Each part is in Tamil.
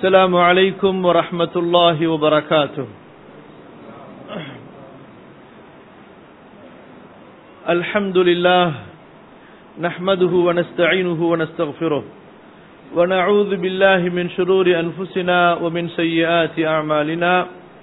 السلام عليكم ورحمة الله وبركاته الحمد لله نحمده ونستعينه ونستغفره ونعوذ بالله من شرور أنفسنا ومن سيئات أعمالنا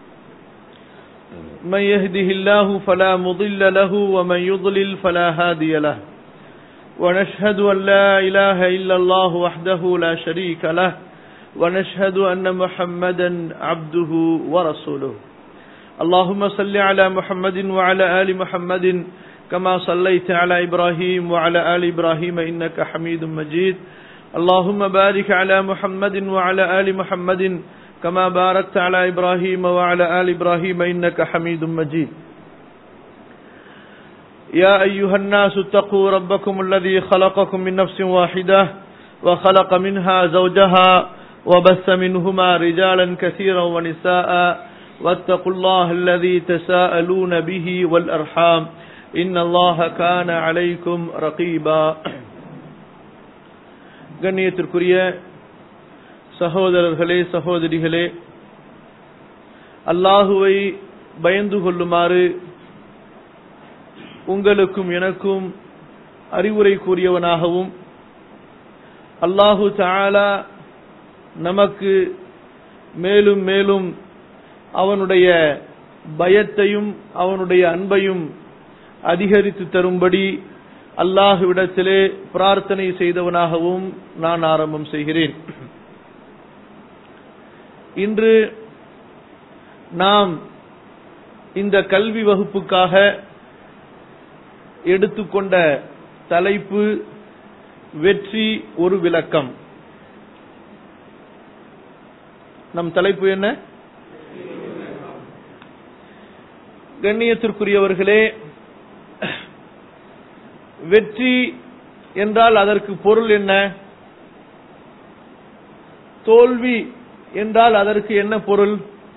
من يهده الله فلا مضل له ومن يضلل فلا هادي له ونشهد أن لا إله إلا الله وحده لا شريك له ونشهد أن محمدا عبده ورسوله اللهم صل على محمد وعلى آل محمد كما صليت على إبراهيم وعلى آل إبراهيم إنك حميد مجيد اللهم بارك على محمد وعلى آل محمد كما باركت على إبراهيم وعلى آل إبراهيم إنك حميد مجيد يا أيها الناس اتقوا ربكم الذي خلقكم من نفس واحدة وخلق منها زوجها وبث منهما رجالا كثيرا ونساء واتقوا الله الذي تساءلون به والأرحام إن الله كان عليكم رقيبا கண்ணியத்திற்குரிய சகோதரர்களே சகோதரிகளே அல்லாஹுவை பயந்து கொள்ளுமாறு உங்களுக்கும் எனக்கும் அறிவுரை கூறியவனாகவும் அல்லாஹு தாலா நமக்கு மேலும் மேலும் அவனுடைய பயத்தையும் அவனுடைய அன்பையும் அதிகரித்து தரும்படி அல்லாஹுவிடத்திலே பிரார்த்தனை செய்தவனாகவும் நான் ஆரம்பம் செய்கிறேன் இன்று நாம் இந்த கல்வி வகுப்புக்காக எடுத்துக்கொண்ட தலைப்பு வெற்றி ஒரு விளக்கம் நம் தலைப்பு என்ன கண்ணியத்திற்குரியவர்களே வெற்றி என்றால் அதற்கு பொருள் என்ன தோல்வி என்றால் அதற்கு என்ன பொருள்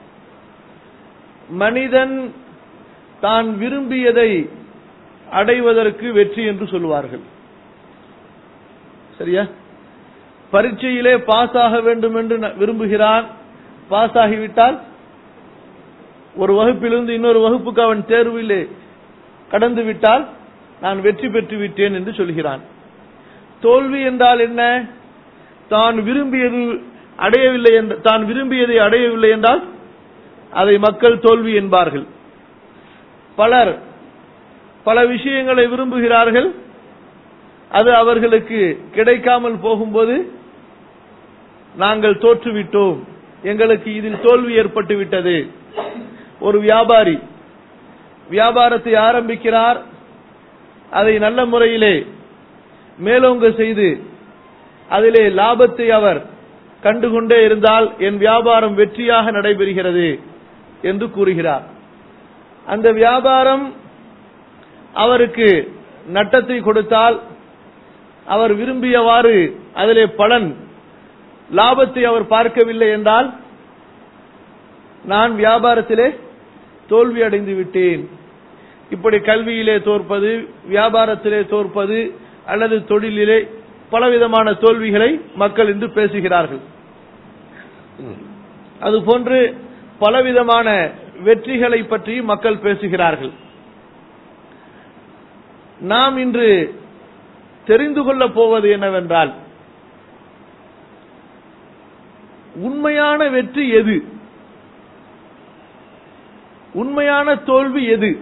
மனிதன் தான் விரும்பியதை அடைவதற்கு வெற்றி என்று சொல்வார்கள் சரியா பரீட்சையிலே பாஸ் ஆக வேண்டும் என்று விரும்புகிறான் பாஸ் ஆகிவிட்டால் ஒரு வகுப்பிலிருந்து இன்னொரு வகுப்புக்கு அவன் தேர்விலே கடந்து விட்டால் நான் வெற்றி பெற்று விட்டேன் என்று சொல்கிறான் தோல்வி என்றால் என்ன தான் விரும்பியது அடையவில்லை தான் விரும்பியதை அடையவில்லை என்றால் அதை மக்கள் தோல்வி என்பார்கள் பலர் பல விஷயங்களை விரும்புகிறார்கள் அது அவர்களுக்கு கிடைக்காமல் போகும்போது நாங்கள் தோற்றுவிட்டோம் எங்களுக்கு இதில் தோல்வி ஏற்பட்டு விட்டது ஒரு வியாபாரி வியாபாரத்தை ஆரம்பிக்கிறார் அதை நல்ல முறையிலே மேலோங்க செய்து அதிலே லாபத்தை அவர் கண்டுகொண்டே இருந்தால் என் வியாபாரம் வெற்றியாக நடைபெறுகிறது என்று கூறுகிறார் அந்த வியாபாரம் அவருக்கு நட்டத்தை கொடுத்தால் அவர் விரும்பியவாறு அதிலே பலன் லாபத்தை அவர் பார்க்கவில்லை என்றால் நான் வியாபாரத்திலே தோல்வி அடைந்து விட்டேன் இப்படி கல்வியிலே தோற்பது வியாபாரத்திலே தோற்பது அல்லது தொழிலிலே பலவிதமான தோல்விகளை மக்கள் இன்று பேசுகிறார்கள் அதுபோன்று பலவிதமான வெற்றிகளை பற்றி மக்கள் பேசுகிறார்கள் நாம் இன்று தெரிந்து கொள்ளப் போவது என்னவென்றால் உண்மையான வெற்றி எது உண்மையான தோல்வி எது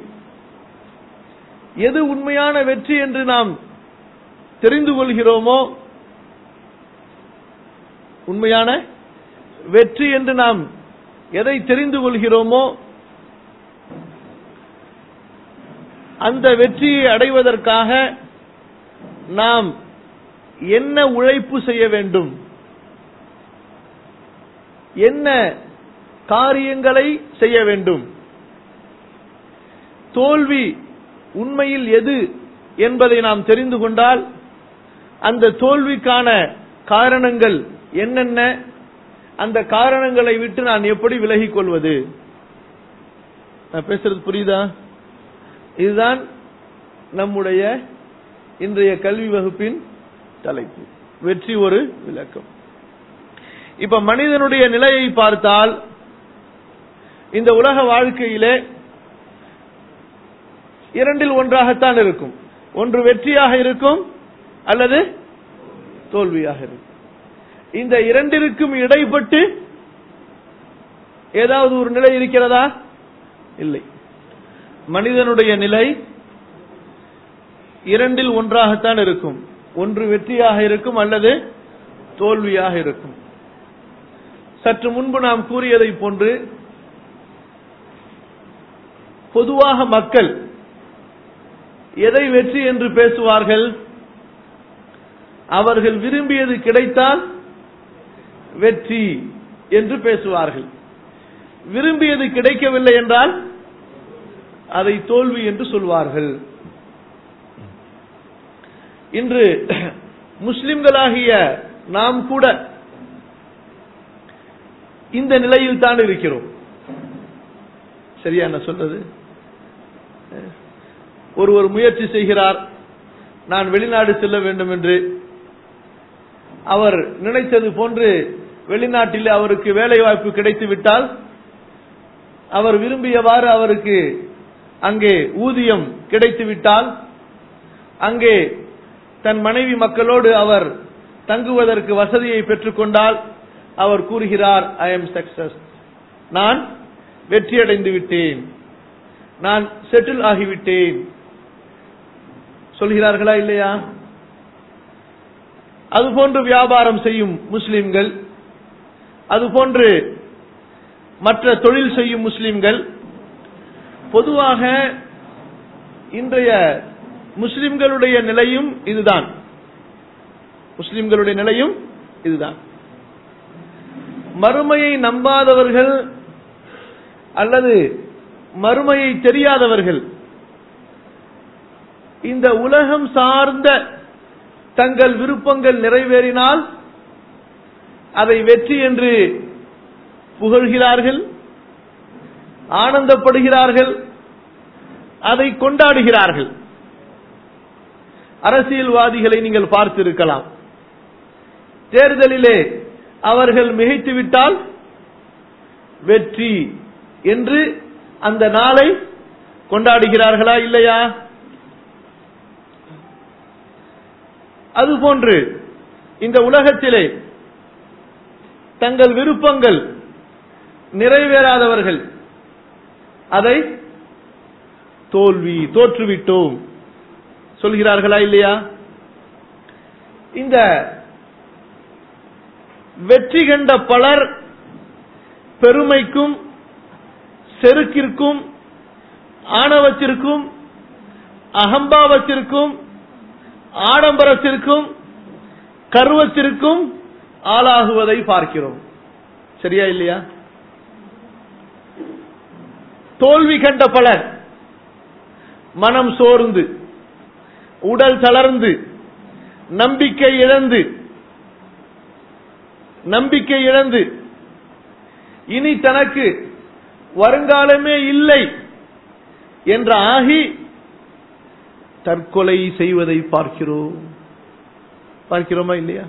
எது உண்மையான வெற்றி என்று நாம் தெரிந்து கொள்கிறோமோ உண்மையான வெற்றி என்று நாம் எதை தெரிந்து கொள்கிறோமோ அந்த வெற்றியை அடைவதற்காக நாம் என்ன உழைப்பு செய்ய வேண்டும் என்ன காரியங்களை செய்ய வேண்டும் தோல்வி உண்மையில் எது என்பதை நாம் தெரிந்து கொண்டால் அந்த தோல்விக்கான காரணங்கள் என்னென்ன அந்த காரணங்களை விட்டு நான் எப்படி விலகிக் கொள்வது நான் பேசுறது புரியுதா இதுதான் நம்முடைய இன்றைய கல்வி வகுப்பின் தலைப்பு வெற்றி ஒரு விளக்கம் இப்ப மனிதனுடைய நிலையை பார்த்தால் இந்த உலக வாழ்க்கையிலே இரண்டில் ஒன்றாகத்தான் இருக்கும் ஒன்று வெற்றியாக இருக்கும் அல்லது தோல்வியாக இருக்கும் இந்த இரண்டிற்கும் இடைப்பட்டு ஏதாவது ஒரு நிலை இருக்கிறதா இல்லை மனிதனுடைய நிலை இரண்டில் ஒன்றாகத்தான் இருக்கும் ஒன்று வெற்றியாக இருக்கும் அல்லது தோல்வியாக இருக்கும் சற்று முன்பு நாம் கூறியதை போன்று பொதுவாக மக்கள் எதை வெற்றி என்று பேசுவார்கள் அவர்கள் விரும்பியது கிடைத்தால் வெற்றி என்று பேசுவார்கள் விரும்பியது கிடைக்கவில்லை என்றால் அதை தோல்வி என்று சொல்வார்கள் இன்று முஸ்லிம்களாகிய நாம் கூட இந்த நிலையில் தான் இருக்கிறோம் சரியா என்ன சொல்றது ஒருவர் முயற்சி செய்கிறார் நான் வெளிநாடு செல்ல வேண்டும் என்று அவர் நினைத்தது போன்று வெளிநாட்டில் அவருக்கு வேலை வாய்ப்பு கிடைத்து விட்டால் அவர் விரும்பியவாறு அவருக்கு அங்கே ஊதியம் கிடைத்து விட்டால் அங்கே தன் மனைவி மக்களோடு அவர் தங்குவதற்கு வசதியை பெற்றுக்கொண்டால் அவர் கூறுகிறார் ஐ எம் சக்சஸ் நான் வெற்றியடைந்து விட்டேன் நான் செட்டில் ஆகிவிட்டேன் சொல்கிறார்களா இல்லையா அதுபோன்று வியாபாரம் செய்யும் முஸ்லிம்கள் அதுபோன்று மற்ற தொழில் செய்யும் முஸ்லிம்கள் பொதுவாக இன்றைய முஸ்லிம்களுடைய நிலையும் இதுதான் முஸ்லிம்களுடைய நிலையும் இதுதான் மறுமையை நம்பாதவர்கள் அல்லது மறுமையை தெரியாதவர்கள் இந்த உலகம் சார்ந்த தங்கள் விருப்பங்கள் நிறைவேறினால் அதை வெற்றி என்று புகழ்கிறார்கள் ஆனந்தப்படுகிறார்கள் அதை கொண்டாடுகிறார்கள் அரசியல்வாதிகளை நீங்கள் பார்த்திருக்கலாம் தேர்தலிலே அவர்கள் மிகைத்துவிட்டால் வெற்றி என்று அந்த நாளை கொண்டாடுகிறார்களா இல்லையா அதுபோன்று இந்த உலகத்திலே தங்கள் விருப்பங்கள் நிறைவேறாதவர்கள் அதை தோல்வி தோற்றுவிட்டோம் சொல்கிறார்களா இல்லையா இந்த வெற்றி கண்ட பலர் பெருமைக்கும் செருக்கிற்கும் ஆணவத்திற்கும் அகம்பாவத்திற்கும் ஆடம்பரத்திற்கும் கருவத்திற்கும் ஆளாகுவதை பார்க்கிறோம் சரியா இல்லையா தோல்வி கண்ட பலர் மனம் சோர்ந்து உடல் தளர்ந்து நம்பிக்கை இழந்து நம்பிக்கை இழந்து இனி தனக்கு வருங்காலமே இல்லை என்ற ஆகி தற்கொலை செய்வதை பார்க்கிறோம் பார்க்கிறோமா இல்லையா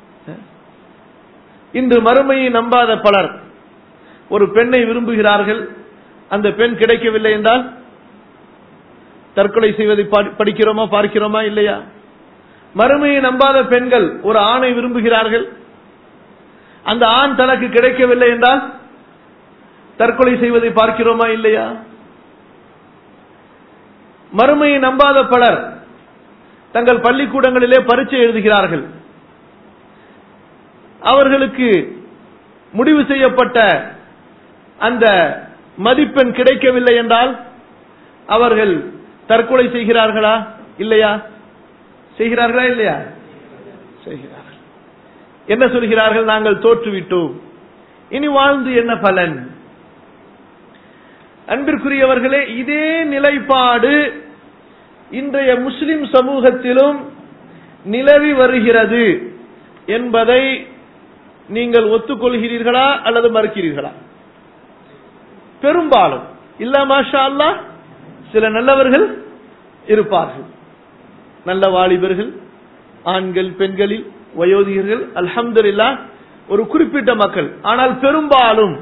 இன்று மறுமையை நம்பாத பலர் ஒரு பெண்ணை விரும்புகிறார்கள் அந்த பெண் கிடைக்கவில்லை என்றால் தற்கொலை செய்வதை படிக்கிறோமா பார்க்கிறோமா இல்லையா மறுமையை நம்பாத பெண்கள் ஒரு ஆணை விரும்புகிறார்கள் அந்த ஆண் தனக்கு கிடைக்கவில்லை என்றால் தற்கொலை செய்வதை பார்க்கிறோமா இல்லையா மறுமையை நம்பாத பலர் தங்கள் பள்ளிக்கூடங்களிலே பரீட்சை எழுதுகிறார்கள் அவர்களுக்கு முடிவு செய்யப்பட்ட அந்த மதிப்பெண் கிடைக்கவில்லை என்றால் அவர்கள் தற்கொலை செய்கிறார்களா இல்லையா செய்கிறார்களா இல்லையா செய்கிறார்கள் என்ன சொல்கிறார்கள் நாங்கள் தோற்றுவிட்டோம் இனி வாழ்ந்து என்ன பலன் அன்பிற்குரியவர்களே இதே நிலைப்பாடு இன்றைய முஸ்லிம் சமூகத்திலும் நிலவி வருகிறது என்பதை நீங்கள் ஒத்துக்கொள்கிறீர்களா அல்லது மறுக்கிறீர்களா பெரும்பாலும் இல்ல மாஷா அல்லா சில நல்லவர்கள் இருப்பார்கள் நல்ல வாலிபர்கள் ஆண்கள் பெண்களில் வயோதிகர்கள் அல்ஹம்துலில்லா ஒரு குறிப்பிட்ட மக்கள் ஆனால் பெரும்பாலும்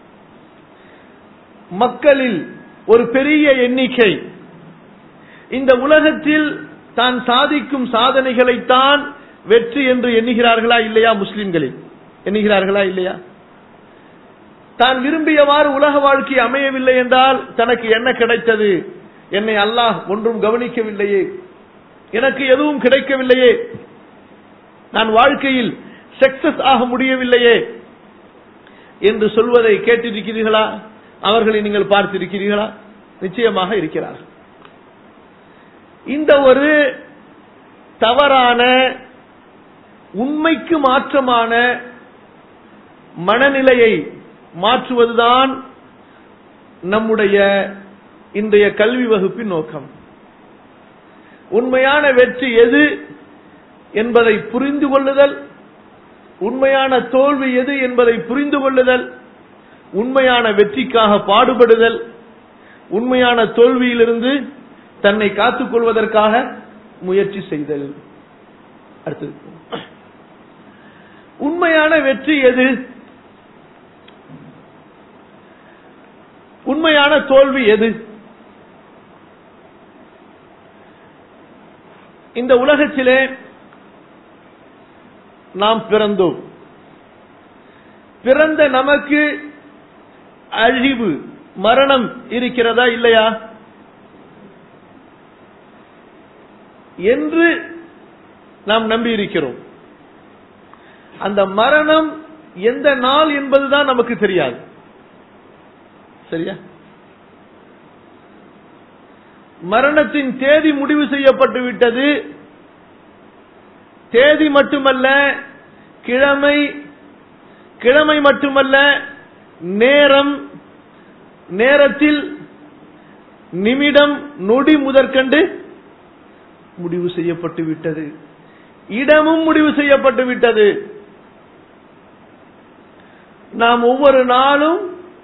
மக்களில் ஒரு பெரிய எண்ணிக்கை இந்த உலகத்தில் தான் சாதிக்கும் சாதனைகளைத்தான் வெற்றி என்று எண்ணுகிறார்களா இல்லையா முஸ்லிம்களில் எண்ணுகிறார்களா இல்லையா தான் விரும்பியவாறு உலக வாழ்க்கை அமையவில்லை என்றால் தனக்கு என்ன கிடைத்தது என்னை அல்லாஹ் ஒன்றும் கவனிக்கவில்லையே எனக்கு எதுவும் கிடைக்கவில்லையே நான் வாழ்க்கையில் சக்சஸ் ஆக முடியவில்லையே என்று சொல்வதை கேட்டிருக்கிறீர்களா அவர்களை நீங்கள் பார்த்திருக்கிறீர்களா நிச்சயமாக இருக்கிறார்கள் இந்த ஒரு தவறான உண்மைக்கு மாற்றமான மனநிலையை மாற்றுவதுதான் நம்முடைய இன்றைய கல்வி வகுப்பின் நோக்கம் உண்மையான வெற்றி எது என்பதை புரிந்து கொள்ளுதல் உண்மையான தோல்வி எது என்பதை புரிந்து கொள்ளுதல் உண்மையான வெற்றிக்காக பாடுபடுதல் உண்மையான தோல்வியிலிருந்து தன்னை காத்துக் கொள்வதற்காக முயற்சி செய்தல் அடுத்தது உண்மையான வெற்றி எது உண்மையான தோல்வி எது இந்த உலகத்திலே நாம் பிறந்தோம் பிறந்த நமக்கு அழிவு மரணம் இருக்கிறதா இல்லையா என்று நாம் நம்பி இருக்கிறோம் அந்த மரணம் எந்த நாள் என்பதுதான் நமக்கு தெரியாது சரியா மரணத்தின் தேதி முடிவு செய்யப்பட்டு விட்டது தேதி மட்டுமல்ல கிழமை கிழமை மட்டுமல்ல நேரம் நேரத்தில் நிமிடம் நொடி முதற்கண்டு முடிவு செய்யப்பட்டு விட்டது இடமும் முடிவு செய்யப்பட்டு விட்டது நாம் ஒவ்வொரு நாளும்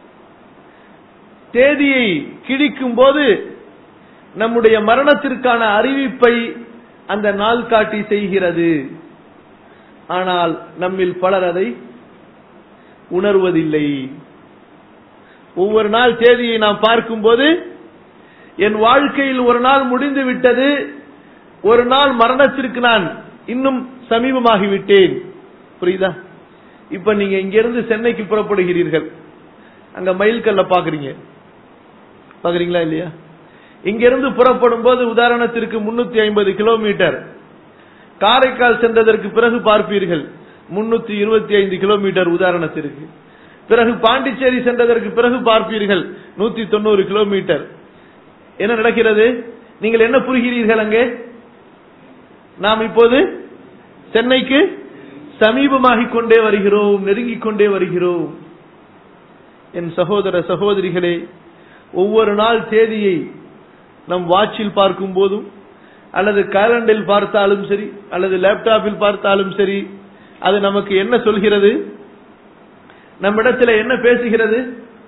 தேதியை கிழிக்கும் போது நம்முடைய மரணத்திற்கான அறிவிப்பை அந்த நாள் காட்டி செய்கிறது ஆனால் நம்மில் பலர் அதை உணர்வதில்லை ஒவ்வொரு நாள் தேதியை நாம் பார்க்கும்போது என் வாழ்க்கையில் ஒரு நாள் முடிந்து விட்டது ஒரு நாள் மரணத்திற்கு நான் இன்னும் சமீபமாகிவிட்டேன் புரியுதா இப்ப நீங்க இங்கிருந்து சென்னைக்கு புறப்படுகிறீர்கள் அங்க மயில்கல்ல பாக்குறீங்க பாக்குறீங்களா இல்லையா இங்கிருந்து புறப்படும் போது உதாரணத்திற்கு முன்னூத்தி ஐம்பது கிலோமீட்டர் காரைக்கால் சென்றதற்கு பிறகு பார்ப்பீர்கள் முன்னூத்தி இருபத்தி ஐந்து கிலோமீட்டர் உதாரணத்திற்கு பிறகு பாண்டிச்சேரி சென்றதற்கு பிறகு பார்ப்பீர்கள் நூத்தி தொண்ணூறு கிலோமீட்டர் என்ன நடக்கிறது நீங்கள் என்ன புரிகிறீர்கள் அங்கே நாம் இப்போது சென்னைக்கு சமீபமாகிக் கொண்டே வருகிறோம் நெருங்கிக் கொண்டே வருகிறோம் என் சகோதர சகோதரிகளே ஒவ்வொரு நாள் தேதியை நம் வாட்சில் பார்க்கும் போதும் அல்லது கேலண்டரில் பார்த்தாலும் சரி அல்லது லேப்டாப்பில் பார்த்தாலும் சரி அது நமக்கு என்ன சொல்கிறது நம்மிடத்தில் என்ன பேசுகிறது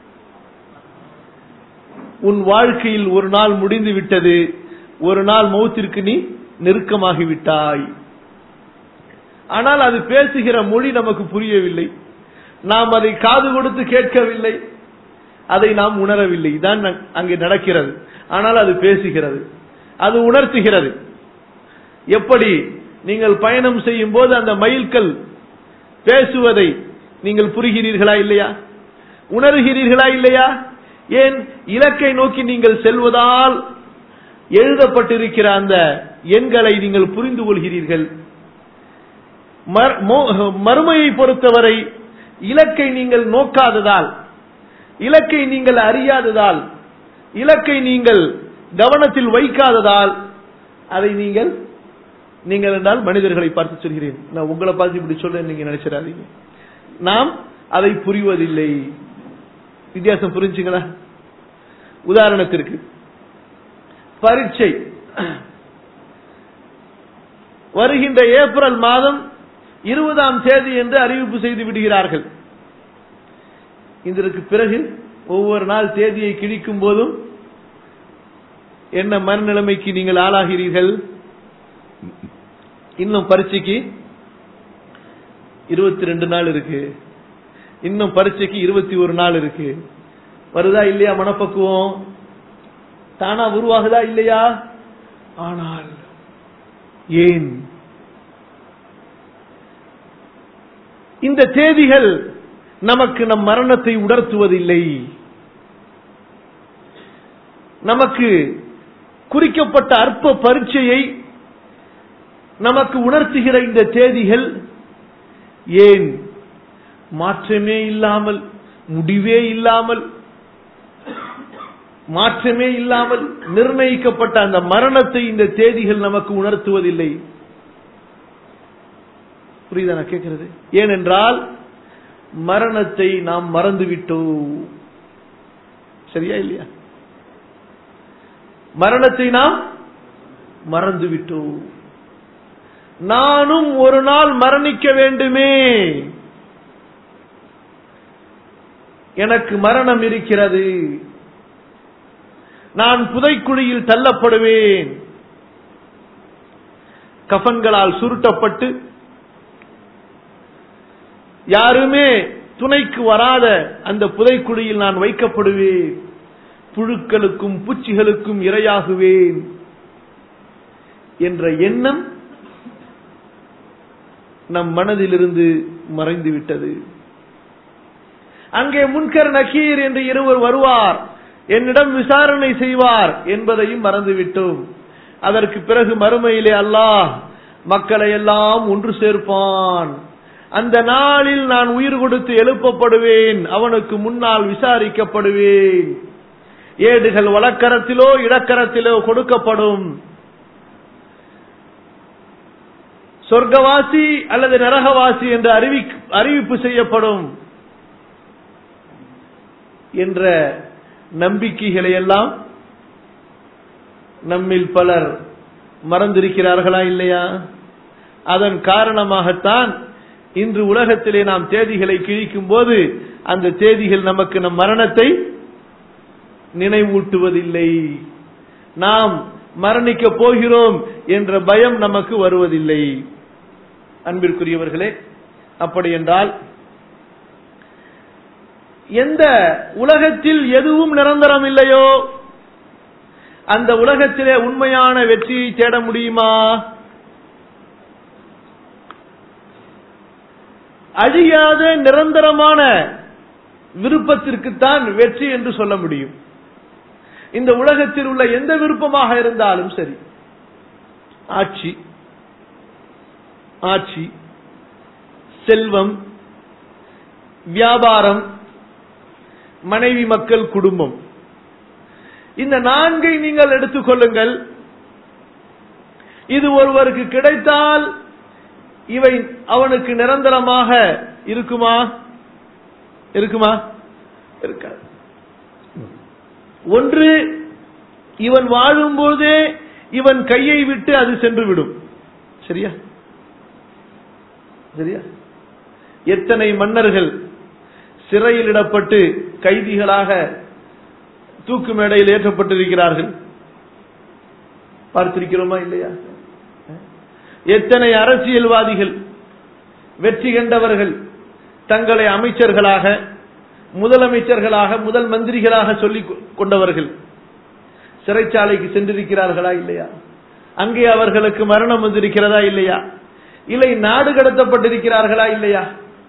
உன் வாழ்க்கையில் ஒரு நாள் முடிந்து விட்டது ஒரு நாள் மௌத்திற்கு நீ நெருக்கமாகி விட்டாய் ஆனால் அது பேசுகிற மொழி நமக்கு புரியவில்லை நாம் அதை காது கொடுத்து கேட்கவில்லை அதை நாம் உணரவில்லை தான் அங்கே நடக்கிறது ஆனால் அது பேசுகிறது அது உணர்த்துகிறது எப்படி நீங்கள் பயணம் செய்யும் போது அந்த மயில்கள் பேசுவதை நீங்கள் புரிகிறீர்களா இல்லையா உணர்கிறீர்களா இல்லையா ஏன் இலக்கை நோக்கி நீங்கள் செல்வதால் எழுதப்பட்டிருக்கிற அந்த எண்களை நீங்கள் புரிந்து கொள்கிறீர்கள் மறுமையை பொறுத்தவரை இலக்கை நீங்கள் நோக்காததால் இலக்கை நீங்கள் அறியாததால் இலக்கை நீங்கள் கவனத்தில் வைக்காததால் அதை நீங்கள் நீங்கள் என்றால் மனிதர்களை பார்த்து சொல்கிறேன் நான் உங்களை பார்த்து இப்படி சொல்றேன் நீங்க நினைச்சிடாதீங்க நாம் அதை புரிவதில்லை வித்தியாசம் புரிஞ்சுங்களா உதாரணத்திற்கு பரீட்சை வருகின்ற ஏப்ரல் மாதம் இருபதாம் தேதி என்று அறிவிப்பு செய்து விடுகிறார்கள் இதற்கு பிறகு ஒவ்வொரு நாள் தேதியை கிழிக்கும் போதும் என்ன மனநிலைமைக்கு நீங்கள் ஆளாகிறீர்கள் இன்னும் பரீட்சைக்கு இருபத்தி ரெண்டு நாள் இருக்கு இன்னும் பரீட்சைக்கு இருபத்தி ஒரு நாள் இருக்கு வருதா இல்லையா மனப்பக்குவம் தானா உருவாகுதா இல்லையா ஆனால் ஏன் இந்த தேதிகள் நமக்கு நம் மரணத்தை உணர்த்துவதில்லை நமக்கு குறிக்கப்பட்ட அற்ப பரீட்சையை நமக்கு உணர்த்துகிற இந்த தேதிகள் ஏன் மாற்றமே இல்லாமல் முடிவே இல்லாமல் மாற்றமே இல்லாமல் நிர்ணயிக்கப்பட்ட அந்த மரணத்தை இந்த தேதிகள் நமக்கு உணர்த்துவதில்லை புரியுதா நான் கேட்கிறது ஏனென்றால் மரணத்தை நாம் மறந்துவிட்டோம் சரியா இல்லையா மரணத்தை நாம் மறந்துவிட்டோம் நானும் ஒரு நாள் மரணிக்க வேண்டுமே எனக்கு மரணம் இருக்கிறது நான் புதைக்குழியில் தள்ளப்படுவேன் கஃன்களால் சுருட்டப்பட்டு யாருமே துணைக்கு வராத அந்த புதைக்குழியில் நான் வைக்கப்படுவேன் புழுக்களுக்கும் பூச்சிகளுக்கும் இரையாகுவேன் என்ற எண்ணம் நம் மனதிலிருந்து மறைந்து விட்டது அங்கே முன்கர் நக்கீர் என்று இருவர் வருவார் என்னிடம் விசாரணை செய்வார் என்பதையும் மறந்துவிட்டோம் அதற்கு பிறகு மறுமையிலே அல்லாஹ் மக்களை எல்லாம் ஒன்று சேர்ப்பான் அந்த நாளில் நான் உயிர் கொடுத்து எழுப்பப்படுவேன் அவனுக்கு முன்னால் விசாரிக்கப்படுவேன் ஏடுகள் வழக்கரத்திலோ இடக்கரத்திலோ கொடுக்கப்படும் சொர்க்கவாசி அல்லது நரகவாசி என்று அறிவி அறிவிப்பு செய்யப்படும் என்ற நம்பிக்கைகளை எல்லாம் நம்மில் பலர் மறந்திருக்கிறார்களா இல்லையா அதன் காரணமாகத்தான் இன்று உலகத்திலே நாம் தேதிகளை கிழிக்கும் போது அந்த தேதிகள் நமக்கு நம் மரணத்தை நினைவூட்டுவதில்லை நாம் மரணிக்க போகிறோம் என்ற பயம் நமக்கு வருவதில்லை அன்பிற்குரியவர்களே அப்படி என்றால் எந்த உலகத்தில் எதுவும் நிரந்தரம் இல்லையோ அந்த உலகத்திலே உண்மையான வெற்றியை தேட முடியுமா அழியாத நிரந்தரமான விருப்பத்திற்குத்தான் வெற்றி என்று சொல்ல முடியும் இந்த உலகத்தில் உள்ள எந்த விருப்பமாக இருந்தாலும் சரி ஆட்சி ஆட்சி செல்வம் வியாபாரம் மனைவி மக்கள் குடும்பம் இந்த நான்கை நீங்கள் எடுத்துக்கொள்ளுங்கள் இது ஒருவருக்கு கிடைத்தால் இவை அவனுக்கு நிரந்தரமாக இருக்குமா இருக்குமா இருக்காது ஒன்று இவன் வாழும்போதே இவன் கையை விட்டு அது சென்று விடும் சரியா சரியா எத்தனை மன்னர்கள் சிறையில் இடப்பட்டு கைதிகளாக தூக்கு மேடையில் ஏற்றப்பட்டிருக்கிறார்கள் பார்த்திருக்கிறோமா இல்லையா எத்தனை அரசியல்வாதிகள் வெற்றி கண்டவர்கள் தங்களை அமைச்சர்களாக முதலமைச்சர்களாக முதல் மந்திரிகளாக சொல்லிக் கொண்டவர்கள் சிறைச்சாலைக்கு சென்றிருக்கிறார்களா இல்லையா அங்கே அவர்களுக்கு மரணம் வந்திருக்கிறதா இல்லையா இல்லை நாடு கடத்தப்பட்டிருக்கிறார்களா இல்லையா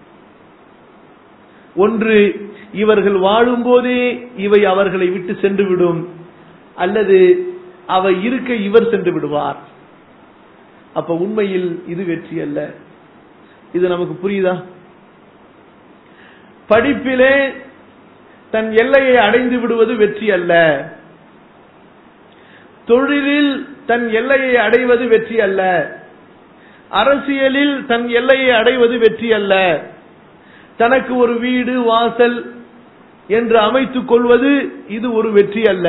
ஒன்று இவர்கள் வாழும்போதே இவை அவர்களை விட்டு சென்று விடும் அல்லது அவை இருக்க இவர் சென்று விடுவார் அப்ப உண்மையில் இது வெற்றி அல்ல இது நமக்கு புரியுதா படிப்பிலே தன் எல்லையை அடைந்து விடுவது வெற்றி அல்ல தொழிலில் தன் எல்லையை அடைவது வெற்றி அல்ல அரசியலில் தன் எல்லையை அடைவது வெற்றி அல்ல தனக்கு ஒரு வீடு வாசல் என்று அமைத்துக் கொள்வது இது ஒரு வெற்றி அல்ல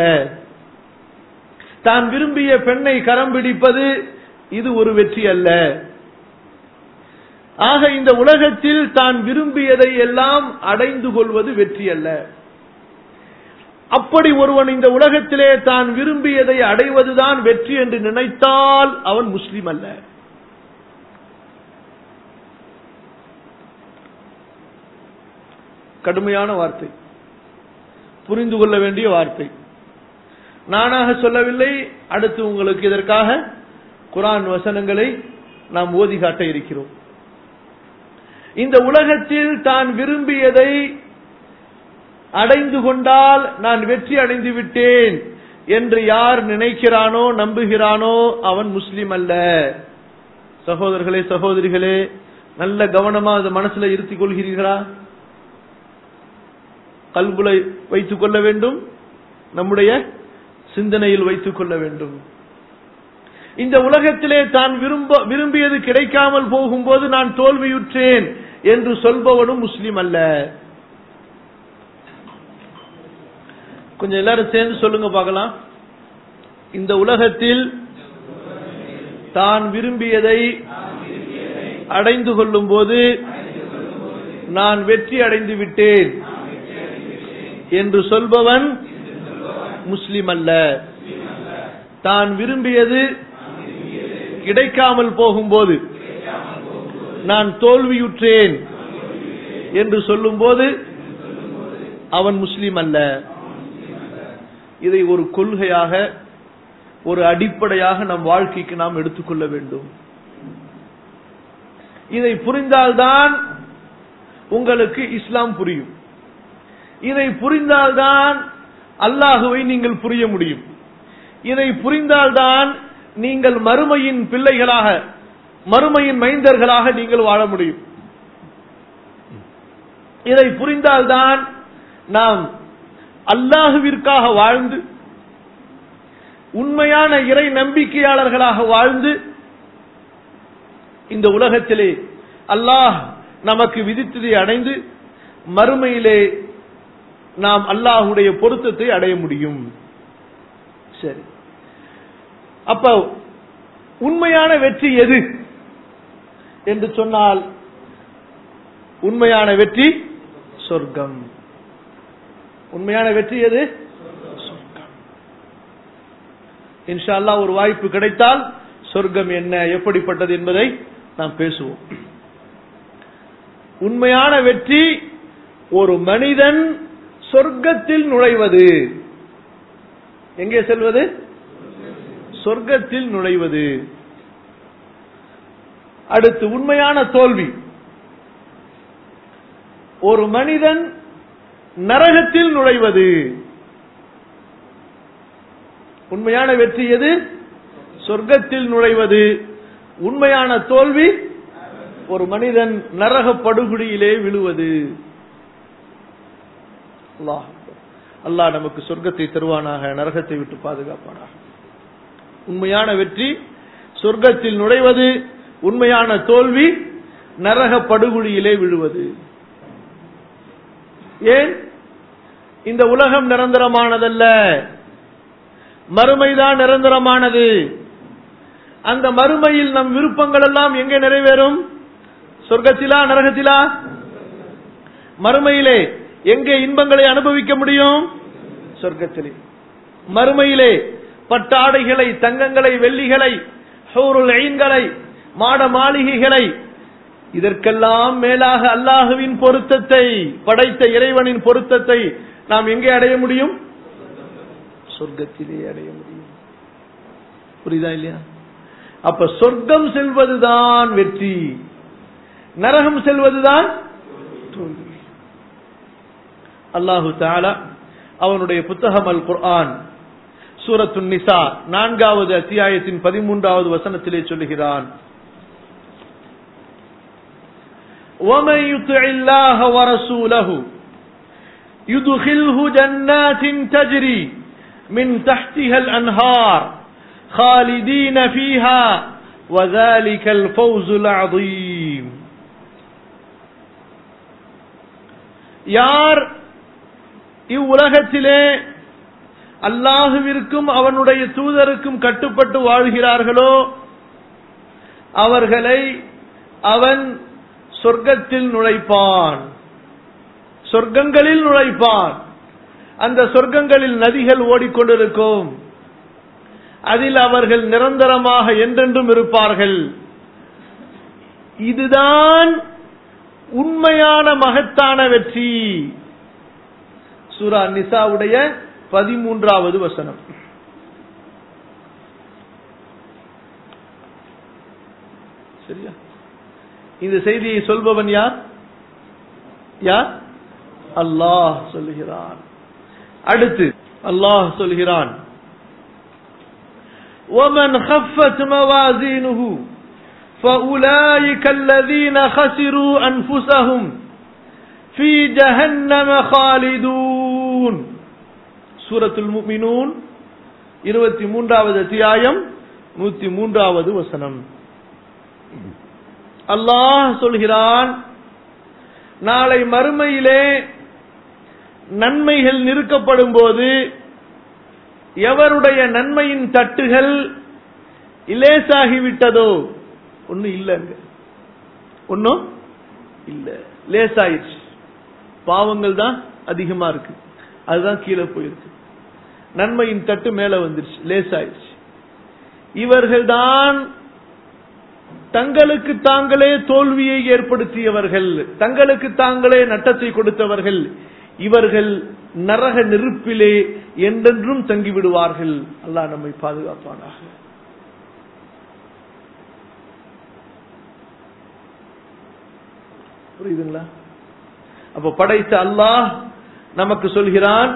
தான் விரும்பிய பெண்ணை கரம் பிடிப்பது இது ஒரு வெற்றி அல்ல ஆக இந்த உலகத்தில் தான் விரும்பியதை எல்லாம் அடைந்து கொள்வது வெற்றி அல்ல அப்படி ஒருவன் இந்த உலகத்திலே தான் விரும்பியதை அடைவதுதான் வெற்றி என்று நினைத்தால் அவன் முஸ்லிம் அல்ல கடுமையான வார்த்தை புரிந்து கொள்ள வேண்டிய வார்த்தை நானாக சொல்லவில்லை அடுத்து உங்களுக்கு இதற்காக குரான் வசனங்களை நாம் ஓதி காட்ட இருக்கிறோம் இந்த உலகத்தில் தான் விரும்பியதை அடைந்து கொண்டால் நான் வெற்றி அடைந்து விட்டேன் என்று யார் நினைக்கிறானோ நம்புகிறானோ அவன் முஸ்லிம் அல்ல சகோதரர்களே சகோதரிகளே நல்ல கவனமா அதை மனசுல இருத்திக் கொள்கிறீர்களா கல்புலை வைத்துக் கொள்ள வேண்டும் நம்முடைய சிந்தனையில் வைத்துக் கொள்ள வேண்டும் இந்த உலகத்திலே தான் விரும்ப விரும்பியது கிடைக்காமல் போகும்போது நான் தோல்வியுற்றேன் என்று சொல்பவனும் முஸ்லிம் அல்ல கொஞ்சம் எல்லாரும் சேர்ந்து சொல்லுங்க பார்க்கலாம் இந்த உலகத்தில் தான் விரும்பியதை அடைந்து கொள்ளும் போது நான் வெற்றி அடைந்து விட்டேன் என்று சொல்பவன் முஸ்லிம் அல்ல தான் விரும்பியது கிடைக்காமல் போகும்போது நான் தோல்வியுற்றேன் என்று சொல்லும்போது அவன் முஸ்லிம் அல்ல இதை ஒரு கொள்கையாக ஒரு அடிப்படையாக நம் வாழ்க்கைக்கு நாம் எடுத்துக்கொள்ள வேண்டும் இதை புரிந்தால்தான் உங்களுக்கு இஸ்லாம் புரியும் இதை புரிந்தால்தான் அல்லாஹுவை நீங்கள் புரிய முடியும் இதை புரிந்தால்தான் நீங்கள் மறுமையின் பிள்ளைகளாக மறுமையின் மைந்தர்களாக நீங்கள் வாழ முடியும் இதை புரிந்தால்தான் நாம் அல்லாஹுவிற்காக வாழ்ந்து உண்மையான இறை நம்பிக்கையாளர்களாக வாழ்ந்து இந்த உலகத்திலே அல்லாஹ் நமக்கு விதித்ததை அடைந்து மறுமையிலே நாம் அல்லாஹுடைய பொருத்தத்தை அடைய முடியும் சரி அப்ப உண்மையான வெற்றி எது என்று சொன்னால் உண்மையான வெற்றி சொர்க்கம் உண்மையான வெற்றி எது சொர்க்கம் இன்ஷா அல்லாஹ் ஒரு வாய்ப்பு கிடைத்தால் சொர்க்கம் என்ன எப்படிப்பட்டது என்பதை நாம் பேசுவோம் உண்மையான வெற்றி ஒரு மனிதன் சொர்க்கத்தில் நுழைவது எங்கே செல்வது சொர்க்கத்தில் நுழைவது அடுத்து உண்மையான தோல்வி ஒரு மனிதன் நரகத்தில் நுழைவது உண்மையான வெற்றி எது சொர்க்கத்தில் நுழைவது உண்மையான தோல்வி ஒரு மனிதன் நரக படுகொடியிலே விழுவது அல்லாஹ் அல்லாஹ் நமக்கு சொர்க்கத்தை தருவானாக நரகத்தை விட்டு பாதுகாப்பானாக உண்மையான வெற்றி சொர்க்கத்தில் நுழைவது உண்மையான தோல்வி நரக படுகொலியிலே விழுவது ஏன் இந்த உலகம் நிரந்தரமானதல்ல மறுமைதான் நிரந்தரமானது அந்த மறுமையில் நம் விருப்பங்கள் எல்லாம் எங்கே நிறைவேறும் சொர்க்கத்திலா நரகத்திலா மறுமையிலே எங்கே இன்பங்களை அனுபவிக்க முடியும் சொர்க்கத்திலே மறுமையிலே பட்டாடைகளை தங்கங்களை வெள்ளிகளை ஹூருல் ஐன்களை மாட மாளிகைகளை இதற்கெல்லாம் மேலாக அல்லாஹுவின் பொருத்தத்தை படைத்த இறைவனின் பொருத்தத்தை நாம் எங்கே அடைய முடியும் சொர்க்கத்திலே அடைய முடியும் புரியுதா இல்லையா அப்ப சொர்க்கம் செல்வதுதான் வெற்றி நரகம் செல்வதுதான் தோல்வி அல்லாஹு தாலா அவனுடைய புத்தகம் அல் குர்ஆன் சூரத்து நிசா நான்காவது அத்தியாயத்தின் பதிமூன்றாவது வசனத்திலே சொல்லுகிறான் ومن يطع الله ورسوله يدخله جنات تجري من تحتها الأنهار خالدين فيها وذلك الفوز العظيم யார் இவ்வுலகத்திலே அல்லாஹுவிற்கும் அவனுடைய தூதருக்கும் கட்டுப்பட்டு வாழ்கிறார்களோ அவர்களை அவன் சொர்க்கத்தில் நுழைப்பான் சொர்க்கங்களில் நுழைப்பான் அந்த சொர்க்கங்களில் நதிகள் ஓடிக்கொண்டிருக்கும் அதில் அவர்கள் நிரந்தரமாக என்றென்றும் இருப்பார்கள் இதுதான் உண்மையான மகத்தான வெற்றி சூரா நிசாவுடைய பதிமூன்றாவது வசனம் சரியா இந்த செய்தியை சொல்பவன் யார் யார் அல்லாஹ் சொல்லுகிறான் அடுத்து அல்லாஹ் சொல்கிறான் ومن خفت موازينه فأولئك الذين خسروا أنفسهم في جهنم خالدون سورة المؤمنون இருபத்தி மூன்றாவது அத்தியாயம் நூத்தி மூன்றாவது வசனம் அல்லாஹ் சொல்கிறான் நாளை மறுமையிலே நன்மைகள் நிறுக்கப்படும் போது எவருடைய நன்மையின் தட்டுகள் இலேசாகிவிட்டதோ ஒண்ணு இல்லைங்க ஒன்னும் இல்ல லேசாயிடுச்சு பாவங்கள் தான் அதிகமா இருக்கு அதுதான் கீழே போயிருக்கு நன்மையின் தட்டு மேல வந்துருச்சு லேசாயிடுச்சு இவர்கள்தான் தங்களுக்கு தாங்களே தோல்வியை ஏற்படுத்தியவர்கள் தங்களுக்கு தாங்களே நட்டத்தை கொடுத்தவர்கள் இவர்கள் நரக நெருப்பிலே என்றென்றும் தங்கிவிடுவார்கள் அல்லாஹ் நம்மை பாதுகாப்பானாக புரியுதுங்களா அப்ப படைத்த அல்லாஹ் நமக்கு சொல்கிறான்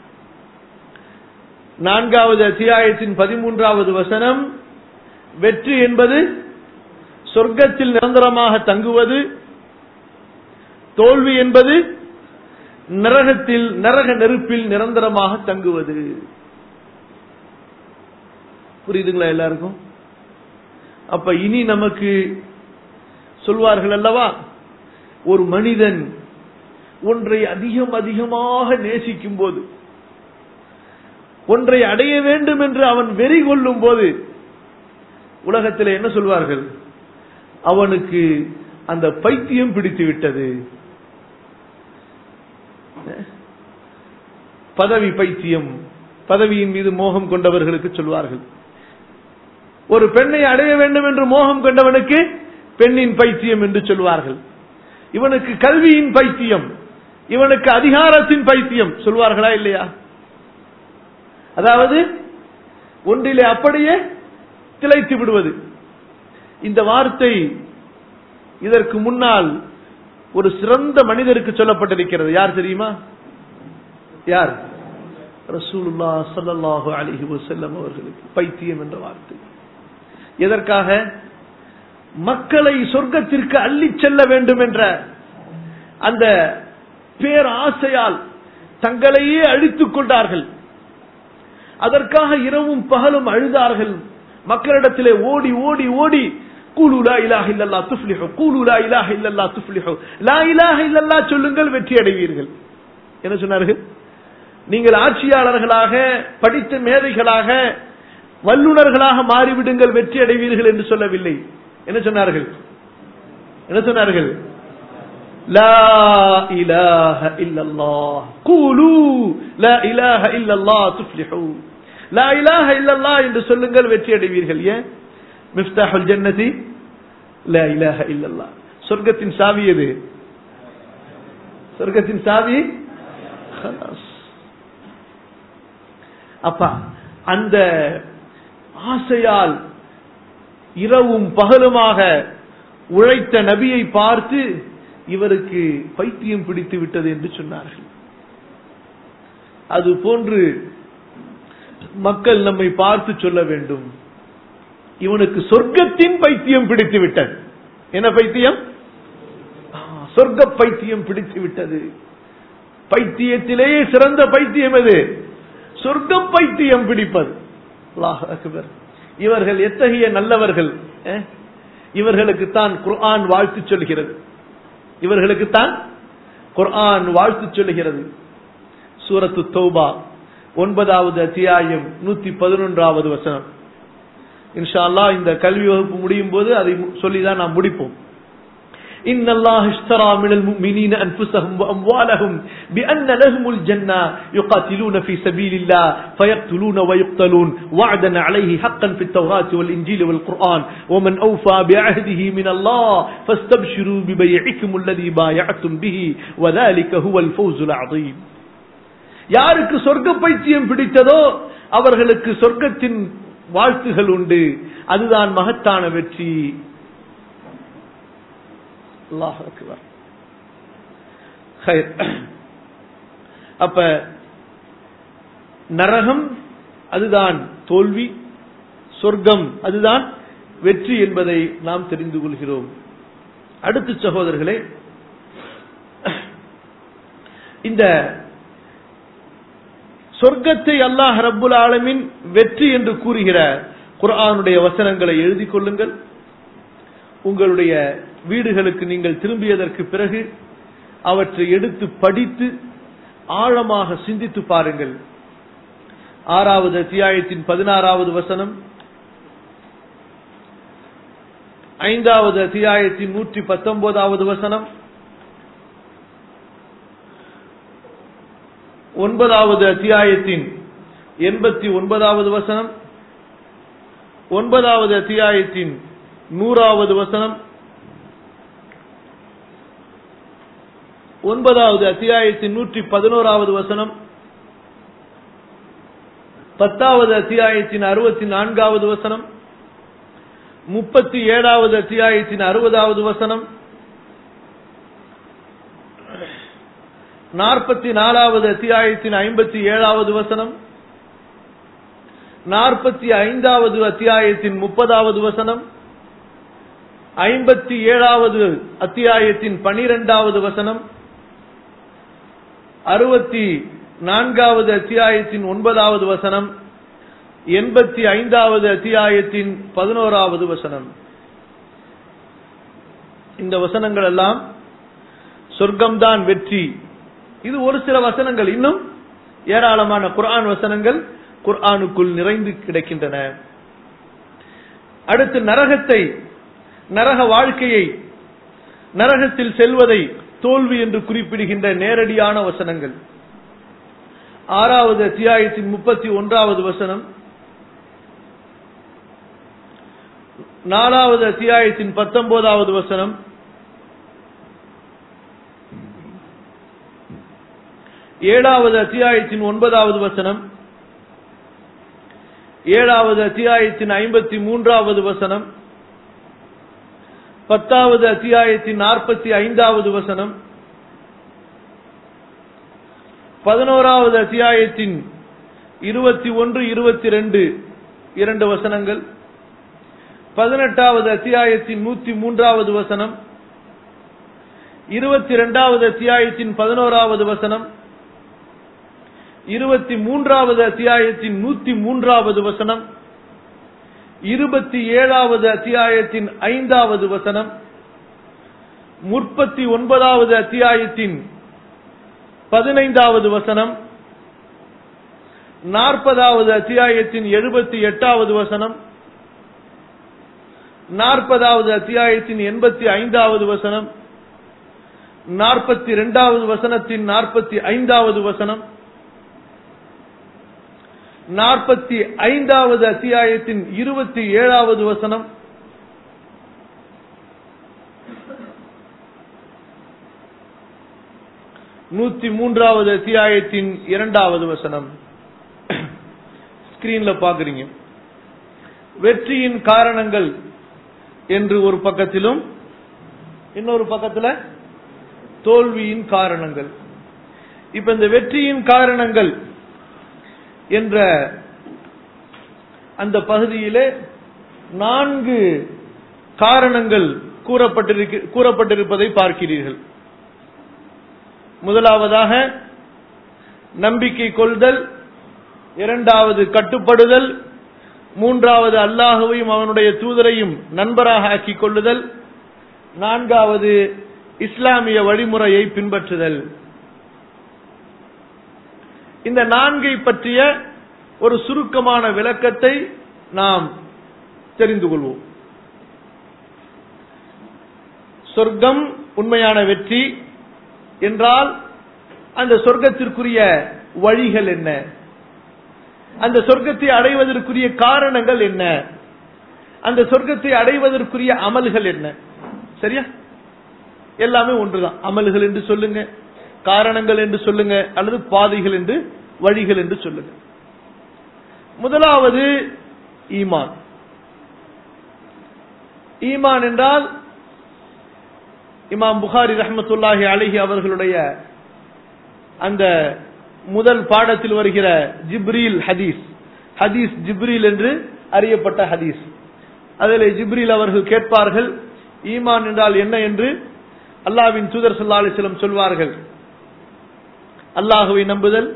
நான்காவது அத்தியாயத்தின் பதிமூன்றாவது வசனம் வெற்றி என்பது சொர்க்கத்தில் நிரந்தரமாக தங்குவது தோல்வி என்பது நரகத்தில் நரக நெருப்பில் நிரந்தரமாக தங்குவது புரியுதுங்களா எல்லாருக்கும் அப்ப இனி நமக்கு சொல்வார்கள் அல்லவா ஒரு மனிதன் ஒன்றை அதிகம் அதிகமாக நேசிக்கும் போது ஒன்றை அடைய வேண்டும் என்று அவன் வெறி கொள்ளும் போது உலகத்தில் என்ன சொல்வார்கள் அவனுக்கு அந்த பைத்தியம் பிடித்து விட்டது பதவி பைத்தியம் பதவியின் மீது மோகம் கொண்டவர்களுக்கு சொல்வார்கள் ஒரு பெண்ணை அடைய வேண்டும் என்று மோகம் கொண்டவனுக்கு பெண்ணின் பைத்தியம் என்று சொல்வார்கள் இவனுக்கு கல்வியின் பைத்தியம் இவனுக்கு அதிகாரத்தின் பைத்தியம் சொல்வார்களா இல்லையா அதாவது ஒன்றிலே அப்படியே திளைத்து விடுவது இந்த வார்த்தை இதற்கு முன்னால் ஒரு சிறந்த மனிதருக்கு சொல்லப்பட்டிருக்கிறது யார் தெரியுமா யார் ரசூலுல்லா சல்லல்லாஹு அலிஹி வசல்லம் அவர்களுக்கு பைத்தியம் என்ற வார்த்தை எதற்காக மக்களை சொர்க்கத்திற்கு அள்ளிச் செல்ல வேண்டும் என்ற அந்த பேராசையால் தங்களையே அழித்துக் கொண்டார்கள் அதற்காக இரவும் பகலும் அழுதார்கள் மக்களிடத்திலே ஓடி ஓடி ஓடி கூலு லா இலாஹ இல்லல்லா துஃப்லிஹு கூலு லா இலாஹ இல்லல்லா துஃப்லிஹு லா இலாஹ இல்லல்லா சொல்லுங்கள் வெற்றி அடைவீர்கள் என்ன சொன்னார்கள் நீங்கள் ஆட்சியாளர்களாக படித்த மேதைகளாக வல்லுநர்களாக மாறிவிடுங்கள் வெற்றி அடைவீர்கள் என்று சொல்லவில்லை என்ன சொன்னார்கள் என்ன சொன்னார்கள் லா இலாஹ இல்லல்லாஹ் கூலு லா இலாஹ இல்லல்லாஹ் துஃப்லிஹு லா இலாஹ இல்லல்லாஹ் என்று சொல்லுங்கள் வெற்றி அடைவீர்கள் ஏன் மிஃப்தாஹுல் ஜன்னதி லா இலாஹ இல்லல்லாஹ் சொர்க்கத்தின் சாவி எது சொர்க்கத்தின் சாவி خلاص அப்பா அந்த ஆசையால் இரவும் பகலுமாக உழைத்த நபியை பார்த்து இவருக்கு பைத்தியம் பிடித்து விட்டது என்று சொன்னார்கள் அது போன்று மக்கள் நம்மை பார்த்து சொல்ல வேண்டும் இவனுக்கு சொர்க்கத்தின் பைத்தியம் பிடித்து விட்டது என்ன பைத்தியம் சொர்க்க பைத்தியம் பிடித்து விட்டது பைத்தியத்திலேயே சிறந்த பைத்தியம் எது சொர்க்க பைத்தியம் பிடிப்பது அல்லாஹ் அக்பர் இவர்கள் எத்தகைய நல்லவர்கள் இவர்களுக்கு தான் குர்ஆன் வாழ்த்து சொல்கிறது இவர்களுக்கு தான் குர்ஆன் வாழ்த்து சொல்லுகிறது சூரத்து தௌபா ஒன்பதாவது அத்தியாயம் நூத்தி பதினொன்றாவது வசனம் இன்ஷா அல்லா இந்த கல்வி வகுப்பு முடியும் போது அதை சொல்லிதான் நாம் முடிப்போம் إن الله اشترى من المؤمنين أنفسهم وأموالهم بأن لهم الجنة يقاتلون في سبيل الله فيقتلون ويقتلون وعدا عليه حقا في التوراة والإنجيل والقرآن ومن أوفى بعهده من الله فاستبشروا ببيعكم الذي بايعتم به وذلك هو الفوز العظيم யாருக்கு சொர்க்க பைத்தியம் பிடித்ததோ அவர்களுக்கு சொர்க்கத்தின் வாழ்த்துகள் உண்டு அதுதான் மகத்தான வெற்றி அல்லாஹ் அக்பர் ஹைர். அப்ப நரகம் அதுதான் தோல்வி சொர்க்கம் அதுதான் வெற்றி என்பதை நாம் தெரிந்து கொள்கிறோம் அடுத்து சகோதரர்களே இந்த சொர்க்கத்தை அல்லாஹ் ரப்புல் ஆலமின் வெற்றி என்று கூறுகிற குர்ஆனுடைய வசனங்களை எழுதிக் கொள்ளுங்கள் உங்களுடைய வீடுகளுக்கு நீங்கள் திரும்பியதற்கு பிறகு அவற்றை எடுத்து படித்து ஆழமாக சிந்தித்து பாருங்கள் ஆறாவது அத்தியாயத்தின் பதினாறாவது வசனம் ஐந்தாவது அத்தியாயத்தின் நூற்றி பத்தொன்பதாவது வசனம் ஒன்பதாவது அத்தியாயத்தின் எண்பத்தி ஒன்பதாவது வசனம் ஒன்பதாவது அத்தியாயத்தின் நூறாவது வசனம் ஒன்பதாவது அத்தியாயத்தின் நூற்றி பதினோராவது வசனம் பத்தாவது அத்தியாயத்தின் அறுபத்தி நான்காவது வசனம் முப்பத்தி ஏழாவது அத்தியாயத்தின் அறுபதாவது வசனம் நாற்பத்தி நாலாவது அத்தியாயத்தின் ஐம்பத்தி ஏழாவது வசனம் நாற்பத்தி ஐந்தாவது அத்தியாயத்தின் முப்பதாவது வசனம் ஐம்பத்தி ஏழாவது அத்தியாயத்தின் பனிரெண்டாவது வசனம் அறுபத்தி நான்காவது அத்தியாயத்தின் ஒன்பதாவது வசனம் எண்பத்தி ஐந்தாவது அத்தியாயத்தின் பதினோராவது வசனம் இந்த வசனங்கள் எல்லாம் சொர்க்கம்தான் வெற்றி இது ஒரு சில வசனங்கள் இன்னும் ஏராளமான குர்ஆன் வசனங்கள் குர்ஆனுக்குள் நிறைந்து கிடக்கின்றன அடுத்து நரகத்தை நரக வாழ்க்கையை நரகத்தில் செல்வதை தோல்வி என்று குறிப்பிடுகின்ற நேரடியான வசனங்கள் ஆறாவது அத்தியாயத்தின் முப்பத்தி ஒன்றாவது வசனம் நாலாவது அத்தியாயத்தின் பத்தொன்பதாவது வசனம் ஏழாவது அத்தியாயத்தின் ஒன்பதாவது வசனம் ஏழாவது அத்தியாயத்தின் ஐம்பத்தி மூன்றாவது வசனம் பத்தாவது அத்தியாயத்தின் நாற்பத்தி ஐந்தாவது வசனம் பதினோராவது அத்தியாயத்தின் இருபத்தி ஒன்று இருபத்தி ரெண்டு இரண்டு வசனங்கள் பதினெட்டாவது அத்தியாயத்தின் நூத்தி மூன்றாவது வசனம் இருபத்தி இரண்டாவது அத்தியாயத்தின் பதினோராவது வசனம் இருபத்தி மூன்றாவது அத்தியாயத்தின் நூத்தி மூன்றாவது வசனம் இருபத்தி ஏழாவது அத்தியாயத்தின் ஐந்தாவது வசனம் முப்பத்தி ஒன்பதாவது அத்தியாயத்தின் பதினைந்தாவது வசனம் நாற்பதாவது அத்தியாயத்தின் எழுபத்தி எட்டாவது வசனம் நாற்பதாவது அத்தியாயத்தின் எண்பத்தி ஐந்தாவது வசனம் நாற்பத்தி இரண்டாவது வசனத்தின் நாற்பத்தி ஐந்தாவது வசனம் நாற்பத்தி ஐந்தாவது அத்தியாயத்தின் இருபத்தி ஏழாவது வசனம் நூத்தி மூன்றாவது அத்தியாயத்தின் இரண்டாவது வசனம் ஸ்கிரீன்ல பாக்குறீங்க வெற்றியின் காரணங்கள் என்று ஒரு பக்கத்திலும் இன்னொரு பக்கத்துல தோல்வியின் காரணங்கள் இப்ப இந்த வெற்றியின் காரணங்கள் என்ற அந்த பகுதியிலே நான்கு காரணங்கள் கூறப்பட்டிருக்க கூறப்பட்டிருப்பதை பார்க்கிறீர்கள் முதலாவதாக நம்பிக்கை கொள்தல் இரண்டாவது கட்டுப்படுதல் மூன்றாவது அல்லாஹுவையும் அவனுடைய தூதரையும் நண்பராக ஆக்கிக் கொள்ளுதல் நான்காவது இஸ்லாமிய வழிமுறையை பின்பற்றுதல் இந்த நான்கை பற்றிய ஒரு சுருக்கமான விளக்கத்தை நாம் தெரிந்து கொள்வோம் சொர்க்கம் உண்மையான வெற்றி என்றால் அந்த சொர்க்கத்திற்குரிய வழிகள் என்ன அந்த சொர்க்கத்தை அடைவதற்குரிய காரணங்கள் என்ன அந்த சொர்க்கத்தை அடைவதற்குரிய அமல்கள் என்ன சரியா எல்லாமே ஒன்றுதான் அமல்கள் என்று சொல்லுங்க காரணங்கள் என்று சொல்லுங்க அல்லது பாதைகள் என்று வழிகள் என்று சொல்லுங்க முதலாவது ஈமான் ஈமான் என்றால் இமாம் புகாரி ரஹமத்துல்லாஹி அலிஹி அவர்களுடைய அந்த முதல் பாடத்தில் வருகிற ஜிப்ரீல் ஹதீஸ் ஹதீஸ் ஜிப்ரீல் என்று அறியப்பட்ட ஹதீஸ் அதில் ஜிப்ரீல் அவர்கள் கேட்பார்கள் ஈமான் என்றால் என்ன என்று அல்லாவின் தூதர் சல்லா அலிஸ்லம் சொல்வார்கள் அல்லாஹுவை நம்புதல்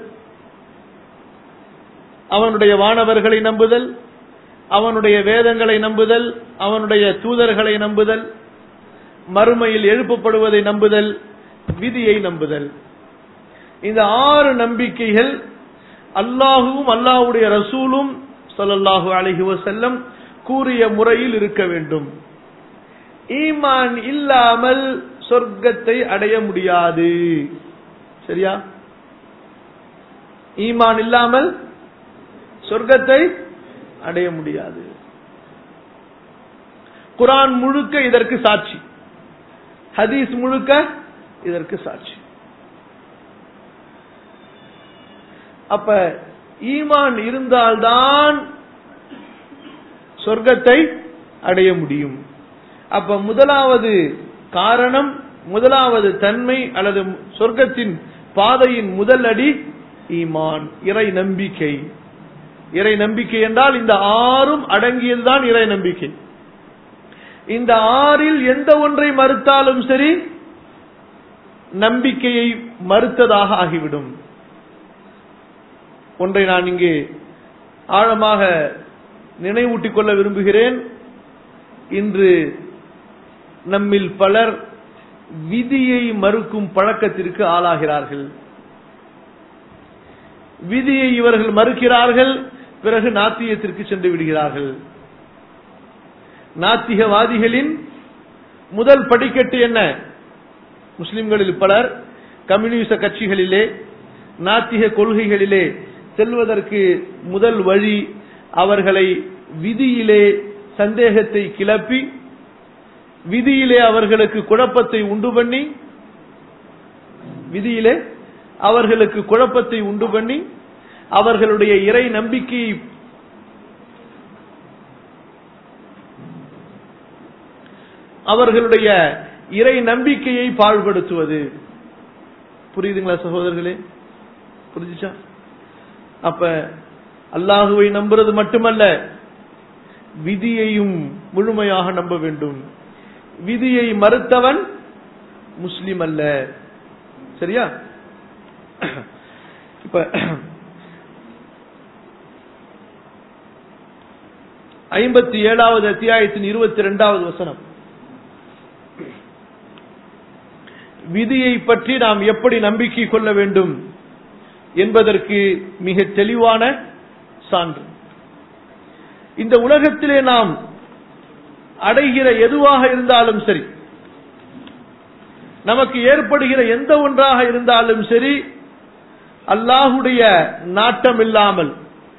அவனுடைய வானவர்களை நம்புதல் அவனுடைய வேதங்களை நம்புதல் அவனுடைய தூதர்களை நம்புதல் மறுமையில் எழுப்பப்படுவதை நம்புதல் விதியை நம்புதல் இந்த ஆறு நம்பிக்கைகள் அல்லாஹுவும் அல்லாஹுடைய ரசூலும் சொல்லல்லாஹு அலஹி வசல்லம் கூறிய முறையில் இருக்க வேண்டும் ஈமான் இல்லாமல் சொர்க்கத்தை அடைய முடியாது சரியா ஈமான் இல்லாமல் சொர்க்கத்தை அடைய முடியாது குரான் முழுக்க இதற்கு சாட்சி ஹதீஸ் முழுக்க இதற்கு சாட்சி அப்ப ஈமான் இருந்தால்தான் சொர்க்கத்தை அடைய முடியும் அப்ப முதலாவது காரணம் முதலாவது தன்மை அல்லது சொர்க்கத்தின் பாதையின் முதல் அடி ஈமான் இறை நம்பிக்கை இறை நம்பிக்கை என்றால் இந்த ஆறும் அடங்கியதுதான் இறை நம்பிக்கை இந்த ஆறில் எந்த ஒன்றை மறுத்தாலும் சரி நம்பிக்கையை மறுத்ததாக ஆகிவிடும் ஒன்றை நான் இங்கே ஆழமாக நினைவூட்டிக் கொள்ள விரும்புகிறேன் இன்று நம்மில் பலர் விதியை மறுக்கும் பழக்கத்திற்கு ஆளாகிறார்கள் விதியை இவர்கள் மறுக்கிறார்கள் பிறகு நாத்தியத்திற்கு சென்று விடுகிறார்கள் நாத்திகவாதிகளின் முதல் படிக்கட்டு என்ன முஸ்லிம்களில் பலர் கம்யூனிச கட்சிகளிலே நாத்திக கொள்கைகளிலே செல்வதற்கு முதல் வழி அவர்களை விதியிலே சந்தேகத்தை கிளப்பி விதியிலே அவர்களுக்கு குழப்பத்தை உண்டு பண்ணி விதியிலே அவர்களுக்கு குழப்பத்தை உண்டு பண்ணி அவர்களுடைய இறை நம்பிக்கையை அவர்களுடைய இறை நம்பிக்கையை பாழ்படுத்துவது புரியுதுங்களா சகோதரர்களே புரிஞ்சுச்சா அப்ப அல்லாஹுவை நம்புறது மட்டுமல்ல விதியையும் முழுமையாக நம்ப வேண்டும் விதியை மறுத்தவன் முஸ்லிம் அல்ல சரியா இப்ப ஐம்பத்தி ஏழாவது அத்தியாயத்தின் இருபத்தி இரண்டாவது வசனம் விதியை பற்றி நாம் எப்படி நம்பிக்கை கொள்ள வேண்டும் என்பதற்கு மிக தெளிவான சான்று இந்த உலகத்திலே நாம் அடைகிற எதுவாக இருந்தாலும் சரி நமக்கு ஏற்படுகிற எந்த ஒன்றாக இருந்தாலும் சரி அல்லாஹுடைய நாட்டம் இல்லாமல்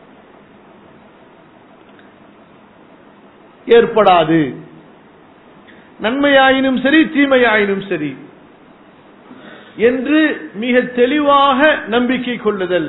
ஏற்படாது நன்மையாயினும் சரி தீமையாயினும் சரி என்று மிக தெளிவாக நம்பிக்கை கொள்ளுதல்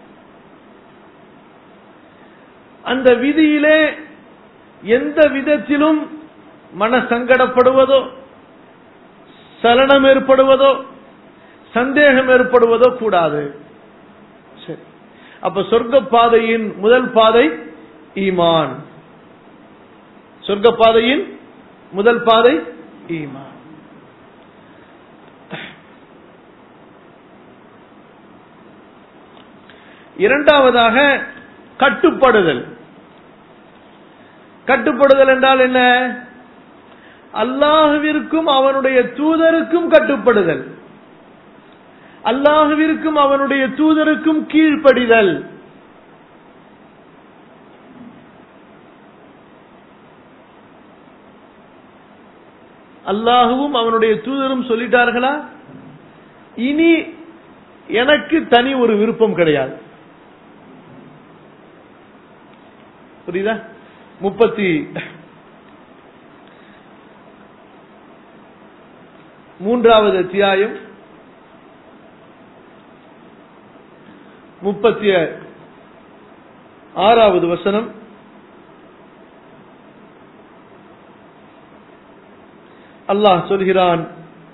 அந்த விதியிலே எந்த விதத்திலும் மன சங்கடப்படுவதோ சலனம் ஏற்படுவதோ சந்தேகம் ஏற்படுவதோ கூடாது சரி அப்ப சொர்க்க பாதையின் முதல் பாதை ஈமான் சொர்க்க பாதையின் முதல் பாதை ஈமான் இரண்டாவதாக கட்டுப்படுதல் கட்டுப்படுதல் என்றால் என்ன அல்லாஹுவிற்கும் அவனுடைய தூதருக்கும் கட்டுப்படுதல் அல்லாஹுவிற்கும் அவனுடைய தூதருக்கும் கீழ்ப்படிதல் அல்லாஹுவும் அவனுடைய தூதரும் சொல்லிட்டார்களா இனி எனக்கு தனி ஒரு விருப்பம் கிடையாது புரியுதா முப்பத்தி மூன்றாவது அத்தியாயம் முப்பத்தி ஆறாவது வசனம் அல்லாஹ் சொல்கிறான்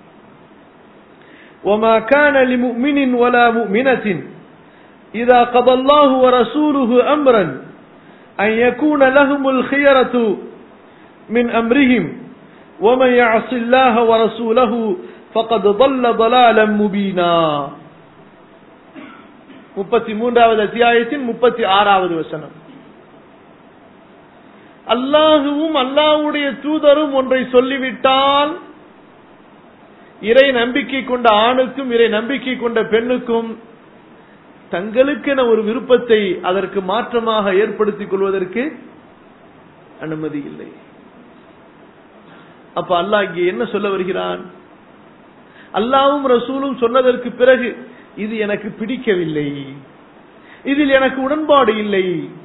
وما كان لمؤمن ولا مؤمنة إذا قضى الله ورسوله أمرا أن يكون لهم الخيرة من أمرهم ومن يعص الله ورسوله فقد ضل ضلالا مبينا முப்பத்தி மூன்றாவது அத்தியாயத்தின் முப்பத்தி ஆறாவது வசனம் அல்லாஹுவும் அல்லாஹுடைய தூதரும் ஒன்றை சொல்லிவிட்டால் இறை நம்பிக்கை கொண்ட ஆணுக்கும் இறை நம்பிக்கை கொண்ட பெண்ணுக்கும் தங்களுக்கென ஒரு விருப்பத்தை அதற்கு மாற்றமாக ஏற்படுத்திக் கொள்வதற்கு அனுமதி இல்லை அப்ப அல்லாஹ் இங்கே என்ன சொல்ல வருகிறான் அல்லாவும் ரசூலும் சொன்னதற்கு பிறகு இது எனக்கு பிடிக்கவில்லை இதில் எனக்கு உடன்பாடு இல்லை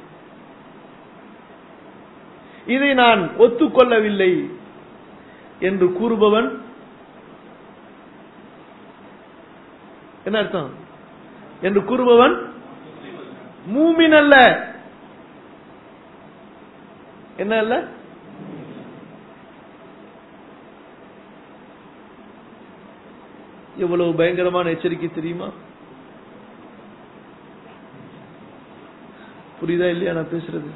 இதை நான் ஒத்துக்கொள்ளவில்லை என்று கூறுபவன் என்ன அர்த்தம் என்று கூறுபவன் மூமின் அல்ல என்ன அல்ல எவ்வளவு பயங்கரமான எச்சரிக்கை தெரியுமா புரியுதா இல்லையா நான் பேசுறது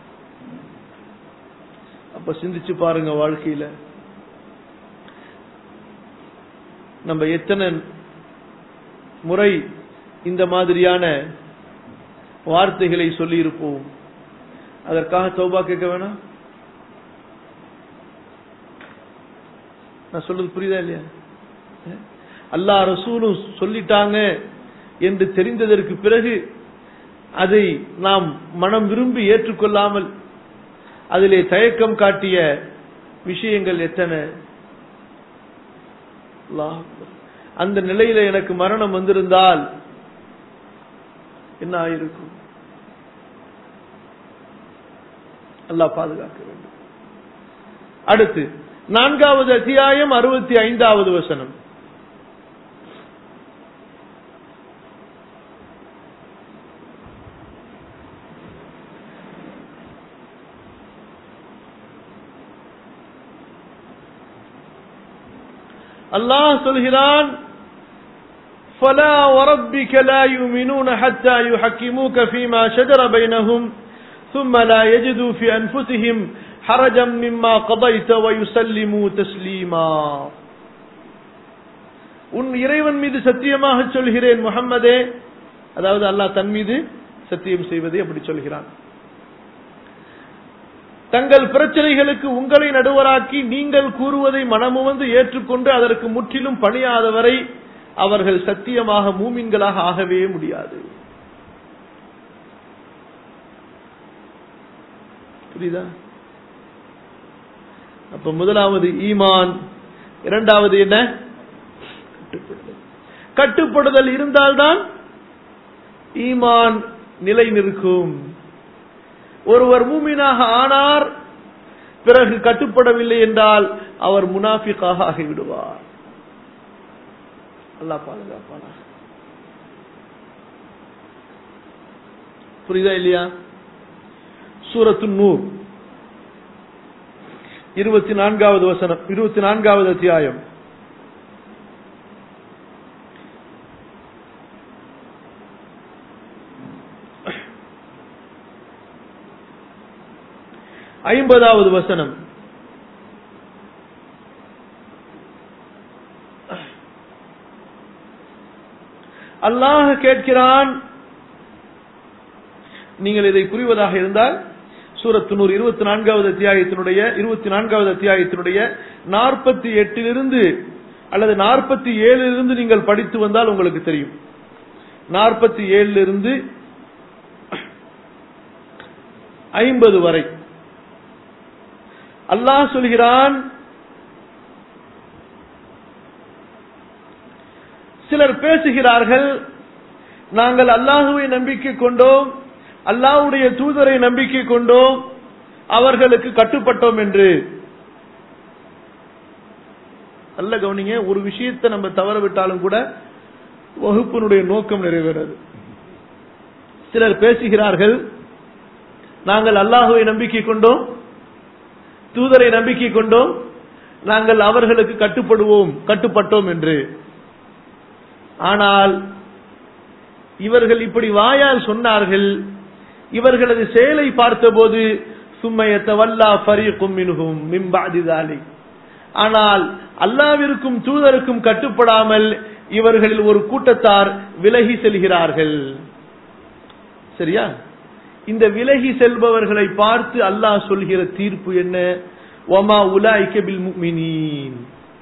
அப்ப சிந்திச்சு பாருங்க வாழ்க்கையில நம்ம எத்தனை முறை இந்த மாதிரியான வார்த்தைகளை சொல்லி இருப்போம் அதற்காக தௌபா கேட்க வேணாம் நான் சொல்றது புரியுதா இல்லையா அல்லாஹ் ரசூலும் சொல்லிட்டாங்க என்று தெரிந்ததற்கு பிறகு அதை நாம் மனம் விரும்பி ஏற்றுக்கொள்ளாமல் அதிலே தயக்கம் காட்டிய விஷயங்கள் எத்தனை அல்லாஹ் அக்பர். அந்த நிலையில எனக்கு மரணம் வந்திருந்தால் என்ன ஆயிருக்கும் அல்லாஹ் பாதுகாக்க வேண்டும் அடுத்து நான்காவது அத்தியாயம் அறுபத்தி ஐந்தாவது வசனம் அல்லாஹ் சொல்கிறான் فلا وربك لا يؤمنون حتى يحكموك فيما شجر بينهم ثم لا يجدوا في أنفسهم حرجا مما قضيت ويسلموا تسليما உன் இறைவன் மீது சத்தியமாக சொல்கிறேன் முகம்மதே அதாவது அல்லாஹ் தன் மீது சத்தியம் செய்வதை அப்படி சொல்கிறான் தங்கள் பிரச்சனைகளுக்கு உங்களை நடுவராக்கி நீங்கள் கூறுவதை மனமுவந்து ஏற்றுக்கொண்டு அதற்கு முற்றிலும் பணியாதவரை அவர்கள் சத்தியமாக மூமின்களாக ஆகவே முடியாது புரியுதா அப்ப முதலாவது ஈமான் இரண்டாவது என்ன கட்டுப்படுதல் கட்டுப்படுதல் இருந்தால்தான் ஈமான் நிலை நிற்கும் ஒருவர் மூமினாக ஆனார் பிறகு கட்டுப்படவில்லை என்றால் அவர் முனாஃபிக்காக ஆகிவிடுவார் அல்லாஹ் பாதுகாப்பானா புரியுதா இல்லையா சூரத்து நூர் இருபத்தி நான்காவது வசனம் இருபத்தி நான்காவது அத்தியாயம் ஐம்பதாவது வசனம் அல்லாஹ் கேட்கிறான் நீங்கள் இதை புரிவதாக இருந்தால் சூரத்து நூறு இருபத்தி நான்காவது அத்தியாயத்தினுடைய இருபத்தி நான்காவது அத்தியாயத்தினுடைய நாற்பத்தி எட்டிலிருந்து அல்லது நாற்பத்தி ஏழிலிருந்து நீங்கள் படித்து வந்தால் உங்களுக்கு தெரியும் நாற்பத்தி ஏழிலிருந்து ஐம்பது வரை அல்லாஹ் சொல்கிறான் சிலர் பேசுகிறார்கள் நாங்கள் அல்லாஹுவை நம்பிக்கை கொண்டோம் அல்லாஹ்வுடைய தூதரை நம்பிக்கை கொண்டோம் அவர்களுக்கு கட்டுப்பட்டோம் என்று நல்ல கவனிங்க ஒரு விஷயத்தை நம்ம தவற விட்டாலும் கூட வகுப்பினுடைய நோக்கம் நிறைவேறாது சிலர் பேசுகிறார்கள் நாங்கள் அல்லாஹுவை நம்பிக்கை கொண்டோம் தூதரை நம்பிக்கை கொண்டோம் நாங்கள் அவர்களுக்கு கட்டுப்படுவோம் கட்டுப்பட்டோம் என்று ஆனால் இவர்கள் இப்படி வாயால் சொன்னார்கள் இவர்களது செயலை பார்த்தபோது சும்மையத்த வல்லா ஃபரீக்கும் மின்ஹும் மிம்பாதிதாலி ஆனால் அல்லாவிற்கும் தூதருக்கும் கட்டுப்படாமல் இவர்களில் ஒரு கூட்டத்தார் விலகி செல்கிறார்கள் சரியா இந்த விலகி செல்பவர்களை பார்த்து அல்லாஹ் சொல்கிற தீர்ப்பு என்ன ஒமா உலாய்க்க பில் முக்மினீன்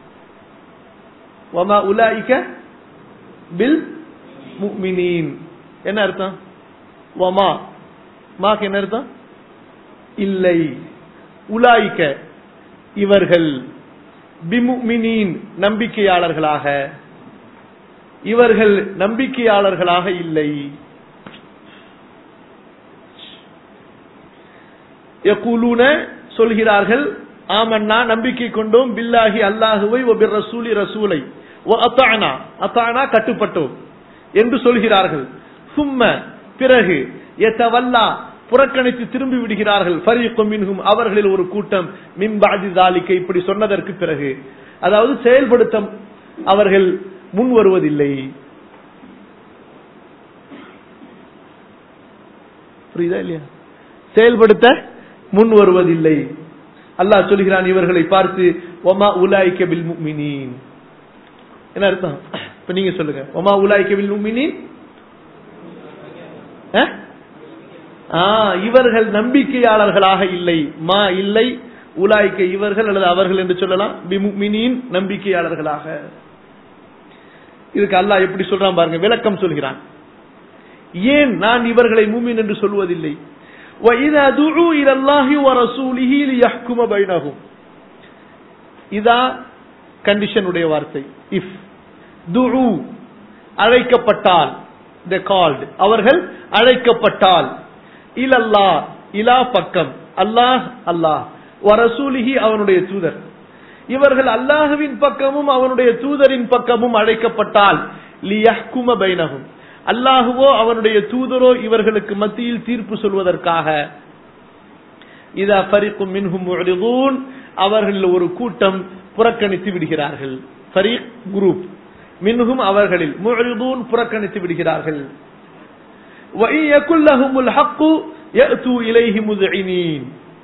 ஒமா உலாய்க்க பில் முக்மினீன் என்ன அர்த்தம் ஒமா மாக்கு என்ன அர்த்தம் இல்லை உலாய்க்க இவர்கள் பிமுமினீன் நம்பிக்கையாளர்களாக இவர்கள் நம்பிக்கையாளர்களாக இல்லை யகூலூன சொல்கிறார்கள் ஆமன்னா நம்பிக்கை கொண்டோம் பில்லாஹி அல்லாஹுவை ஒபிர் ரசூலி ரசூலை ஒ அத்தானா அத்தானா கட்டுப்பட்டோம் என்று சொல்கிறார்கள் சும்ம பிறகு எத்தவல்லா புறக்கணித்து திரும்பி விடுகிறார்கள் ஃபரீக்கும் மின்ஹும் அவர்களில் ஒரு கூட்டம் மின்பாதி தாலிக்க இப்படி சொன்னதற்கு பிறகு அதாவது செயல்படுத்த அவர்கள் முன் வருவதில்லை புரியுதா இல்லையா செயல்படுத்த முன் வருவதில்லை அல்லாஹ் சொல்கிறான் இவர்களை பார்த்து ஒமா உலாய்க்க பில் முக்மினீன் என்ன அர்த்தம் இப்ப நீங்க சொல்லுங்க ஒமா உலாய்க்க பில் முக்மினீன் இவர்கள் நம்பிக்கையாளர்களாக இல்லை மா இல்லை உலாய்க்க இவர்கள் அல்லது அவர்கள் என்று சொல்லலாம் பிமுக்மினின் நம்பிக்கையாளர்களாக இதுக்கு அல்லாஹ் எப்படி சொல்றான் பாருங்க விளக்கம் சொல்கிறான் ஏன் நான் இவர்களை மூமின் என்று சொல்வதில்லை وَإِذَا دُعُوا إِلَى اللَّهِ وَرَسُولِهِ لِيَحْكُمَ بَيْنَهُمْ இதா கண்டிஷனுடைய வார்த்தை இஃப் துஉ அழைக்கப்பட்டால் the called அவர்கள் அழைக்கப்பட்டால் இலல்லா இலா பக்கம் அல்லாஹ் அல்லாஹ் வரசூலிஹி அவனுடைய தூதர் இவர்கள் அல்லாஹுவின் பக்கமும் அவனுடைய தூதரின் பக்கமும் அழைக்கப்பட்டால் லியஹ்கும பைனஹும் அல்லாஹுவோ அவனுடைய தூதரோ இவர்களுக்கு மத்தியில் தீர்ப்பு சொல்வதற்காக இதா ஃபரீக்கும் மின்ஹும் முஅரிதூன் அவர்களில் ஒரு கூட்டம் புறக்கணித்து விடுகிறார்கள் ஃபரீக் குரூப் மின்ஹும் அவர்களில் முஅரிதூன் புறக்கணித்து விடுகிறார்கள் وَإِن يَكُن لَّهُمُ الْحَقُّ يَأْتُوا إِلَيْهِ مُذْعِنِينَ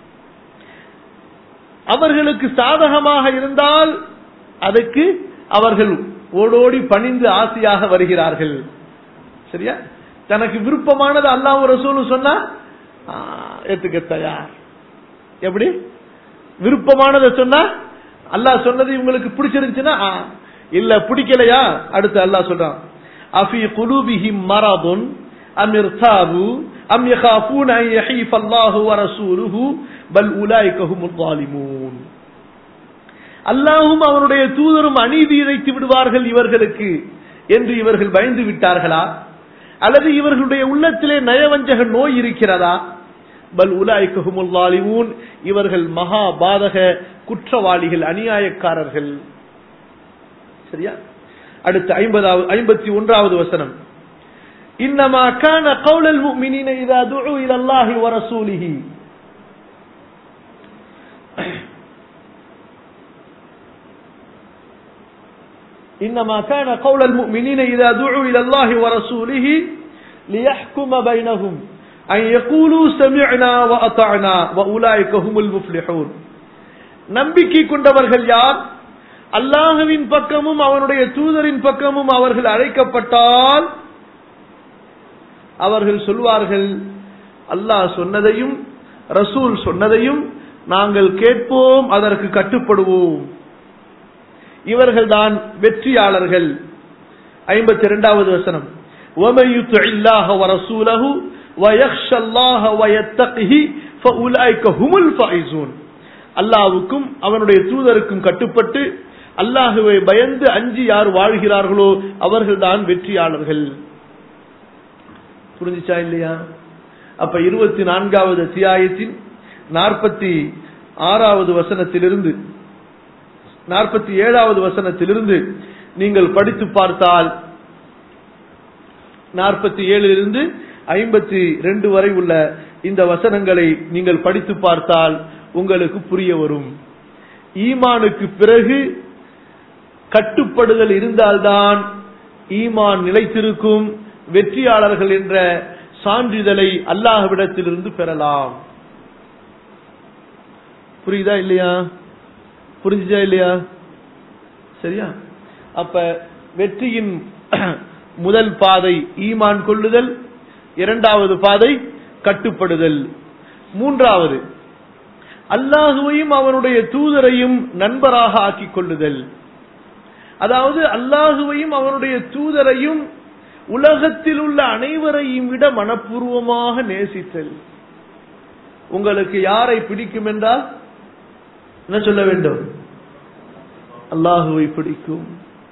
அவர்களுக்கு சாதகமாக இருந்தால் அதுக்கு அவர்கள் ஓடோடி பணிந்து ஆசையாக வருகிறார்கள் சரியா தனக்கு விருப்பமானது அல்லாஹ் ரசூலும் சொன்னா ஏத்துக்க தயார் எப்படி விருப்பமானதை சொன்னா அல்லாஹ் சொன்னது இவங்களுக்கு பிடிச்சிருந்துச்சுன்னா இல்ல பிடிக்கலையா அடுத்து அல்லாஹ் சொல்றான் அஃபி குலூபிஹிம் மரதுன் أم ارتابوا أم يخافون أن يحيف الله ورسوله بل أولئك هم الظالمون அல்லாஹும் அவனுடைய தூதரும் அநீதி இழைத்து விடுவார்கள் இவர்களுக்கு என்று இவர்கள் பயந்து விட்டார்களா அல்லது இவர்களுடைய உள்ளத்திலே நயவஞ்சக நோய் இருக்கிறதா பல் உலாய்கஹுமுல்லாலிமூன் இவர்கள் மகா பாதக குற்றவாளிகள் அநியாயக்காரர்கள் சரியா அடுத்து ஐம்பதாவது ஐம்பத்தி ஒன்றாவது வசனம் إنما كان قول المؤمنين إذا دعوا إلى الله ورسوله إنما كان قول المؤمنين إذا دعوا إلى الله ورسوله ليحكم بينهم أن يقولوا سمعنا وأطعنا وأولئك هم المفلحون நம்பிக்கை கொண்டவர்கள் யார் அல்லாஹுவின் பக்கமும் அவனுடைய தூதரின் பக்கமும் அவர்கள் அழைக்கப்பட்டால் அவர்கள் சொல்வார்கள் அல்லாஹ் சொன்னதையும் ரசூல் சொன்னதையும் நாங்கள் கேட்போம் அதற்கு கட்டுப்படுவோம் இவர்கள்தான் வெற்றியாளர்கள் ஐம்பத்தி இரண்டாவது வசனம் وَمَن يُطِعِ اللَّهَ وَرَسُولَهُ وَيَخْشَ اللَّهَ وَيَتَّقِهِ فَأُولَئِكَ هُمُ الْفَائِزُونَ அல்லாஹ்வுக்கும் அவனுடைய தூதருக்கும் கட்டுப்பட்டு அல்லாஹுவை பயந்து அஞ்சி யார் வாழ்கிறார்களோ அவர்கள்தான் வெற்றியாளர்கள் புரிஞ்சுச்சா இல்லையா அப்ப இருபத்தி நான்காவது அத்தியாயத்தின் நாற்பத்தி ஆறாவது வசனத்திலிருந்து நாற்பத்தி ஏழாவது வசனத்திலிருந்து நீங்கள் படித்து பார்த்தால் நாற்பத்தி ஏழிலிருந்து ஐம்பத்தி ரெண்டு வரை உள்ள இந்த வசனங்களை நீங்கள் படித்து பார்த்தால் உங்களுக்கு புரிய வரும் ஈமானுக்கு பிறகு கட்டுப்படுதல் இருந்தால்தான் ஈமான் நிலைத்திருக்கும் வெற்றியாளர்கள் என்ற சான்றிதழை அல்லாஹ்விடத்திலிருந்து பெறலாம் புரியுதா இல்லையா புரிஞ்சுதா இல்லையா சரியா அப்ப வெற்றியின் முதல் பாதை ஈமான் கொள்ளுதல் இரண்டாவது பாதை கட்டுப்படுதல் மூன்றாவது அல்லாஹுவையும் அவனுடைய தூதரையும் நண்பராக ஆக்கிக் கொள்ளுதல் அதாவது அல்லாஹுவையும் அவனுடைய தூதரையும் உலகத்தில் உள்ள அனைவரையும் விட மனப்பூர்வமாக நேசித்தல் உங்களுக்கு யாரை பிடிக்கும் என்றால் என்ன சொல்ல வேண்டும் அல்லாஹுவை பிடிக்கும்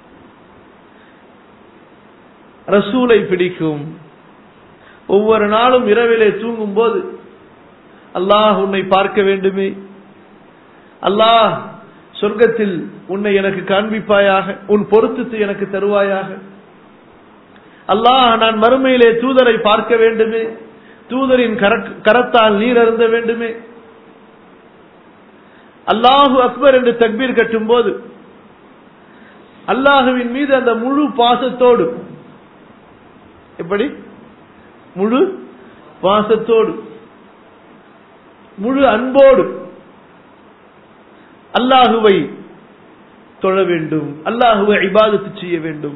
ரசூலை பிடிக்கும் ஒவ்வொரு நாளும் இரவிலே தூங்கும் போது அல்லாஹ் உன்னை பார்க்க வேண்டுமே அல்லாஹ் சொர்க்கத்தில் உன்னை எனக்கு காண்பிப்பாயாக உன் பொருத்தத்தை எனக்கு தருவாயாக அல்லாஹ் நான் மறுமையிலே தூதரை பார்க்க வேண்டுமே தூதரின் கரத்தால் நீர் அருந்த வேண்டுமே அல்லாஹு அக்பர் என்று தக்பீர் கட்டும் போது அல்லாஹுவின் மீது அந்த முழு பாசத்தோடு எப்படி முழு பாசத்தோடு முழு அன்போடு அல்லாஹுவை தொழ வேண்டும் அல்லாஹுவை இபாதத்து செய்ய வேண்டும்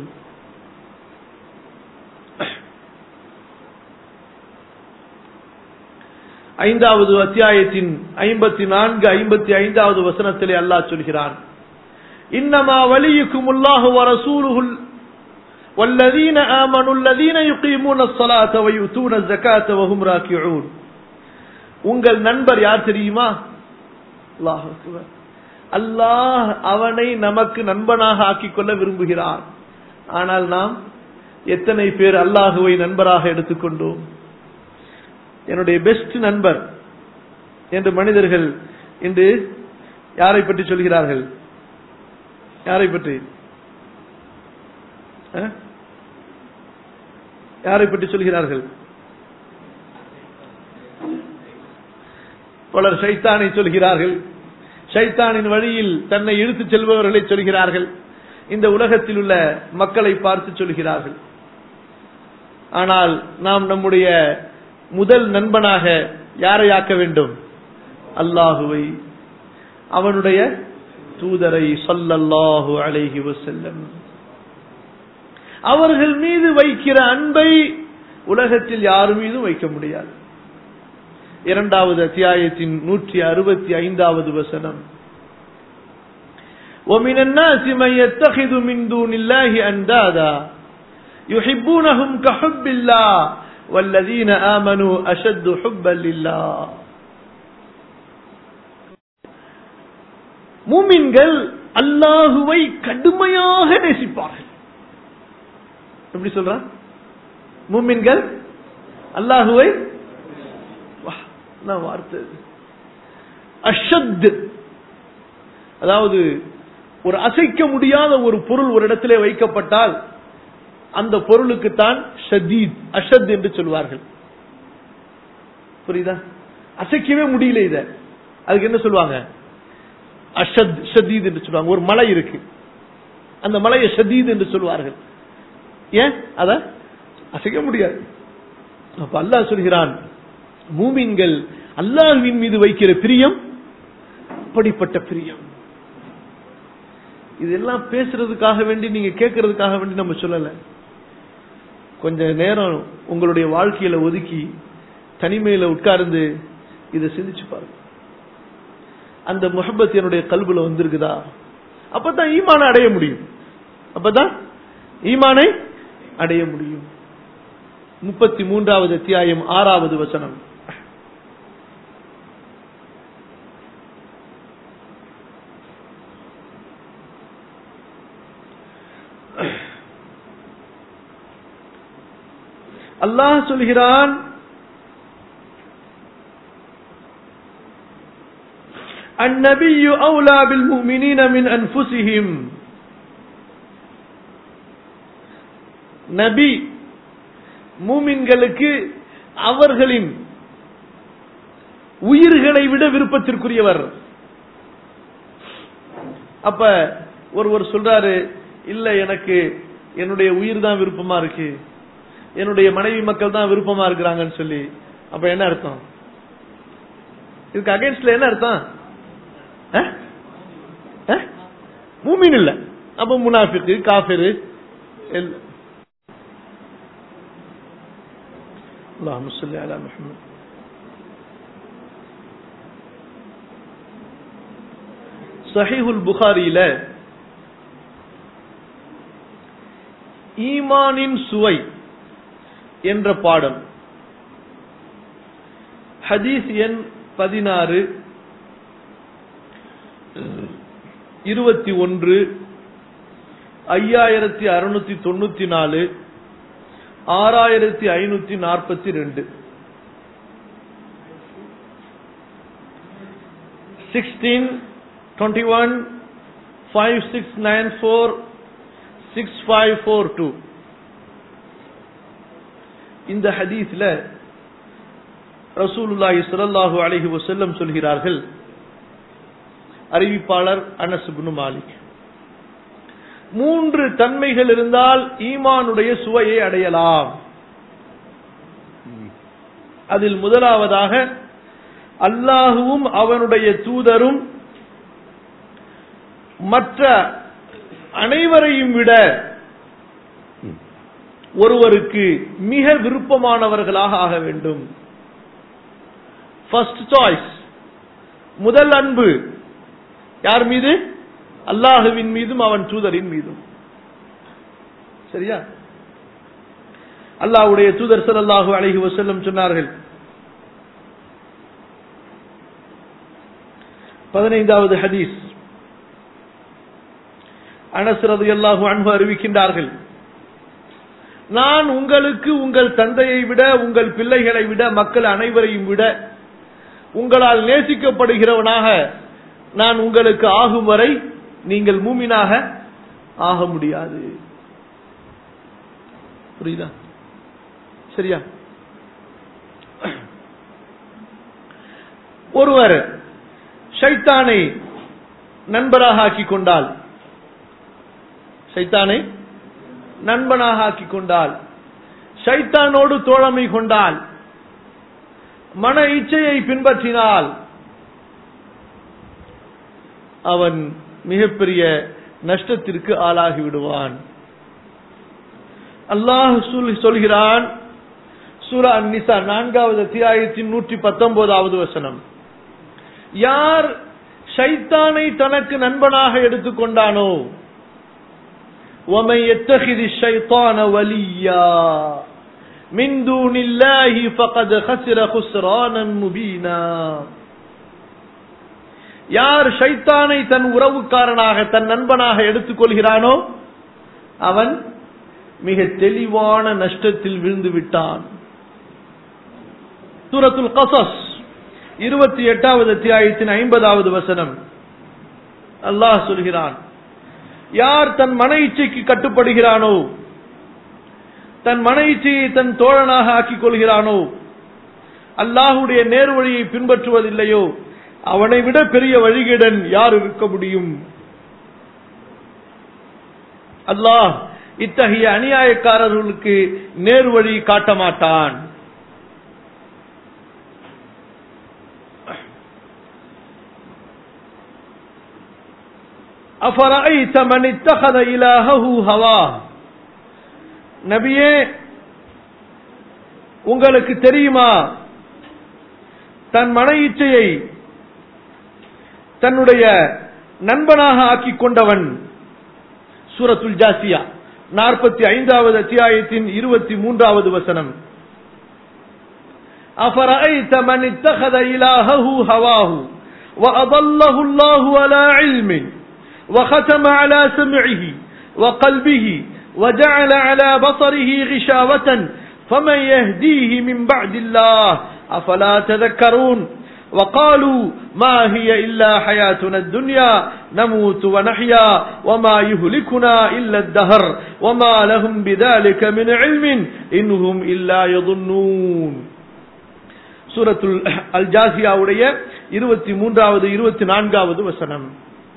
ஐந்தாவது அத்தியாயத்தின் ஐம்பத்தி நான்கு ஐம்பத்தி ஐந்தாவது வசனத்திலே அல்லாஹ் சொல்கிறான் இன்னமா வலியுக்கும் உல்லாஹு வரசூலுகுல் والذين آمنوا الذين يقيمون الصلاة ويؤتون الزكاة وهم راكعون உங்கள் நண்பர் யார் தெரியுமா அல்லாஹ் அல்லாஹ் அவனை நமக்கு நண்பனாக ஆக்கிக் கொள்ள விரும்புகிறார் ஆனால் நாம் எத்தனை பேர் அல்லாஹுவை நண்பராக எடுத்துக்கொண்டோம் என்னுடைய பெஸ்ட் நண்பர் என்று மனிதர்கள் இன்று யாரை பற்றி சொல்கிறார்கள் யாரை பற்றி யாரை பற்றி சொல்கிறார்கள் பலர் ஷைத்தானை சொல்கிறார்கள் ஷைத்தானின் வழியில் தன்னை இழுத்துச் செல்பவர்களை சொல்கிறார்கள் இந்த உலகத்தில் உள்ள மக்களை பார்த்து சொல்கிறார்கள் ஆனால் நாம் நம்முடைய முதல் நண்பனாக யாரை ஆக்க வேண்டும் அல்லாஹுவை அவனுடைய தூதரை சொல்லல்லாஹு அலைஹி வசல்லம் அவர்கள் மீது வைக்கிற அன்பை உலகத்தில் யார் மீதும் வைக்க முடியாது இரண்டாவது அத்தியாயத்தின் நூற்றி அறுபத்தி ஐந்தாவது வசனம் ومن الناس من يتخذ من دون الله أندادا يحبونهم كحب الله والذين آمنوا أشد حبا لله மூமின்கள் அல்லாஹுவை கடுமையாக நேசிப்பார்கள் எப்படி சொல்றான் மூமின்கள் அல்லாஹுவை வார்த்தை அஷத் அதாவது ஒரு அசைக்க முடியாத ஒரு பொருள் ஒரு இடத்திலே வைக்கப்பட்டால் அந்த பொருளுக்கு தான் ஷதீத் அஷத் என்று சொல்வார்கள் புரியுதா அசைக்கவே முடியல இத அதுக்கு என்ன சொல்லுவாங்க அஷத் ஷதீத் என்று சொல்லுவாங்க ஒரு மலை இருக்கு அந்த மலையை ஷதீத் என்று சொல்வார்கள் ஏன் அத அசைக்க முடியாது அப்ப அல்லாஹ் சொல்கிறான் மூமின்கள் அல்லாஹ்வின் மீது வைக்கிற பிரியம் அப்படிப்பட்ட பிரியம் இதெல்லாம் பேசுறதுக்காக வேண்டி நீங்க கேட்கறதுக்காக வேண்டி நம்ம சொல்லல கொஞ்ச நேரம் உங்களுடைய வாழ்க்கையில ஒதுக்கி தனிமையில உட்கார்ந்து இதை சிந்திச்சு பாருங்க அந்த முகப்பத் என்னுடைய கல்வில வந்திருக்குதா அப்பதான் ஈமானை அடைய முடியும் அப்பதான் ஈமானை அடைய முடியும் முப்பத்தி மூன்றாவது அத்தியாயம் ஆறாவது வசனம் அல்லாஹ் சொல்கிறான் النبي أولى بالمؤمنين من أنفسهم நபி மூமின்களுக்கு அவர்களின் உயிர்களை விட விருப்பத்திற்குரியவர் அப்ப ஒருவர் சொல்றாரு இல்ல எனக்கு என்னுடைய உயிர் தான் விருப்பமா இருக்கு என்னுடைய மனைவி மக்கள் தான் விருப்பமா இருக்கிறாங்கன்னு சொல்லி அப்ப என்ன அர்த்தம் இதுக்கு அகைன்ஸ்ட்ல என்ன அர்த்தம் அஹ்? அஹ்? மூமின் இல்ல அப்ப முனாஃபிக்கு காஃபிரு எல்- اللهم صل على محمد சஹீஹுல் புகாரியில ஈமானின் சுவை என்ற பாடம் ஹதீஸ் எண் பதினாறு இருபத்தி ஒன்று ஐயாயிரத்தி அறுநூத்தி தொண்ணூத்தி நாலு ஆறாயிரத்தி ஐநூத்தி நாற்பத்தி ரெண்டு sixteen twenty one five six nine four six five four two இந்த ஹதீஸ்ல ரசூலுல்லாஹி ஸல்லல்லாஹு அலைஹி வஸல்லம் சொல்கிறார்கள் அறிவிப்பாளர் அனஸ் இப்னு மாலிக் மூன்று தன்மைகள் இருந்தால் ஈமானுடைய சுவையை அடையலாம் அதில் முதலாவதாக அல்லாஹுவும் அவனுடைய தூதரும் மற்ற அனைவரையும் விட ஒருவருக்கு மிக விருப்பமானவர்களாக ஆக வேண்டும் ஃபர்ஸ்ட் சாய்ஸ் முதல் அன்பு யார் மீது அல்லாஹுவின் மீதும் அவன் தூதரின் மீதும் சரியா அல்லாஹ்வுடைய தூதர் ஸல்லல்லாஹு அலைஹி வஸல்லம் சொன்னார்கள் பதினைந்தாவது ஹதீஸ் அனஸ் ரலியல்லாஹு அன்ஹு அறிவிக்கின்றார்கள் நான் உங்களுக்கு உங்கள் தந்தையை விட உங்கள் பிள்ளைகளை விட மக்கள் அனைவரையும் விட உங்களால் நேசிக்கப்படுகிறவனாக நான் உங்களுக்கு ஆகும் வரை நீங்கள் மூமினாக ஆக முடியாது புரியுதா சரியா ஒருவர் ஷைத்தானை நண்பராக ஆக்கிக் கொண்டால் ஷைத்தானை நண்பனாக ஆக்கிக் கொண்டால் ஷைத்தானோடு தோழமை கொண்டால் மன இச்சையை பின்பற்றினால் அவன் மிகப்பெரிய நஷ்டத்திற்கு ஆளாகி விடுவான் அல்லாஹ் சொல்- சொல்கிறான் சூரா நிசா நான்காவது அத்தியாயத்தின் நூற்றி பத்தொன்பதாவது வசனம் யார் ஷைத்தானை தனக்கு நண்பனாக எடுத்துக்கொண்டானோ ومن يتخذ الشيطان وليا من دون الله فقد خسر خسرانا مبينا யார் ஷைத்தானை தன் உறவுக்காரனாக தன் நண்பனாக எடுத்துக்கொள்கிறானோ அவன் மிக தெளிவான நஷ்டத்தில் விழுந்து விட்டான் சூரத்துல் கசஸ் இருபத்தி எட்டாவது அத்தியாயத்தின் ஐம்பதாவது வசனம் அல்லாஹ் சொல்கிறான் யார் தன் மன இச்சைக்கு கட்டுப்படுகிறானோ தன் மன இச்சையை தன் தோழனாக ஆக்கிக் கொள்கிறானோ அல்லாஹுடைய நேர்வழியை பின்பற்றுவதில்லையோ அவனை விட பெரிய வழிகேடன் யார் இருக்க முடியும் அல்லாஹ் இத்தகைய அநியாயக்காரர்களுக்கு நேர்வழி காட்ட மாட்டான் أفرأيت من اتخذ إلهه هواه நபியே உங்களுக்கு தெரியுமா தன் மன இச்சையை தன்னுடைய நண்பனாக ஆக்கிக் கொண்டவன் சூரத்துல் ஜாசியா நாற்பத்தி ஐந்தாவது அத்தியாயத்தின் இருபத்தி மூன்றாவது வசனம் أفرأيت من اتخذ إلهه هواه وأضله الله على علم وختم على سمعه وقلبه وجعل على بصره غشاوة فمن يهديه من بعد الله أفلا تذكرون وقالوا ما هي إلا حياتنا الدنيا نموت ونحيا وما يهلكنا إلا الدهر وما لهم بذلك من علم إنهم إلا يظنون சூரத்துல் அல் ஜாசியாவுடைய இருபத்தி மூன்றாவது இருபத்தி நான்காவது வசனம்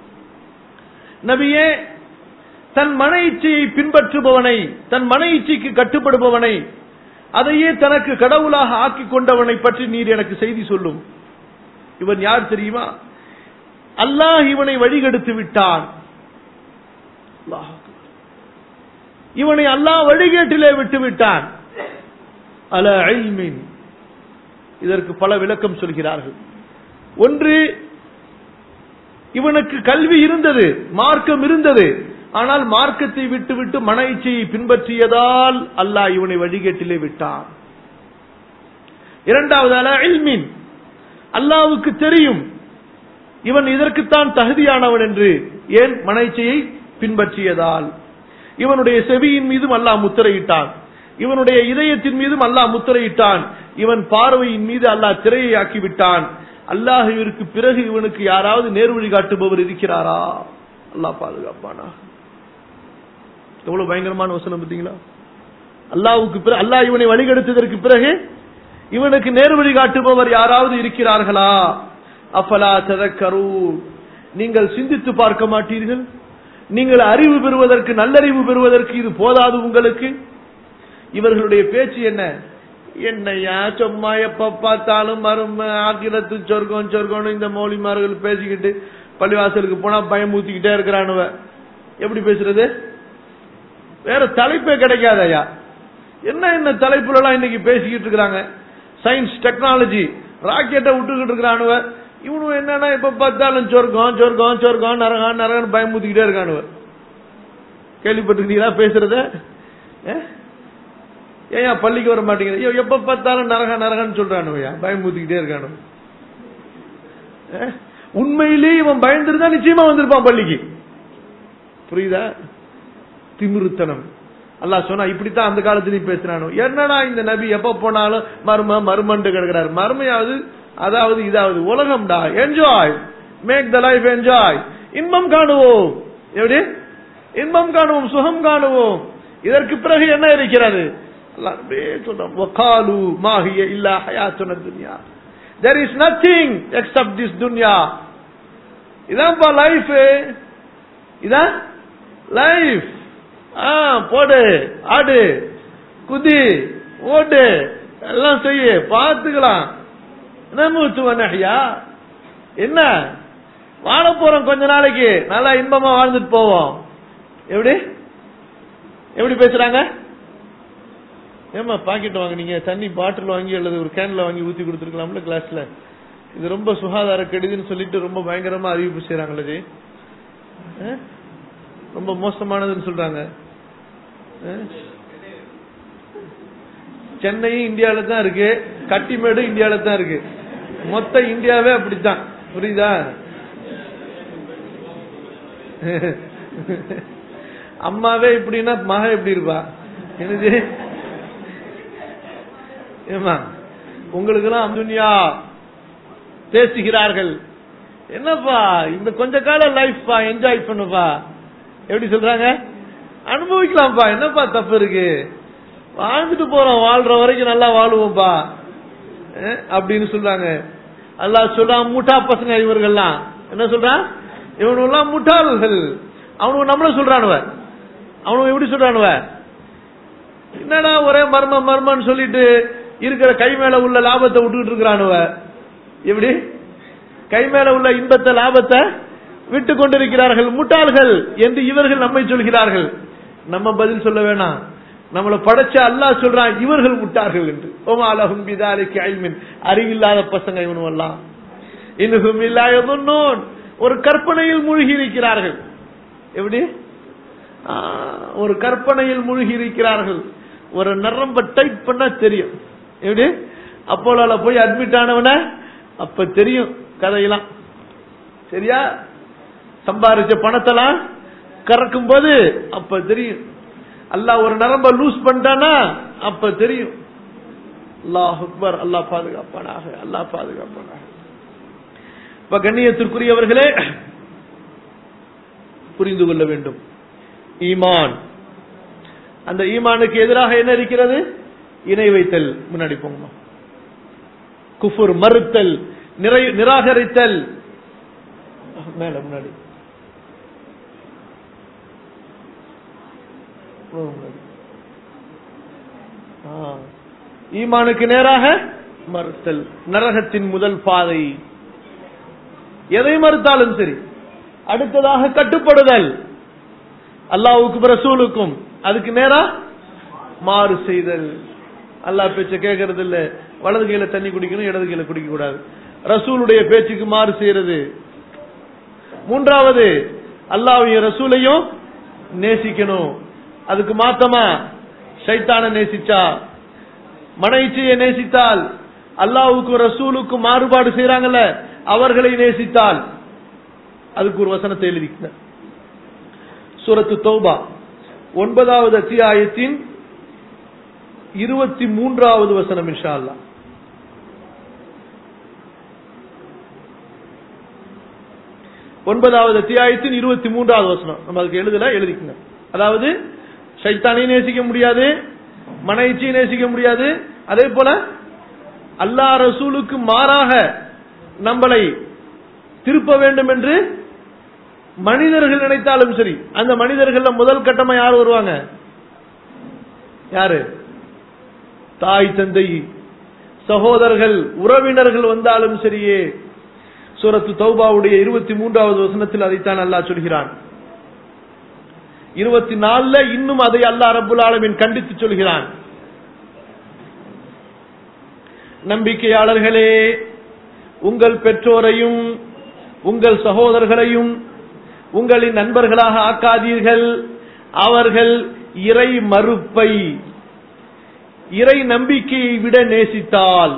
நபியே தன் மன இச்சையை பின்பற்றுபவனை தன் மன இச்சைக்கு கட்டுப்படுபவனை அதையே தனக்கு கடவுளாக ஆக்கி கொண்டவனை பற்றி நீர் எனக்கு செய்தி சொல்லும் இவன் யார் தெரியுமா அல்லாஹ் இவனை வழிகெடுத்து விட்டான் அல்லாஹ் அக்பர். இவனை அல்லாஹ் வழிகேட்டிலே விட்டு விட்டான் அல இல்மின் இதற்கு பல விளக்கம் சொல்கிறார்கள் ஒன்று இவனுக்கு கல்வி இருந்தது மார்க்கம் இருந்தது ஆனால் மார்க்கத்தை விட்டுவிட்டு மன இச்சையை பின்பற்றியதால் அல்லாஹ் இவனை வழிகேட்டிலே விட்டான் இரண்டாவதான இல்மின் அல்லாவுக்கு தெரியும் இவன் இதற்குத்தான் தகுதியானவன் என்று ஏன் மன இச்சையை பின்பற்றியதால் இவனுடைய செவியின் மீதும் அல்லாஹ் முத்திரையிட்டான் இவனுடைய இதயத்தின் மீதும் அல்லாஹ் முத்திரையிட்டான் இவன் பார்வையின் மீது அல்லாஹ் திரையை ஆக்கிவிட்டான் அல்லாஹுவிற்கு பிறகு இவனுக்கு யாராவது நேர்வழி காட்டுபவர் இருக்கிறாரா அல்லாஹ் பாதுகாப்பானா எவ்வளவு பயங்கரமான வசனம் பார்த்தீங்களா அல்லாவுக்கு பிறகு அல்லாஹ் இவனை வழிகெடுத்ததற்கு பிறகு இவனுக்கு நேர்வழி காட்டுபவர் யாராவது இருக்கிறார்களா அஃபலா ததக்கரு நீங்கள் சிந்தித்து பார்க்க மாட்டீர்கள் நீங்கள் அறிவு பெறுவதற்கு நல்லறிவு பெறுவதற்கு இது போதாது உங்களுக்கு இவர்களுடைய பேச்சு என்ன என்னையா சும்மா எப்ப பார்த்தாலும் மரும் ஆக்கிரத்து சொர்க்கம் சொர்க்கம்னு இந்த மௌலிமார்கள் பேசிக்கிட்டு பள்ளிவாசலுக்கு போனா பயமூத்திக்கிட்டே இருக்கிறானுவ எப்படி பேசுறது வேற தலைப்பே கிடைக்காதயா என்ன என்ன தலைப்புல எல்லாம் இன்னைக்கு பேசிக்கிட்டு இருக்கிறாங்க சயின்ஸ் டெக்னாலஜி ராக்கெட்டை விட்டுக்கிட்டு இருக்கிறானுவ இவனு என்னன்னா எப்ப பார்த்தாலும் சொர்க்கம் சொர்க்கம் சொர்க்கம் நரகம் நரகன் பயமுத்திக்கிட்டே இருக்கானுவ கேள்விப்பட்டிருக்கீங்களா பேசுறத ஏன் பள்ளிக்கு வர மாட்டேங்குது ஐயோ எப்ப பார்த்தாலும் நரக நரகன்னு சொல்றானுவையா பயமுத்திக்கிட்டே இருக்கானு உண்மையிலேயே இவன் பயந்துருந்தா நிச்சயமா வந்திருப்பான் பள்ளிக்கு புரியுதா திமிருத்தனம் அல்லாஹ் சொன்னா இப்படித்தான் அந்த காலத்திலயும் பேசுறானோ என்னடா இந்த நபி எப்ப போனாலும் மர்ம மர்மன்ட்டு கிடக்கிறாரு மர்மையாவது அதாவது இதாவது உலகம்டா enjoy make the life enjoy இன்பம் காணுவோம் எப்படி இன்பம் காணுவோம் சுகம் காணுவோம் இதற்கு பிறகு என்ன இருக்கிறது அல்லாஹ் அப்படியே சொல்றான் வகாலு மாஹிய இல்லா ஹயாத்துன துன்யா there is nothing except this dunya இதான்ப்பா லைஃப் இதான் லைஃப் ஆ போடு ஆடு குதி ஓடு எல்லாம் செய்ய பார்த்துக்கலாம் நமுத்துவனையா என்ன வாழ போறோம் கொஞ்ச நாளைக்கு நல்லா இன்பமா வாழ்ந்துட்டு போவோம் எப்படி எப்படி பேசுறாங்க ஏமா பாக்கெட் வாங்குனீங்க தண்ணி பாட்டில் வாங்கி அல்லது ஒரு கேன்ல வாங்கி ஊத்தி கொடுத்துருக்கலாம்ல கிளாஸ்ல இது ரொம்ப சுகாதார கெடுதின்னு சொல்லிட்டு ரொம்ப பயங்கரமா அறிவிப்பு செய்யறாங்களே ஜி ஆ? ரொம்ப மோசமானதுன்னு சொல்றாங்க ஆ? சென்னையும் இந்தியாவில தான் இருக்கு கட்டிமேடும் இந்தியாவில தான் இருக்கு மொத்த இந்தியாவே அப்படித்தான் புரியுதா அம்மாவே இப்படின்னா மக எப்படி இருப்பா என்னது ஏமா உங்களுக்கு எல்லாம் துனியா பேசுகிறார்கள் என்னப்பா இந்த கொஞ்ச கால லைஃப்பா என்ஜாய் பண்ணுப்பா எப்படி சொல்றாங்க அனுபவிக்கலாம்ப்பா என்னப்பா தப்பு இருக்கு வாழ்ந்துட்டு போறோம் வாழ்ற வரைக்கும் நல்லா வாழுவோம்ப்பா அஹ், அப்படின்னு சொல்றாங்க அல்லாஹ் சொல்றான் முட்டா பசங்க இவர்கள்லாம் என்ன சொல்றான் இவனுங்கெல்லாம் முட்டாள்கள் அவனுக்கு நம்மள சொல்றானுவ அவனுக்கு எப்படி சொல்றானுவ என்னடா ஒரே மர்ம மர்மன்னு சொல்லிட்டு இருக்கிற கை மேல உள்ள லாபத்தை விட்டுக்கிட்டு இருக்கிறானுவ எப்படி கை மேல உள்ள இன்பத்தை லாபத்தை விட்டு கொண்டிருக்கிறார்கள் முட்டாள்கள் என்று இவர்கள் நம்மை சொல்கிறார்கள் நம்ம பதில் சொல்ல வேணாம் நம்மளை படைச்ச அல்லாஹ் சொல்றான் இவர்கள் முட்டார்கள் என்று ஓமாலஹும் பிதாலிக்கு அல்மின் அறிவில்லாத பசங்க இவனும் எல்லாம் இன்னும் இல்லாயதுன்னோன் ஒரு கற்பனையில் மூழ்கி இருக்கிறார்கள் எப்படி ஆ, ஒரு கற்பனையில் மூழ்கி இருக்கிறார்கள் ஒரு நரம்ப டைட் பண்ணா தெரியும் எப்படி அப்போலோல போய் அட்மிட் ஆனவன அப்ப தெரியும் கதையெல்லாம் சரியா சம்பாரிச்ச பணத்தெல்லாம் கறக்கும் போது அப்ப தெரியும் அல்லாஹ் ஒரு நரம்ப லூஸ் பண்ணிட்டானா அப்ப தெரியும் அல்லாஹ் அக்பர் அல்லாஹ் பாதுகாப்பானாக அல்லாஹ் பாதுகாப்பானாக இப்ப கண்ணியத்திற்குரியவர்களே புரிந்து கொள்ள வேண்டும் ஈமான் அந்த ஈமானுக்கு எதிராக என்ன இருக்கிறது இணை வைத்தல் முன்னாடி போங்கம்மா குஃபுர் மறுத்தல் நிறை நிராகரித்தல் மேல முன்னாடி முன்னாடி. ஆ. ஈமானுக்கு நேராக மறுத்தல் நரகத்தின் முதல் பாதை எதை மறுத்தாலும் சரி அடுத்ததாக கட்டுப்படுதல் அல்லாவுக்கும் ரசூலுக்கும் அதுக்கு நேரா மாறு செய்தல் அல்லாஹ் பேச்ச கேட்கறது இல்ல வலது கையில தண்ணி குடிக்கணும் இடது கையில குடிக்க கூடாது ரசூலுடைய பேச்சுக்கு மாறு செய்யறது மூன்றாவது அல்லாஹ்வையும் ரசூலையும் நேசிக்கணும் அதுக்கு மாத்தமா சைத்தான நேசிச்சா மன இச்சையை நேசித்தால் அல்லாஹ்வுக்கும் ரசூலுக்கும் மாறுபாடு செய்யறாங்கல்ல அவர்களை நேசித்தால் அதுக்கு ஒரு வசனத்தை எழுதிக்க சூரத்து தௌபா ஒன்பதாவது அத்தியாயத்தின் இருபத்தி மூன்றாவது வசனம் இன்ஷா அல்லாஹ் ஒன்பதாவது அத்தியாயத்தின் இருபத்தி மூன்றாவது வசனம் நம்ம அதுக்கு எழுதல எழுதிக்கங்க அதாவது சைத்தானையும் நேசிக்க முடியாது மன இச்சையை நேசிக்க முடியாது அதே போல அல்லாஹ் ரசூலுக்கு மாறாக நம்மளை திருப்ப வேண்டும் என்று மனிதர்கள் நினைத்தாலும் சரி அந்த மனிதர்கள்ல முதல் கட்டமா யார் வருவாங்க யாரு தாய் தந்தை சகோதரர்கள் உறவினர்கள் வந்தாலும் சரியே சூரத்து தௌபாவுடைய இருபத்தி மூன்றாவது வசனத்தில் அதைத்தான் அல்லாஹ் சொல்கிறான் இருபத்தி நாலுல இன்னும் அதை அல்லாஹ் ரபுல் ஆலமின் கண்டித்து சொல்கிறான் நம்பிக்கையாளர்களே உங்கள் பெற்றோரையும் உங்கள் சகோதரர்களையும் உங்களின் நண்பர்களாக ஆக்காதீர்கள் அவர்கள் இறை மறுப்பை இறை நம்பிக்கையை விட நேசித்தால்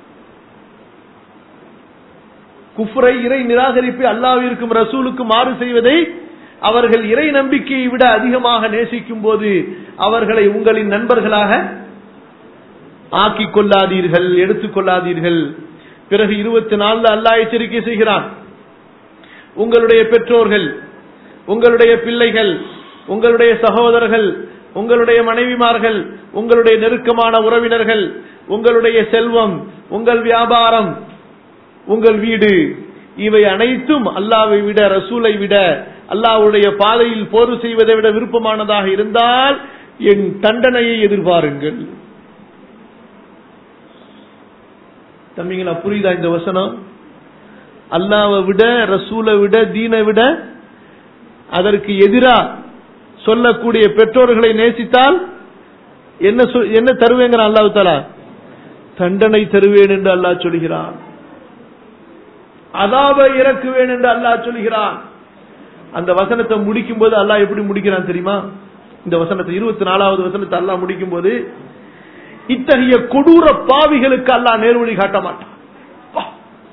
குஃப்ரை இறை நிராகரிப்பை அல்லாவிற்கும் ரசூலுக்கும் மாறு செய்வதை அவர்கள் இறை நம்பிக்கையை விட அதிகமாக நேசிக்கும் போது அவர்களை உங்களின் நண்பர்களாக ஆக்கிக் கொள்ளாதீர்கள் எடுத்துக் கொள்ளாதீர்கள் பிறகு இருபத்தி நாலுல அல்லாஹ் எச்சரிக்கை செய்கிறான் உங்களுடைய பெற்றோர்கள் உங்களுடைய பிள்ளைகள் உங்களுடைய சகோதரர்கள் உங்களுடைய மனைவிமார்கள் உங்களுடைய நெருக்கமான உறவினர்கள் உங்களுடைய செல்வம் உங்கள் வியாபாரம் உங்கள் வீடு இவை அனைத்தும் அல்லாவை விட ரசூலை விட அல்லாவுடைய பாதையில் போர் செய்வதை விட விருப்பமானதாக இருந்தால் என் தண்டனையை எதிர்பாருங்கள் தம்பிங்களா புரியுதா இந்த வசனம் அல்லாவை விட ரசூலை விட தீனை விட அதற்கு எதிரா சொல்லக்கூடிய பெற்றோர்களை நேசித்தால் என்ன சொல்- என்ன தருவேங்கிறான் அல்லாஹ் தாலா தண்டனை தருவேன் என்று அல்லாஹ் சொல்கிறான் அதாபை இறக்குவேன் என்று அல்லாஹ் சொல்கிறான் அந்த வசனத்தை முடிக்கும் போது அல்லாஹ் எப்படி முடிக்கிறான் தெரியுமா இந்த வசனத்தை இருபத்தி நாலாவது வசனத்தை அல்லாஹ் முடிக்கும் போது இத்தகைய கொடூர பாவிகளுக்கு அல்லாஹ் நேர்வழி காட்ட மாட்டான் அப்பா.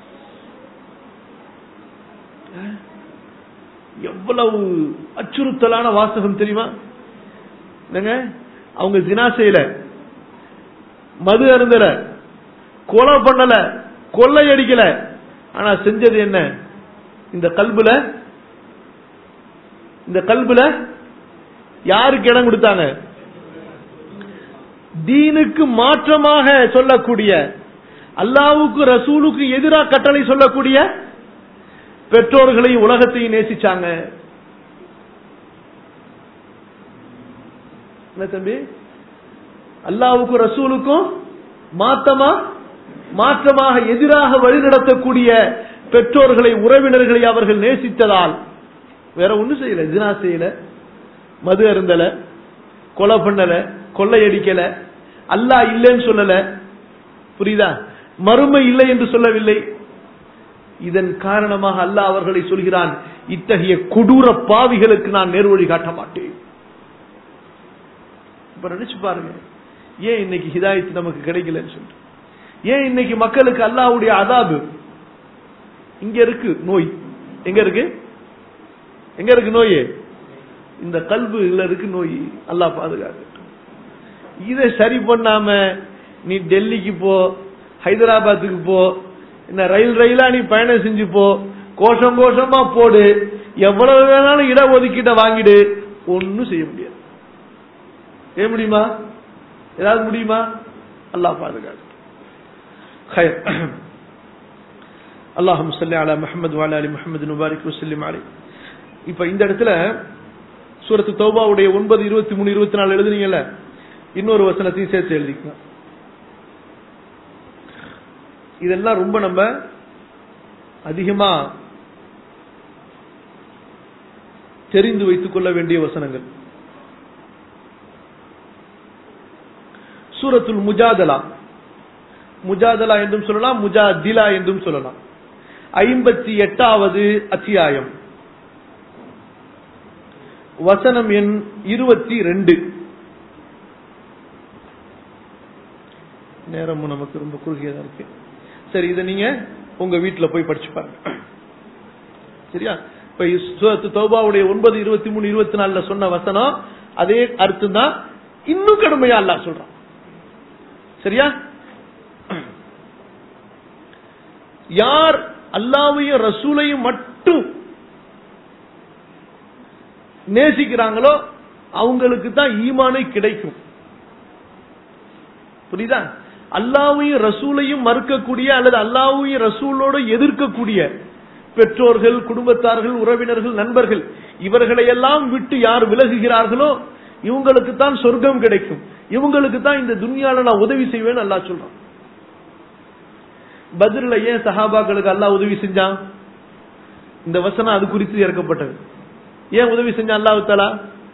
எவ்வளவு அச்சுறுத்தலான வாசகம் தெரியுமா என்னங்க அவங்க ஜினா செய்யல மது அருந்தல கொலை பண்ணல கொள்ளை அடிக்கல ஆனா செஞ்சது என்ன இந்த கல்புல இந்த கல்புல யாருக்கு இடம் கொடுத்தாங்க தீனுக்கு மாற்றமாக சொல்லக்கூடிய அல்லாவுக்கு ரசூலுக்கு எதிராக கட்டளை சொல்லக்கூடிய பெற்றோர்களை உலகத்தையும் நேசிச்சாங்க என்ன தம்பி அல்லாவுக்கும் ரசூலுக்கும் மாத்தமா மாற்றமாக எதிராக வழிநடத்தக்கூடிய பெற்றோர்களை உறவினர்களை அவர்கள் நேசித்ததால் வேற ஒண்ணும் செய்யல ஜினா செய்யல மது அருந்தல கொலை பண்ணல கொள்ளையடிக்கல அல்லாஹ் இல்லைன்னு சொல்லல புரியுதா மறுமை இல்லை என்று சொல்லவில்லை இதன் காரணமாக அல்லாஹ் அவர்களை சொல்கிறான் இத்தகைய கொடூர பாவிகளுக்கு நான் நேர்வழி காட்ட மாட்டேன் இப்ப நினைச்சு பாருங்க ஏன் இன்னைக்கு ஹிதாயத் நமக்கு கிடைக்கலன்னு சொல்லிட்டு ஏன் இன்னைக்கு மக்களுக்கு அல்லாஹ்வுடைய அதாபு இங்க இருக்கு நோய் எங்க இருக்கு எங்க இருக்கு நோய் இந்த கல்புல இருக்கு நோய் அல்லாஹ் பாதுகாக்கட்டும் இதை சரி பண்ணாம நீ டெல்லிக்கு போ ஹைதராபாத்துக்கு போ என்ன ரயில் ரயிலா நீ பயணம் செஞ்சு போ கோஷம் கோஷமா போடு எவ்வளவு வேணாலும் இட ஒதுக்கீட்ட வாங்கிடு ஒன்னும் செய்ய முடியாது செய்ய முடியுமா ஏதாவது முடியுமா அல்லாஹ் பாதுகாக்கு خير اللهم صل على محمد وعلى ال محمد وبارك وسلم عليه இப்ப இந்த இடத்துல சூரத்து தௌபாவுடைய ஒன்பது இருபத்தி மூணு இருபத்தி நாலு எழுதுனீங்கல்ல இன்னொரு வசனத்தையும் சேர்த்து எழுதிக்கலாம் இதெல்லாம் ரொம்ப நம்ம அதிகமா தெரிந்து வைத்துக் கொள்ள வேண்டிய வசனங்கள் சூரத்துல் முஜாதலா முஜாதலா என்றும் சொல்லலாம் முஜாதிலா என்றும் சொல்லலாம் ஐம்பத்தி எட்டாவது அத்தியாயம் வசனம் எண் இருபத்தி ரெண்டு நேரமும் நமக்கு ரொம்ப குறுகியதா இருக்கு சரி இதை நீங்க உங்க வீட்டுல போய் படிச்சு பாருங்க சரியா இப்ப சூரத்து தௌபாவுடைய ஒன்பது இருபத்தி மூணு இருபத்தி நாலுல சொன்ன வசனம் அதே அர்த்தம் தான் இன்னும் கடுமையா அல்லாஹ் சொல்றான் சரியா யார் அல்லாவையும் ரசூலையும் மட்டும் நேசிக்கிறாங்களோ அவங்களுக்கு தான் ஈமானை கிடைக்கும் புரியுதா அல்லாவையும் ரசூலையும் மறுக்கக்கூடிய அல்லது அல்லாவையும் ரசூலோடு எதிர்க்கக்கூடிய பெற்றோர்கள் குடும்பத்தார்கள் உறவினர்கள் நண்பர்கள் இவர்களை எல்லாம் விட்டு யார் விலகுகிறார்களோ இவங்களுக்கு தான் சொர்க்கம் கிடைக்கும் இவங்களுக்கு தான் இந்த துன்யால நான் உதவி செய்வேன்னு அல்லா சொல்றான் பதில ஏன் சஹாபாக்களுக்கு அல்லாஹ் உதவி செஞ்சான் இந்த வசனம் அது குறித்து இறக்கப்பட்டது ஏன் உதவி செஞ்சான் அல்லாஹு தாலா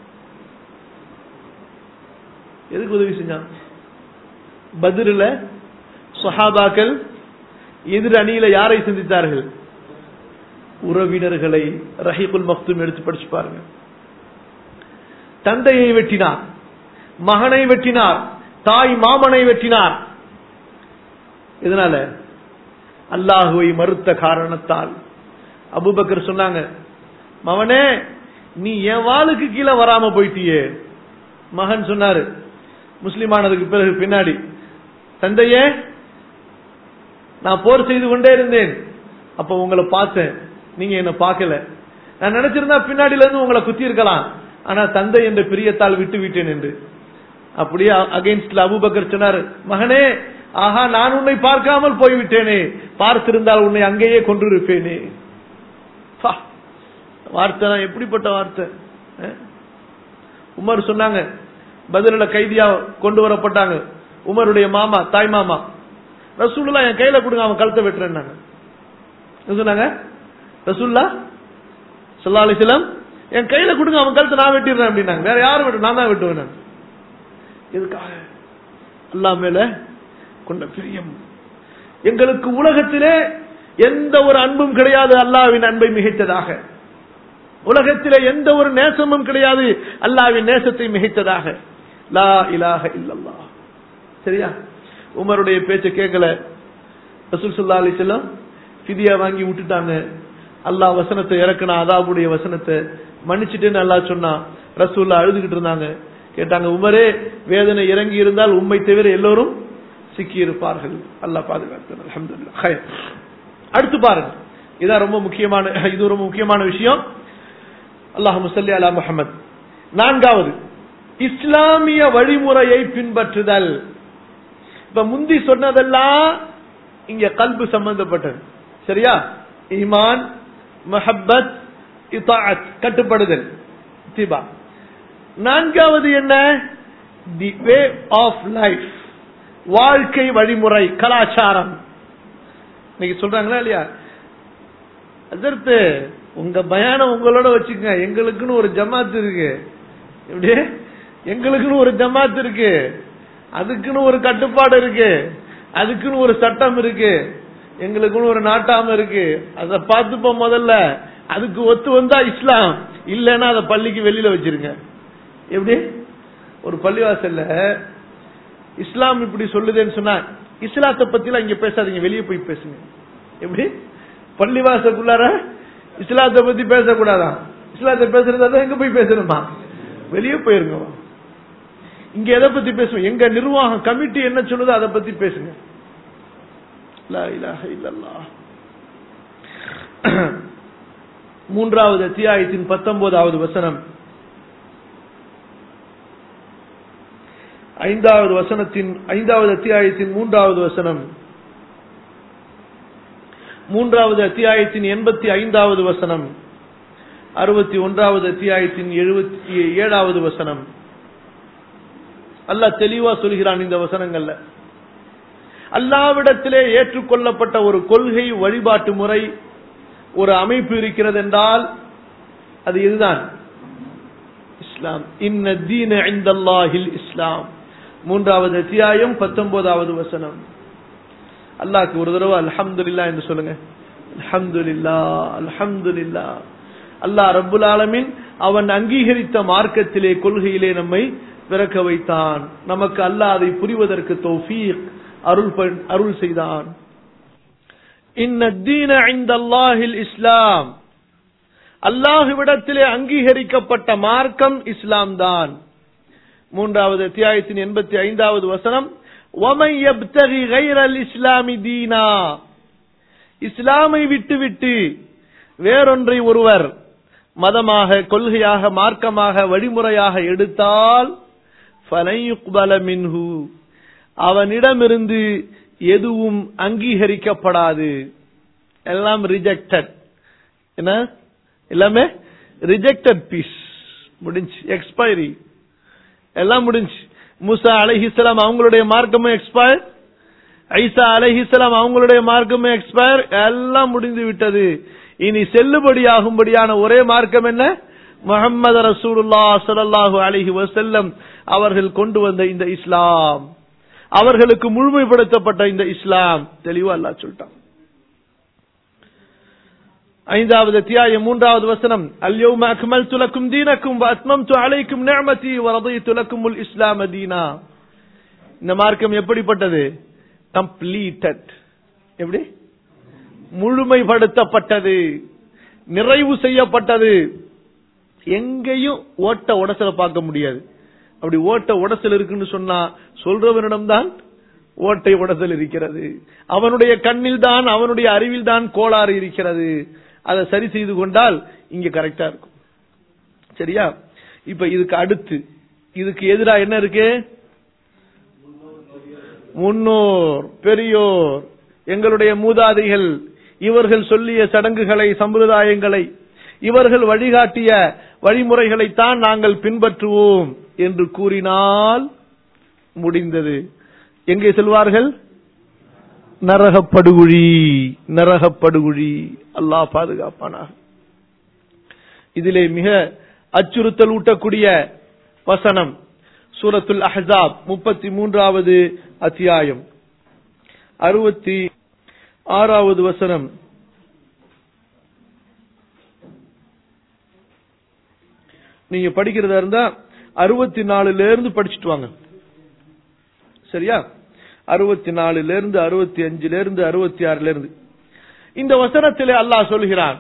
எதுக்கு உதவி செஞ்சான் பதில சஹாபாக்கள் எதிர் அணியில யாரை சந்தித்தார்கள் உறவினர்களை ரஹீகுல் மக்தும் எடுத்து படிச்சு பாருங்க தந்தையை வெட்டினார் மகனை வெட்டினார் தாய் மாமனை வெட்டினார் இதனால அல்லாஹுவை மறுத்த காரணத்தால் அபுபக்கர் சொன்னாங்க மவனே நீ என் வாளுக்கு கீழே வராம போயிட்டியே மகன் சொன்னாரு முஸ்லிமானதுக்கு பிறகு பின்னாடி தந்தையே நான் போர் செய்து கொண்டே இருந்தேன் அப்ப உங்களை பார்த்தேன் நீங்க என்ன பார்க்கல நான் நினைச்சிருந்தா பின்னாடில இருந்து உங்களை குத்தி இருக்கலாம் ஆனா தந்தை என்ற பிரியத்தால் விட்டு விட்டேன் என்று அப்படியே அகைன்ஸ்ட்ல அபுபக்கர் சொன்னார் மகனே ஆஹா நான் உன்னை பார்க்காமல் போய்விட்டேனே பார்த்திருந்தால் உன்னை அங்கேயே கொண்டிருப்பேனே வார்த்தை எப்படிப்பட்ட வார்த்தை உமர் சொன்னாங்க பதில கைதியா கொண்டு வரப்பட்டாங்க உமருடைய மாமா தாய் மாமா ரசூல்லா என் கையில கொடுங்க அவன் கழுத்தை வெட்டுறேன்னாங்க சொன்னாங்க ரசூல்லா சொல்லா அலிஸ்லாம் என் கையில கொடுங்க அவன் கழுத்தை நான் வெட்டிடுறேன் அப்படின்னாங்க வேற யாரும் வெட்டு நான் தான் வெட்டுவேன் எதுக்காக அல்லா மேல கொண்ட பிரியம் எங்களுக்கு உலகத்திலே எந்த ஒரு அன்பும் கிடையாது அல்லாவின் அன்பை மிகைத்ததாக உலகத்திலே எந்த ஒரு நேசமும் கிடையாது அல்லாவின் நேசத்தை மிகைத்ததாக லா இலாக இல்லல்லா சரியா உமருடைய பேச்ச கேட்கல ரசூல் சுல்லா அலி செல்லம் ஃபிதியா வாங்கி விட்டுட்டாங்க அல்லாஹ் வசனத்தை இறக்குனா அதாவுடைய வசனத்தை மன்னிச்சுட்டேன்னு அல்லா சொன்னா ரசூல்லா அழுதுகிட்டு இருந்தாங்க கேட்டாங்க உமரே வேதனை இறங்கி இருந்தால் உண்மை தவிர எல்லோரும் சிக்கி இருப்பார்கள் அல்லாஹ் பாதுகாத்து அலமதுல்லா அடுத்து பாருங்க இதான் ரொம்ப முக்கியமான இது ரொம்ப முக்கியமான விஷயம் அல்லாஹ் முசல்லி அலா முகமது நான்காவது இஸ்லாமிய வழிமுறையை பின்பற்றுதல் இப்ப முந்தி சொன்னதெல்லாம் இங்க கல்பு சம்பந்தப்பட்டது சரியா ஈமான் மஹப்பத் இத்தாத் கட்டுப்படுதல் திபா நான்காவது என்ன தி வே ஆஃப் லைஃப் வாழ்க்கை வழிமுறை கலாச்சாரம் இன்னைக்கு சொல்றாங்களா இல்லையா அதற்கு உங்க பயானம் உங்களோட வச்சுக்கங்க எங்களுக்குன்னு ஒரு ஜமாத் இருக்கு எப்படி எங்களுக்குன்னு ஒரு ஜமாத் இருக்கு அதுக்குன்னு ஒரு கட்டுப்பாடு இருக்கு அதுக்குன்னு ஒரு சட்டம் இருக்கு எங்களுக்குன்னு ஒரு நாட்டாம இருக்கு அத பார்த்துப்போம் முதல்ல அதுக்கு ஒத்து வந்தா இஸ்லாம் இல்லைன்னா அதை பள்ளிக்கு வெளியில வச்சிருங்க எப்படி ஒரு பள்ளிவாசல்ல இஸ்லாம் இப்படி சொல்லுதுன்னு சொன்னா இஸ்லாத்தை பத்தி இங்க பேசாதீங்க வெளியே போய் பேசுங்க எப்படி பள்ளிவாசக்குள்ளார இஸ்லாத்தை பத்தி பேசக்கூடாதான் இஸ்லாத்தை பேசுறதா எங்க போய் பேசணுமா வெளியே போயிருங்க இங்க எதை பத்தி பேசுவோம் எங்க நிர்வாகம் கமிட்டி என்ன சொல்லுதோ அதை பத்தி பேசுங்க லா இலாஹ இல்லல்லாஹ். மூன்றாவது அத்தியாயத்தின் பத்தொன்பதாவது வசனம் ஐந்தாவது வசனத்தின் ஐந்தாவது அத்தியாயத்தின் மூன்றாவது வசனம் மூன்றாவது அத்தியாயத்தின் எண்பத்தி ஐந்தாவது வசனம் அறுபத்தி ஒன்றாவது அத்தியாயத்தின் எழுபத்தி ஏழாவது வசனம் அல்லாஹ் தெளிவா சொல்கிறான் இந்த வசனங்கள்ல அல்லாவிடத்திலே ஏற்றுக்கொள்ளப்பட்ட ஒரு கொள்கை வழிபாட்டு முறை ஒரு அமைப்பு இருக்கிறது என்றால் அது இதுதான் இஸ்லாம் இன்ன தீன இந்தல்லாஹில் இஸ்லாம் மூன்றாவது அத்தியாயம் பத்தொன்பதாவது வசனம் அல்லாஹ்க்கு ஒரு தடவை அல்ஹம்துலில்லாஹ் என்று சொல்லுங்க அல்ஹம்துலில்லாஹ் அல்ஹம்துலில்லாஹ் அல்லாஹ் ரப்புல் ஆலமீன் அவன் அங்கீகரித்த மார்க்கத்திலே கொள்கையிலே நம்மை பிறக்க வைத்தான் நமக்கு அல்லாஹ் அதை புரிவதற்கு தௌஃபீக் அருள் பண்- அருள் செய்தான் இன்ன தீன இந்தல்லாஹில் இஸ்லாம் அல்லாஹுவிடத்திலே அங்கீகரிக்கப்பட்ட மார்க்கம் இஸ்லாம் தான் மூன்றாவது அத்தியாயத்தின் எண்பத்தி ஐந்தாவது வசனம் وَمَنْ يَبْتَغِي غَيْرَ الْإِسْلَامِ دِينًا இஸ்லாமை விட்டுவிட்டு வேறொன்றை ஒருவர் மதமாக கொள்கையாக மார்க்கமாக வழிமுறையாக எடுத்தால் فَلَنْ يُقْبَلَ مِنْهُ அவனிடமிருந்து எதுவும் அங்கீகரிக்கப்படாது எல்லாம் ரிஜெக்டட் என்ன எல்லாமே ரிஜெக்டட் பீஸ் முடிஞ்சு எக்ஸ்பைரி எல்லாம் முடிஞ்சு மூசா அலைஹிஸ்ஸலாம் அவங்களுடைய மார்க்கமும் எக்ஸ்பயர் ஐசா அலைஹிஸ்ஸலாம் அவங்களுடைய மார்க்கமும் எக்ஸ்பயர் எல்லாம் முடிந்து விட்டது இனி செல்லுபடியாகும்படியான ஒரே மார்க்கம் என்ன முஹம்மது ரசூலுல்லாஹ் ஸல்லல்லாஹு அலைஹி வஸல்லம் அவர்கள் கொண்டு வந்த இந்த இஸ்லாம் அவர்களுக்கு முழுமைப்படுத்தப்பட்ட இந்த இஸ்லாம் தெளிவா அல்லாஹ் சொல்லிட்டான் ஐந்தாவது அத்தியாயம் மூன்றாவது வசனம் அல்யௌம அக்மல்து லக்கும் தீனக்கும் வ அத்மம்து அலைக்கும் நிஅமதி வ ரضيت لكم الاسلام دينا இந்த மார்க்கம் எப்படிப்பட்டது கம்ப்ளீட்டட் எப்படி முழுமைப்படுத்தப்பட்டது நிறைவு செய்யப்பட்டது எங்கேயும் ஓட்ட உடசல பார்க்க முடியாது அப்படி ஓட்ட உடசல் இருக்குன்னு சொன்னா சொல்றவனிடம்தான் ஓட்டை உடசல் இருக்கிறது அவனுடைய கண்ணில் தான் அவனுடைய அறிவில் தான் கோளாறு இருக்கிறது அதை சரி செய்து கொண்டால் இங்க கரெக்டா இருக்கும் சரியா இப்ப இதுக்கு அடுத்து இதுக்கு எதிரா என்ன இருக்கு முன்னோர் பெரியோர் எங்களுடைய மூதாதைகள் இவர்கள் சொல்லிய சடங்குகளை சம்பிரதாயங்களை இவர்கள் வழிகாட்டிய வழிமுறைகளைத்தான் நாங்கள் பின்பற்றுவோம் என்று கூறினால் முடிந்தது எங்கே செல்வார்கள் நரகப்படுகுழி நரகப்படுகுழி அல்லாஹ் பாதுகாப்பானாக இதிலே மிக அச்சுறுத்தல் ஊட்டக்கூடிய வசனம் சூரத்துல் அஹ்ஸாப் முப்பத்தி மூன்றாவது அத்தியாயம் அறுபத்தி ஆறாவது வசனம் நீங்க படிக்கிறதா இருந்தா அறுபத்தி நாலுல இருந்து படிச்சுட்டு வாங்க சரியா அறுபத்தி நாலுல இருந்து அறுபத்தி அஞ்சுல இருந்து அறுபத்தி ஆறுல இருந்து இந்த வசனத்திலே அல்லாஹ் சொல்கிறான்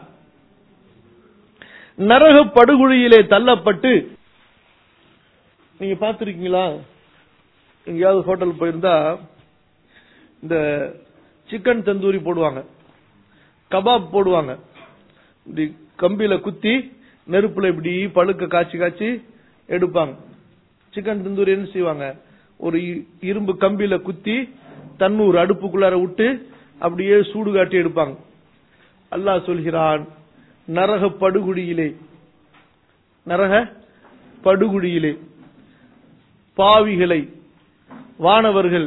நரக படுகுழியிலே தள்ளப்பட்டு நீங்க பார்த்திருக்கீங்களா எங்கேயாவது ஹோட்டல் போயிருந்தா இந்த சிக்கன் தந்தூரி போடுவாங்க கபாப் போடுவாங்க இப்படி கம்பியில குத்தி நெருப்புல இப்படி பழுக்க காய்ச்சி காய்ச்சி எடுப்பாங்க சிக்கன் தந்தூரி என்ன செய்வாங்க ஒரு இ- இரும்பு கம்பியில குத்தி தண்ணூர் அடுப்புக்குள்ளார விட்டு அப்படியே சூடு காட்டி எடுப்பாங்க அல்லாஹ் சொல்கிறான் நரக படுகுழியிலே நரக படுகுழியிலே பாவிகளை வானவர்கள்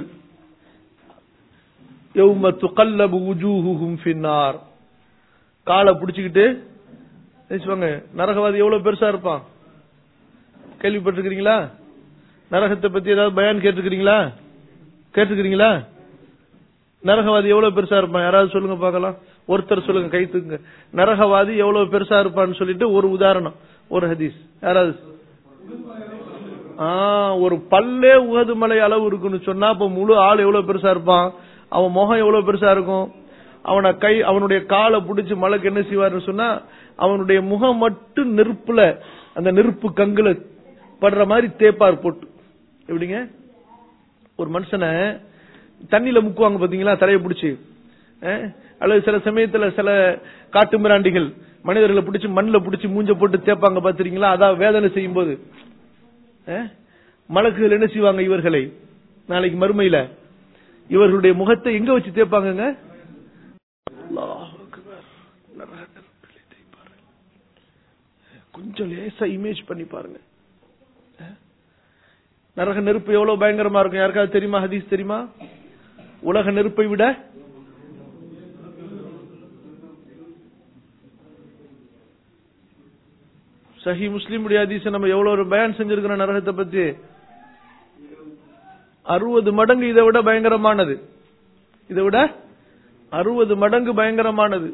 யௌம துகல்லபு உஜூஹுஹும் ஃபின்னார் காலை பிடிச்சுக்கிட்டு நினைச்சுவாங்க நரகவாதி எவ்வளவு பெருசா இருப்பான் கேள்விப்பட்டிருக்கிறீங்களா நரகத்தை பத்தி ஏதாவது பயான் கேட்டிருக்கிறீங்களா கேட்டிருக்கிறீங்களா நரகவாதி எவ்வளவு பெருசா இருப்பான் யாராவது சொல்லுங்க பார்க்கலாம் ஒருத்தர் சொல்லுங்க கை தூக்குங்க நரகவாதி எவ்வளவு பெருசா இருப்பான்னு சொல்லிட்டு ஒரு உதாரணம் ஒரு ஹதீஸ் யாராவது ஆ, ஒரு பல்லே உகது மலை அளவு இருக்குன்னு சொன்னா அப்ப முழு ஆள் எவ்வளவு பெருசா இருப்பான் அவன் முகம் எவ்வளவு பெருசா இருக்கும் அவனை கை அவனுடைய காலை பிடிச்சு மலைக்கு என்ன செய்வாருன்னு சொன்னா அவனுடைய முகம் மட்டும் நெருப்புல அந்த நெருப்பு கங்குல படுற மாதிரி தேப்பார் போட்டு எப்படிங்க ஒரு மனுஷனை தண்ணியில முக்குவாங்க பாத்தீங்களா தலையை பிடிச்சு அஹ், அல்லது சில சமயத்துல சில காட்டு மிராண்டிகள் மனிதர்களை பிடிச்சு மண்ணில் பிடிச்சு மூஞ்ச போட்டு தேப்பாங்க பாத்திருக்கீங்களா அதான் வேதனை செய்யும் போது அஹ், மலக்குகள் என்ன செய்வாங்க இவர்களை நாளைக்கு மறுமையில இவர்களுடைய முகத்தை எங்க வச்சு தேப்பாங்கங்க அல்லாஹ் அக்பர். நரக நெருப்பிலே தேய்ப்பார்கள். கொஞ்சம் லேசா இமேஜ் பண்ணி பாருங்க அஹ்? நரக நெருப்பு எவ்வளவு பயங்கரமா இருக்கும் யாருக்காவது தெரியுமா ஹதீஸ் தெரியுமா உலக நெருப்பை விட சஹி முஸ்லிமுடைய ஹதீஸ் நம்ம எவ்வளவு ஒரு பயன் செஞ்சிருக்கிறோம் நரகத்தை பத்தி அறுபது மடங்கு இதை விட பயங்கரமானது இதை விட அறுபது மடங்கு பயங்கரமானது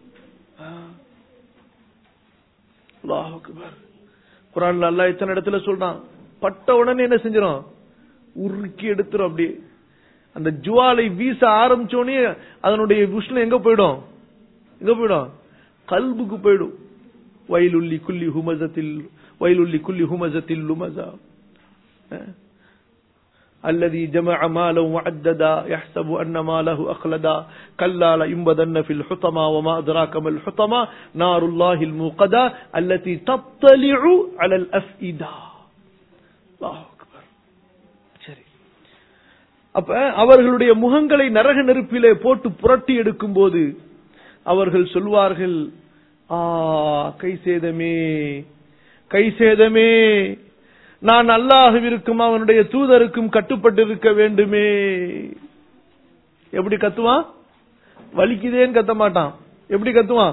அல்லாஹ் அக்பர். குரான்ல அல்லாஹ் இத்தனை இடத்துல சொல்றான் பட்ட உடனே என்ன செஞ்சிடும் உருக்கி எடுத்துரும் அப்படியே அந்த ஜுவாலை வீச ஆரம்பிச்சோடனே அதனுடைய உஷ்ணம் எங்க போயிடும் எங்க போயிடும் கல்புக்கு போயிடும் வயலுள்ளி குல்லி ஹுமசத்தில் வயலுள்ளி குல்லி ஹுமசத்தில் லுமசா அஹ். الذي جمع مالا وعددا يحسب أن ماله أخلدا كلا لينبذن في الحطمة وما أدراك ما الحطمة نار الله الموقدة التي تطلع على الأفئدة الله أكبر சரி அப்ப அவர்களுடைய முகங்களை நரக நெருப்பிலே போட்டு புரட்டி எடுக்கும் போது அவர்கள் சொல்வார்கள் ஆ கை சேதமே கை சேதமே நான் அல்லாஹுவிற்கும் அவனுடைய தூதருக்கும் கட்டுப்பட்டிருக்க வேண்டுமே எப்படி கத்துவான் வலிக்குதேன்னு கத்த மாட்டான் எப்படி கத்துவான்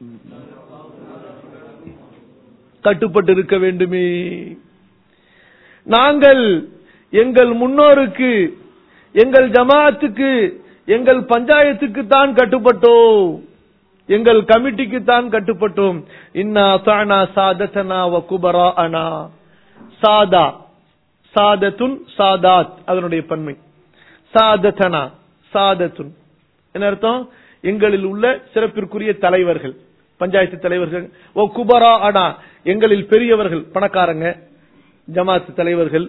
கட்டுப்பட்டு இருக்க வேண்டுமே நாங்கள் எங்கள் முன்னோருக்கு எங்கள் ஜமாத்துக்கு எங்கள் பஞ்சாயத்துக்கு தான் கட்டுப்பட்டோம் எங்கள் கமிட்டிக்கு தான் கட்டுப்பட்டோம் இன்னா தானா சாதத்தனா வ குபரா அனா சாதா சாதத்துன் சாதாத் அதனுடைய பன்மை சாதத்தனா சாதத்துன் என்ன அர்த்தம் எங்களில் உள்ள சிறப்பிற்குரிய தலைவர்கள் பஞ்சாயத்து தலைவர்கள் ஓ குபரா அனா எங்களில் பெரியவர்கள் பணக்காரங்க ஜமாத் தலைவர்கள்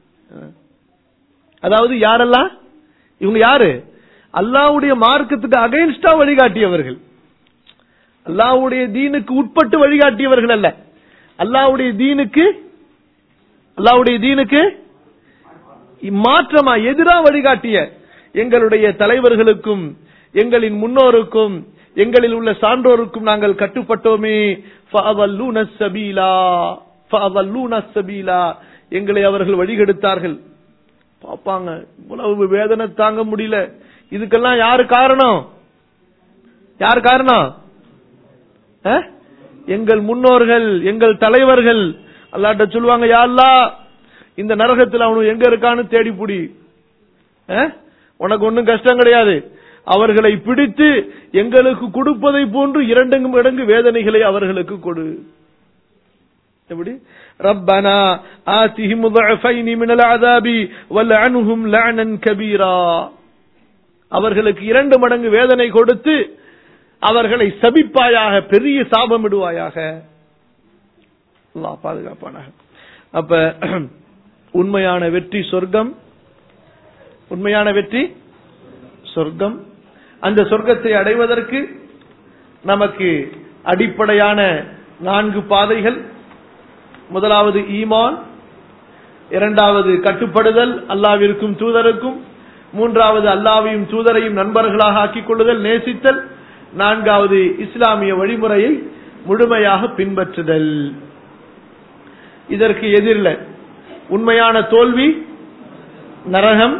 அதாவது யாரெல்லாம் இவங்க யாரு அல்லாவுடைய மார்க்கத்துக்கு அகைன்ஸ்டா வழிகாட்டியவர்கள் அல்லாவுடைய தீனுக்கு உட்பட்டு வழிகாட்டியவர்கள் அல்ல அல்லாவுடைய தீனுக்கு அல்லாவுடைய தீனுக்கு மாற்றமா எதிரா வழிகாட்டிய எங்களுடைய தலைவர்களுக்கும் எங்களின் முன்னோருக்கும் எங்களில் உள்ள சான்றோருக்கும் நாங்கள் கட்டுப்பட்டோமே ஃபஅவல்லூன ஸபீலா ஃபஅவல்லூன ஸபீலா எங்களை அவர்கள் வழிகெடுத்தார்கள் பாப்பாங்க இவ்வளவு வேதனை தாங்க முடியல இதுக்கெல்லாம் யாரு காரணம் யார் காரணம் அஹ்? எங்கள் முன்னோர்கள் எங்கள் தலைவர்கள் அல்லாட்ட சொல்லுவாங்க யா அல்லாஹ் இந்த நரகத்தில் அவனு எங்க இருக்கான்னு தேடி புடி அஹ்? உனக்கு ஒண்ணும் கஷ்டம் கிடையாது அவர்களை பிடித்து எங்களுக்கு கொடுப்பதை போன்று இரண்டு மடங்கு வேதனைகளை அவர்களுக்கு கொடு எப்படி ரப்பனா ஆதிஹிம் ضعفين من العذاب والعنهم لعنا كبيرا அவர்களுக்கு இரண்டு மடங்கு வேதனை கொடுத்து அவர்களை சபிப்பாயாக பெரிய சாபமிடுவாயாக அல்லாஹ் பாதுகாப்பானாக அப்ப உண்மையான வெற்றி சொர்க்கம் உண்மையான வெற்றி சொர்க்கம் அந்த சொர்க்கத்தை அடைவதற்கு நமக்கு அடிப்படையான நான்கு பாதைகள் முதலாவது ஈமான் இரண்டாவது கட்டுப்படுதல் அல்லாவிற்கும் தூதருக்கும் மூன்றாவது அல்லாவையும் தூதரையும் நண்பர்களாக ஆக்கிக் கொள்ளுதல் நேசித்தல் நான்காவது இஸ்லாமிய வழிமுறையை முழுமையாக பின்பற்றுதல் இதற்கு எதிரில் உண்மையான தோல்வி நரகம்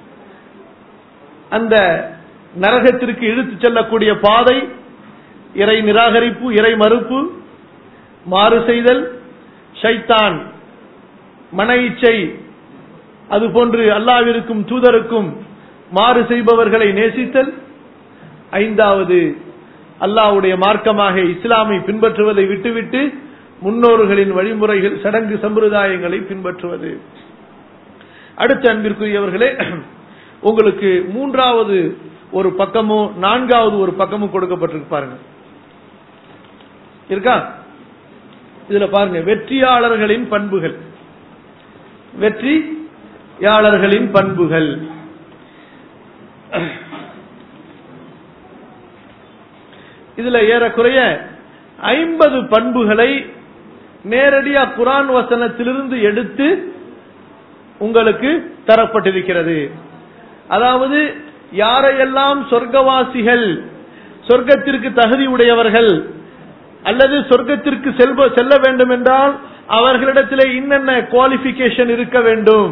அந்த நரகத்திற்கு இழுத்துச் செல்லக்கூடிய பாதை இறை நிராகரிப்பு இறை மறுப்பு மாறு செய்தல் ஷைத்தான் மன இச்சை அதுபோன்று அல்லாவிற்கும் தூதருக்கும் மாறு செய்பவர்களை நேசித்தல் ஐந்தாவது அல்லாஹ்வுடைய மார்க்கமாக இஸ்லாமை பின்பற்றுவதை விட்டுவிட்டு முன்னோர்களின் வழிமுறைகள் சடங்கு சம்பிரதாயங்களை பின்பற்றுவது அடுத்த அன்பிற்குரியவர்களே உங்களுக்கு மூன்றாவது ஒரு பக்கமும் நான்காவது ஒரு பக்கமும் கொடுக்கப்பட்டிருக்கு பாருங்க இருக்கா இதுல பாருங்க வெற்றியாளர்களின் பண்புகள் வெற்றி யாளர்களின் பண்புகள் இதுல ஏறக்குறைய ஐம்பது பண்புகளை நேரடியா குரான் வசனத்திலிருந்து எடுத்து உங்களுக்கு தரப்பட்டிருக்கிறது அதாவது யாரையெல்லாம் சொர்க்கவாசிகள் சொர்க்கத்திற்கு தகுதி உடையவர்கள் அல்லது சொர்க்கத்திற்கு செல்வ செல்ல வேண்டும் என்றால் அவர்களிடத்தில் இன்னென்ன குவாலிபிகேஷன் இருக்க வேண்டும்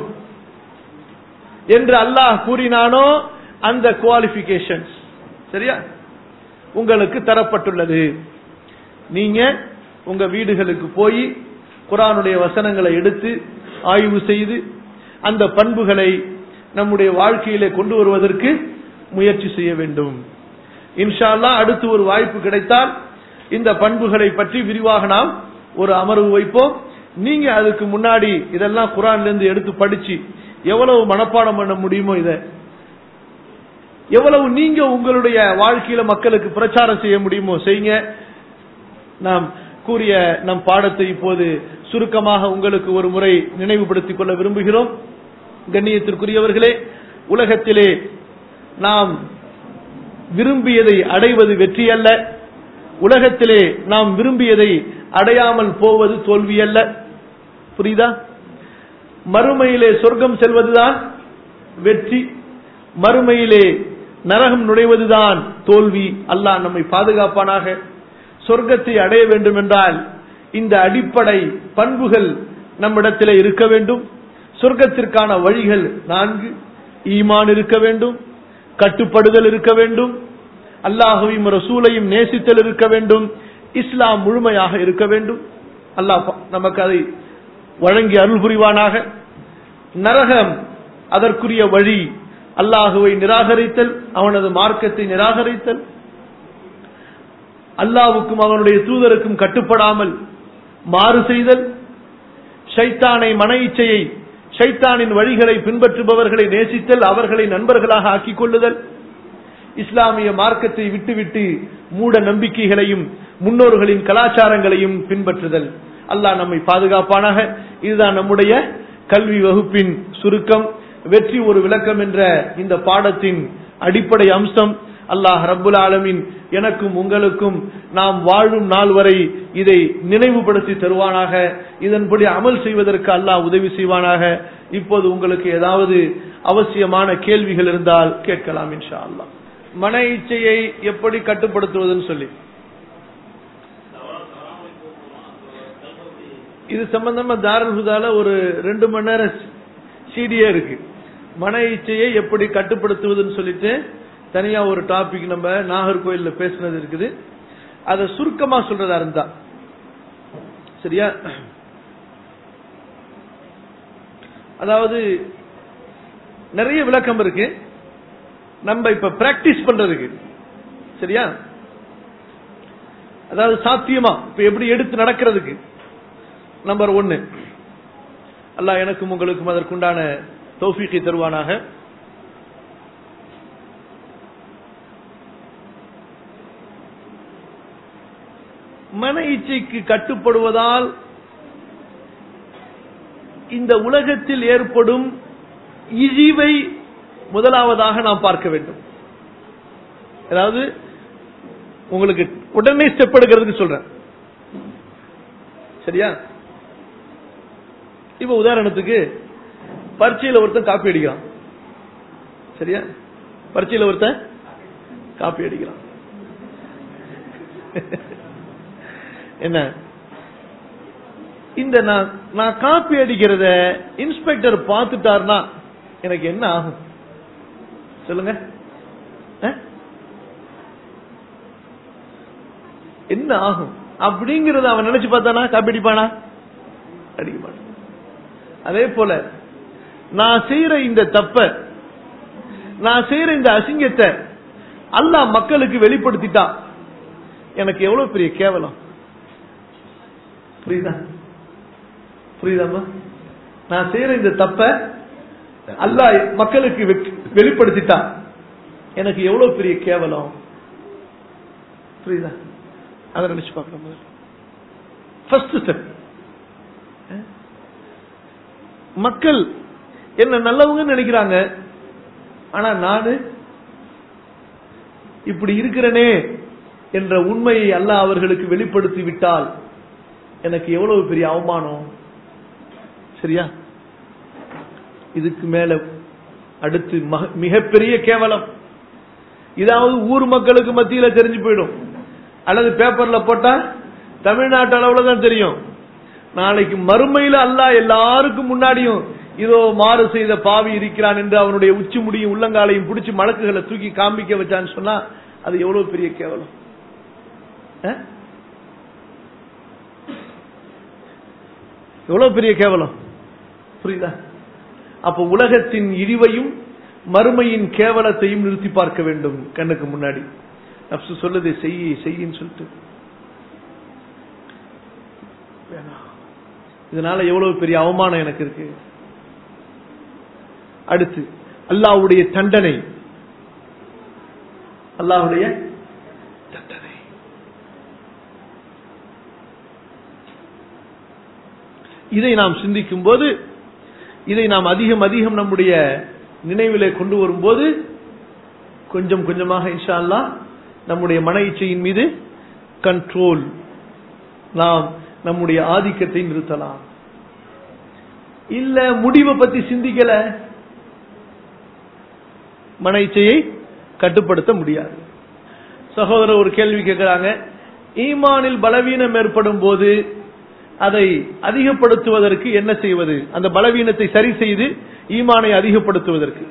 என்று அல்லாஹ் கூறினானோ அந்த குவாலிபிகேஷன்ஸ் சரியா உங்களுக்கு தரப்பட்டுள்ளது நீங்க உங்க வீடுகளுக்கு போய் குரானுடைய வசனங்களை எடுத்து ஆய்வு செய்து அந்த பண்புகளை நம்முடைய வாழ்க்கையிலே கொண்டு வருவதற்கு முயற்சி செய்ய வேண்டும் இன்ஷா அல்லாஹ் அடுத்து ஒரு வாய்ப்பு கிடைத்தால் இந்த பண்புகளை பற்றி விரிவாக நாம் ஒரு அமர்வு வைப்போம் நீங்க அதுக்கு முன்னாடி இதெல்லாம் குரான்ல இருந்து எடுத்து படிச்சு எவ்வளவு மனப்பாடம் பண்ண முடியுமோ இதை எவ்வளவு நீங்க உங்களுடைய வாழ்க்கையில மக்களுக்கு பிரச்சாரம் செய்ய முடியுமோ செய்யுங்க நாம் கூறிய நம் பாடத்தை இப்போது சுருக்கமாக உங்களுக்கு ஒரு முறை நினைவுபடுத்திக் கொள்ள விரும்புகிறோம் கண்ணியத்திற்குரியவர்களே உலகத்திலே நாம் விரும்பியதை அடைவது வெற்றி அல்ல உலகத்திலே நாம் விரும்பியதை அடையாமல் போவது தோல்வி அல்ல புரியுதா மறுமையிலே சொர்க்கம் செல்வதுதான் வெற்றி மறுமையிலே நரகம் நுழைவதுதான் தோல்வி அல்லாஹ் நம்மை பாதுகாப்பானாக சொர்க்கத்தை அடைய வேண்டும் என்றால் இந்த அடிப்படை பண்புகள் நம்மிடத்தில் இருக்க வேண்டும் சொர்க்கத்திற்கான வழிகள் நான்கு ஈமான் இருக்க வேண்டும் கட்டுப்படுதல் இருக்க வேண்டும் அல்லாஹுவையும் ரசூலையும் நேசித்தல் இருக்க வேண்டும் இஸ்லாம் முழுமையாக இருக்க வேண்டும் அல்லாஹ் நமக்கு அதை வழங்கி அருள் புரிவானாக நரகம் அதற்குரிய வழி அல்லாஹுவை நிராகரித்தல் அவனது மார்க்கத்தை நிராகரித்தல் அல்லாவுக்கும் அவனுடைய தூதருக்கும் கட்டுப்படாமல் மாறு செய்தல் ஷைத்தானை மன இச்சையை ஷைத்தானின் வழிகளை பின்பற்றுபவர்களை நேசித்தல் அவர்களை நண்பர்களாக ஆக்கிக் கொள்ளுதல் இஸ்லாமிய மார்க்கத்தை விட்டுவிட்டு மூட நம்பிக்கைகளையும் முன்னோர்களின் கலாச்சாரங்களையும் பின்பற்றுதல் அல்லாஹ் நம்மை பாதுகாப்பானாக இதுதான் நம்முடைய கல்வி வகுப்பின் சுருக்கம் வெற்றி ஒரு விளக்கம் என்ற இந்த பாடத்தின் அடிப்படை அம்சம் அல்லாஹ் ரப்புல் ஆலமின் எனக்கும் உங்களுக்கும் நாம் வாழும் நாள் வரை இதை நினைவுபடுத்தி தருவானாக இதன்படி அமல் செய்வதற்கு அல்லாஹ் உதவி செய்வானாக இப்போது உங்களுக்கு ஏதாவது அவசியமான கேள்விகள் இருந்தால் கேட்கலாம் இன்ஷா அல்லாஹ் மன இச்சையை எப்படி கட்டுப்படுத்துவதுன்னு சொல்லி இது சம்பந்தமா தாரல் ஹுதால ஒரு ரெண்டு மணி நேரம் சீடியே இருக்கு மன இச்சையை எப்படி கட்டுப்படுத்துவதுன்னு சொல்லிட்டு தனியா ஒரு டாபிக் நம்ம நாகர்கோயில்ல பேசுனது இருக்குது அதை சுருக்கமா சொல்றதா இருந்தா சரியா அதாவது நிறைய விளக்கம் இருக்கு நம்ம இப்ப பிராக்டிஸ் பண்றதுக்கு சரியா அதாவது சாத்தியமா இப்ப எப்படி எடுத்து நடக்கிறதுக்கு நம்பர் ஒன்னு அல்லாஹ் எனக்கும் உங்களுக்கும் அதற்குண்டான தௌஃபீக்கை தருவானாக மன இச்சைக்கு கட்டுப்படுவதால் இந்த உலகத்தில் ஏற்படும் இழிவை முதலாவதாக நாம் பார்க்க வேண்டும் அதாவது உங்களுக்கு உடனே ஸ்டெப் எடுக்கிறதுக்கு சொல்றேன் சரியா இப்ப உதாரணத்துக்கு பரீட்சையில ஒருத்தன் காப்பி அடிக்கிறான் சரியா பரீட்சையில ஒருத்தன் காப்பி அடிக்கிறான் என்ன இந்த நான் நான் காப்பி அடிக்கிறத இன்ஸ்பெக்டர் பார்த்துட்டாருன்னா எனக்கு என்ன ஆகும் சொல்லுங்க அஹ்? என்ன ஆகும் அப்படிங்கறத அவன் நினைச்சு பார்த்தானா காப்பி அடிப்பானா அடிக்க மாட்டான் அதே போல நான் செய்யற இந்த தப்ப நான் செய்யற இந்த அசிங்கத்தை அல்லாஹ் மக்களுக்கு வெளிப்படுத்திட்டான் எனக்கு எவ்வளவு பெரிய கேவலம் புரியுதா புரியுதாமா நான் செய்யற இந்த தப்ப அல்லாஹ் மக்களுக்கு வெ- வெளிப்படுத்திட்டான் எனக்கு எவ்வளவு பெரிய கேவலம் புரியுதா அதை நினைச்சு பார்க்கணும் முதல்ல ஃபர்ஸ்ட் ஸ்டெப் மக்கள் என்ன நல்லவங்கன்னு நினைக்கிறாங்க ஆனா நானு இப்படி இருக்கிறனே என்ற உண்மையை அல்லாஹ் அவர்களுக்கு வெளிப்படுத்தி விட்டால் எனக்கு எவ்வளவு பெரிய அவமானம் சரியா இதுக்கு மேல அடுத்து மக- மிகப்பெரிய கேவலம் இதாவது ஊர் மக்களுக்கு மத்தியில தெரிஞ்சு போயிடும் அல்லது பேப்பர்ல போட்டா தமிழ்நாட்டு அளவுல தான் தெரியும் நாளைக்கு மறுமையில அல்லாஹ் எல்லாருக்கும் முன்னாடியும் இதோ மாறு செய்த பாவி இருக்கிறான் என்று அவனுடைய உச்சி முடியும் உள்ளங்காலையும் பிடிச்சி மலக்குகளை தூக்கி காண்பிக்க வச்சான்னு சொன்னா அது எவ்வளவு பெரிய கேவலம் அஹ்? எவ்வளவு பெரிய கேவலம் புரியுதா அப்ப உலகத்தின் இழிவையும் மறுமையின் கேவலத்தையும் நிறுத்தி பார்க்க வேண்டும் கண்ணுக்கு முன்னாடி நப்சு சொல்லுது செய்யி செய்யின்னு சொல்லிட்டு வேணாம். இதனால எவ்வளவு பெரிய அவமானம் எனக்கு இருக்கு அடுத்து அல்லாஹ்வுடைய தண்டனை அல்லாஹ்வுடைய தண்டனை இதை நாம் சிந்திக்கும் போது இதை நாம் அதிகம் அதிகம் நம்முடைய நினைவிலே கொண்டு வரும்போது கொஞ்சம் கொஞ்சமாக இன்ஷா அல்லாஹ் நம்முடைய மன இச்சையின் மீது கண்ட்ரோல் நாம் நம்முடைய ஆதிக்கத்தை நிறுத்தலாம் இல்ல முடிவை பத்தி சிந்திக்கல மன இச்சையை கட்டுப்படுத்த முடியாது சகோதரர் ஒரு கேள்வி கேட்கிறாங்க ஈமானில் பலவீனம் ஏற்படும் போது அதை அதிகப்படுத்துவதற்கு என்ன செய்வது அந்த பலவீனத்தை சரி செய்து ஈமானை அதிகப்படுத்துவதற்கு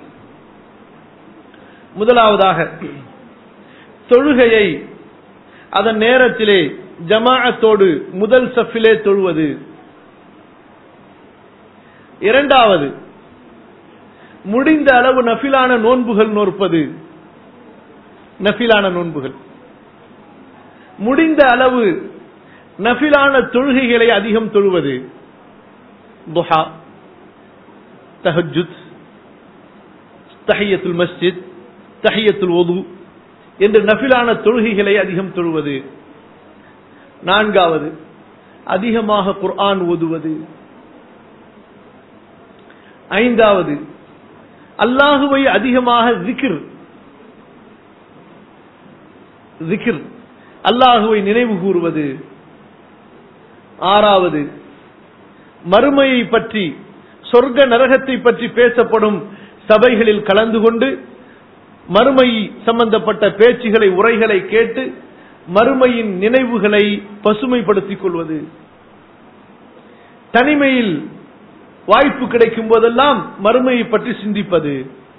முதலாவதாக தொழுகையை அதன் நேரத்திலே ஜமாஅத்தோடு முதல் சஃபிலே தொழுவது இரண்டாவது முடிந்த அளவு நஃபிலான நோன்புகள் நோற்பது நஃபிலான நோன்புகள் முடிந்த அளவு நஃபிலான தொழுகைகளை அதிகம் தொழுவது துஹா தஹஜுத் தஹியத்துல் மஸ்ஜித் தஹியத்துல் ஒது என்று நஃபிலான தொழுகைகளை அதிகம் தொழுவது நான்காவது அதிகமாக குர்ஆன் ஓதுவது ஐந்தாவது அல்லாஹுவை அதிகமாக ஜிக்ர் ஜிக்ர் அல்லாஹுவை நினைவு கூறுவது ஆறாவது மறுமையை பற்றி சொர்க்க நரகத்தை பற்றி பேசப்படும் சபைகளில் கலந்து கொண்டு மறுமை சம்பந்தப்பட்ட பேச்சுகளை உரைகளை கேட்டு மறுமையின் நினைவுகளை பசுமைப்படுத்திக் கொள்வது தனிமையில் வாய்ப்பு கிடைக்கும் போதெல்லாம் மறுமையை பற்றி சிந்திப்பது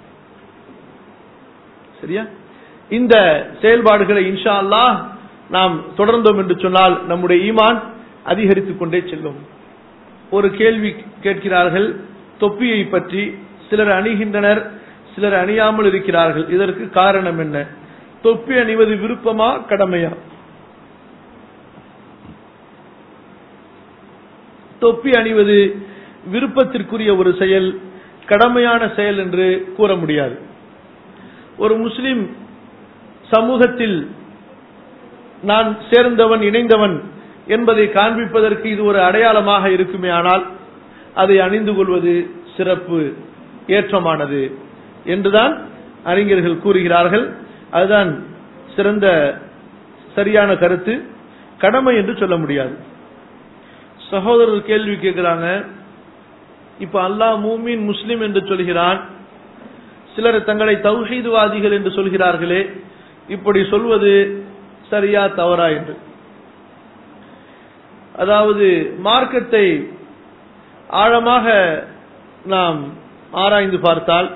சரியா இந்த செயல்பாடுகளை இன்ஷா அல்லாஹ் நாம் தொடர்ந்தோம் என்று சொன்னால் நம்முடைய ஈமான் அதிகரித்துக் கொண்டே செல்லும் ஒரு கேள்வி கேட்கிறார்கள் தொப்பியை பற்றி சிலர் அணிகின்றனர் சிலர் அணியாமல் இருக்கிறார்கள் இதற்கு காரணம் என்ன தொப்பி அணிவது விருப்பமா கடமையா தொப்பி அணிவது விருப்பத்திற்குரிய ஒரு செயல் கடமையான செயல் என்று கூற முடியாது ஒரு முஸ்லிம் சமூகத்தில் நான் சேர்ந்தவன் இணைந்தவன் என்பதை காண்பிப்பதற்கு இது ஒரு அடையாளமாக இருக்குமே ஆனால் அதை அணிந்து கொள்வது சிறப்பு ஏற்றமானது என்றுதான் அறிஞர்கள் கூறுகிறார்கள் அதுதான் சிறந்த சரியான கருத்து கடமை என்று சொல்ல முடியாது சகோதரர் கேள்வி கேட்கிறாங்க இப்ப அல்லாஹ் மூமின் முஸ்லிம் என்று சொல்கிறான் சிலர் தங்களை தௌஹீதுவாதிகள் என்று சொல்கிறார்களே இப்படி சொல்வது சரியா தவறா என்று அதாவது மார்க்கத்தை ஆழமாக நாம் ஆராய்ந்து பார்த்தால்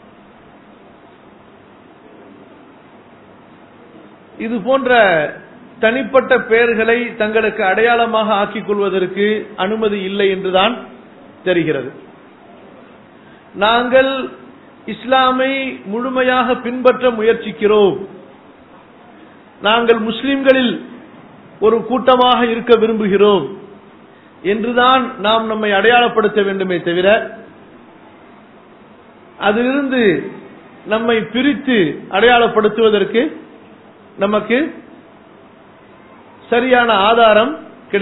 இது போன்ற தனிப்பட்ட பெயர்களை தங்களுக்கு அடையாளமாக ஆக்கிக் கொள்வதற்கு அனுமதி இல்லை என்றுதான் தெரிகிறது நாங்கள் இஸ்லாமை முழுமையாக பின்பற்ற முயற்சிக்கிறோம் நாங்கள் முஸ்லிம்களில் ஒரு கூட்டமாக இருக்க விரும்புகிறோம் என்றுதான் நாம் நம்மை அடையாளப்படுத்த வேண்டுமே தவிர அதிலிருந்து நம்மை பிரித்து அடையாளப்படுத்துவதற்கு நமக்கு சரியான ஆதாரம்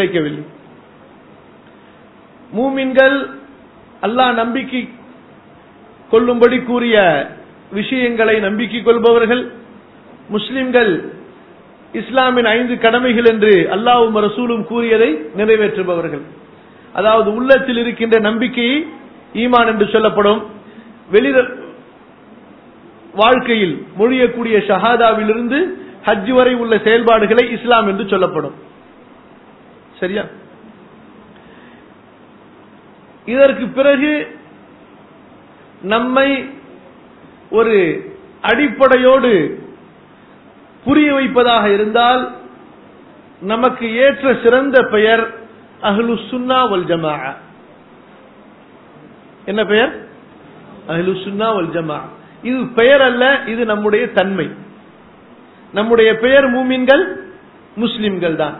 கிடைக்கவில்லை மூமின்கள் அல்லாஹ் நம்பிக்கை கொள்ளும்படி கூறிய விஷயங்களை நம்பிக்கை கொள்பவர்கள் முஸ்லிம்கள் இஸ்லாமின் ஐந்து கடமைகள் என்று அல்லாஹும் ரசூலும் கூறியதை நிறைவேற்றுபவர்கள் அதாவது உள்ளத்தில் இருக்கின்ற நம்பிக்கையை ஈமான் என்று சொல்லப்படும் வெளி வாழ்க்கையில் மொழியக்கூடிய ஷஹாதாவிலிருந்து ஹஜ் வரை உள்ள செயல்பாடுகளை இஸ்லாம் என்று சொல்லப்படும் சரியா இதற்கு பிறகு நம்மை ஒரு அடிப்படையோடு புரிய வைப்பதாக இருந்தால் நமக்கு ஏற்ற சிறந்த பெயர் அஹ்லு சுன்னா வல் ஜமா என்ன பெயர் அஹ்லு சுன்னா வல் ஜமா இது பெயர் அல்ல இது நம்முடைய தன்மை நம்முடைய பெயர் மூமின்கள் முஸ்லிம்கள் தான்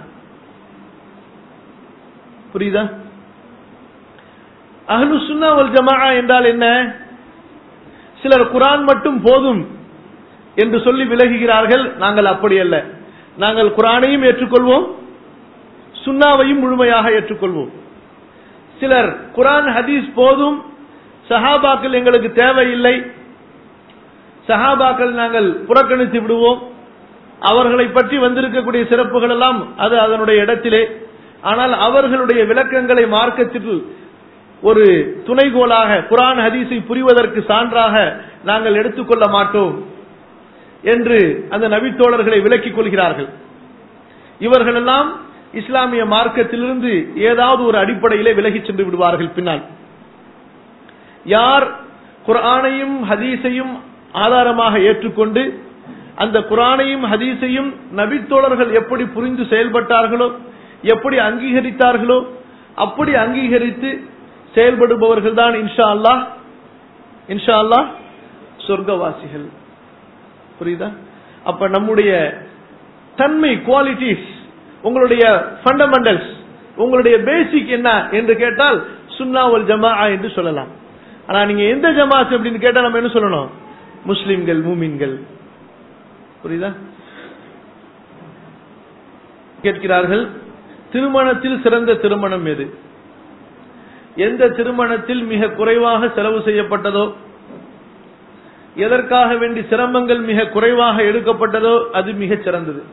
புரியுதா அஹ்லு சுன்னா வல் ஜமா என்றால் என்ன சிலர் குரான் மட்டும் போதும் என்று சொல்லி விலகுகிறார்கள் நாங்கள் அப்படி அல்ல நாங்கள் குரானையும் ஏற்றுக்கொள்வோம் சுண்ணாவையும் முழுமையாக ஏற்றுக்கொள்வோம் சிலர் குரான் ஹதீஸ் போதும் சஹாபாக்கள் எங்களுக்கு தேவையில்லை சஹாபாக்கள் நாங்கள் புறக்கணித்து விடுவோம் அவர்களை பற்றி வந்திருக்கக்கூடிய சிறப்புகள் எல்லாம் அது அதனுடைய இடத்திலே ஆனால் அவர்களுடைய விளக்கங்களை மார்க்கத்தில் ஒரு துணைகோலாக குரான் ஹதீஸை புரிவதற்கு சான்றாக நாங்கள் எடுத்துக்கொள்ள மாட்டோம் என்று அந்த நபித்தோழர்களை விலக்கிக் கொள்கிறார்கள் இவர்கள் எல்லாம் இஸ்லாமிய மார்க்கத்திலிருந்து ஏதாவது ஒரு அடிப்படையிலே விலகி சென்று விடுவார்கள் பின்னால் யார் குரானையும் ஹதீஸையும் ஆதாரமாக ஏற்றுக்கொண்டு அந்த குரானையும் ஹதீஸையும் நபித்தோழர்கள் எப்படி புரிந்து செயல்பட்டார்களோ எப்படி அங்கீகரித்தார்களோ அப்படி அங்கீகரித்து செயல்படுபவர்கள் தான் இன்ஷா அல்லாஹ் இன்ஷா அல்லாஹ் சொர்க்கவாசிகள் புரியுதா அப்ப நம்முடைய தன்மை குவாலிட்டிஸ் உங்களுடைய ஃபண்டமெண்டல்ஸ் உங்களுடைய பேசிக் என்ன என்று கேட்டால் சுன்னாவல் ஜமா என்று சொல்லலாம் ஆனா நீங்க எந்த ஜமாத் அப்படின்னு கேட்டா நம்ம என்ன சொல்லணும் முஸ்லிம்கள் மூமின்கள் புரியுதா கேட்கிறார்கள் திருமணத்தில் சிறந்த திருமணம் எது எந்த திருமணத்தில் மிக குறைவாக செலவு செய்யப்பட்டதோ எதற்காக வேண்டி சிரமங்கள் மிக குறைவாக எடுக்கப்பட்டதோ அது மிகச் சிறந்தது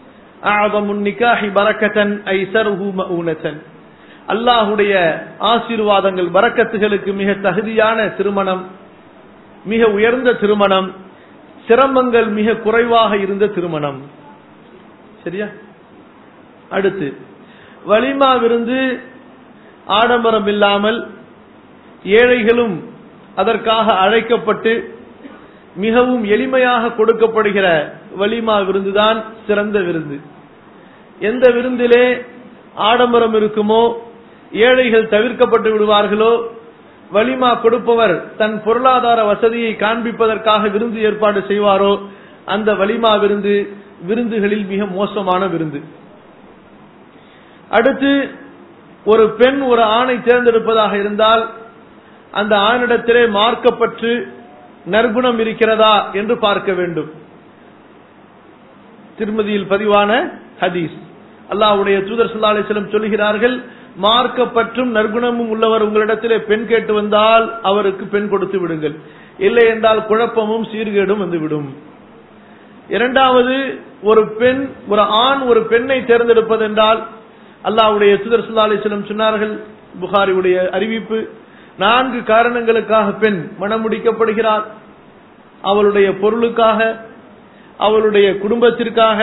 அல்லாஹுடைய ஆசீர்வாதங்கள் வரக்கத்துகளுக்கு மிக தகுதியான திருமணம் மிக உயர்ந்த திருமணம் சிரமங்கள் மிக குறைவாக இருந்த திருமணம் சரியா அடுத்து வலிமா விருந்து ஆடம்பரம் இல்லாமல் ஏழைகளும் அதற்காக அழைக்கப்பட்டு மிகவும் எளிமையாக கொடுக்கப்படுகிற வலிமா விருந்துதான் சிறந்த விருந்து எந்த விருந்திலே ஆடம்பரம் இருக்குமோ ஏழைகள் தவிர்க்கப்பட்டு விடுவார்களோ வலிமா கொடுப்பவர் தன் பொருளாதார வசதியை காண்பிப்பதற்காக விருந்து ஏற்பாடு செய்வாரோ அந்த வலிமா விருந்து விருந்துகளில் மிக மோசமான விருந்து அடுத்து ஒரு பெண் ஒரு ஆணை தேர்ந்தெடுப்பதாக இருந்தால் அந்த ஆணிடத்திலே மார்க்கப்பற்று நற்குணம் இருக்கிறதா என்று பார்க்க வேண்டும் திருமதியில் பதிவான ஹதீஸ் அல்லாஹ்வுடைய தூதர் ஸல்லல்லாஹு அலைஹி வஸல்லம் சொல்கிறார்கள் மார்க்கப்பற்றும் நற்குணமும் உள்ளவர் உங்களிடத்திலே பெண் கேட்டு வந்தால் அவருக்கு பெண் கொடுத்து விடுங்கள் இல்லை என்றால் குழப்பமும் சீர்கேடும் வந்துவிடும் இரண்டாவது ஒரு பெண் ஒரு ஆண் ஒரு பெண்ணை தேர்ந்தெடுப்பதென்றால் அல்லாஹ்வுடைய தூதர் ஸல்லல்லாஹு அலைஹி வஸல்லம் சொன்னார்கள் புகாரியுடைய அறிவிப்பு நான்கு காரணங்களுக்காக பெண் மணமுடிக்கப்படுகிறார் அவளுடைய பொருளுக்காக அவளுடைய குடும்பத்திற்காக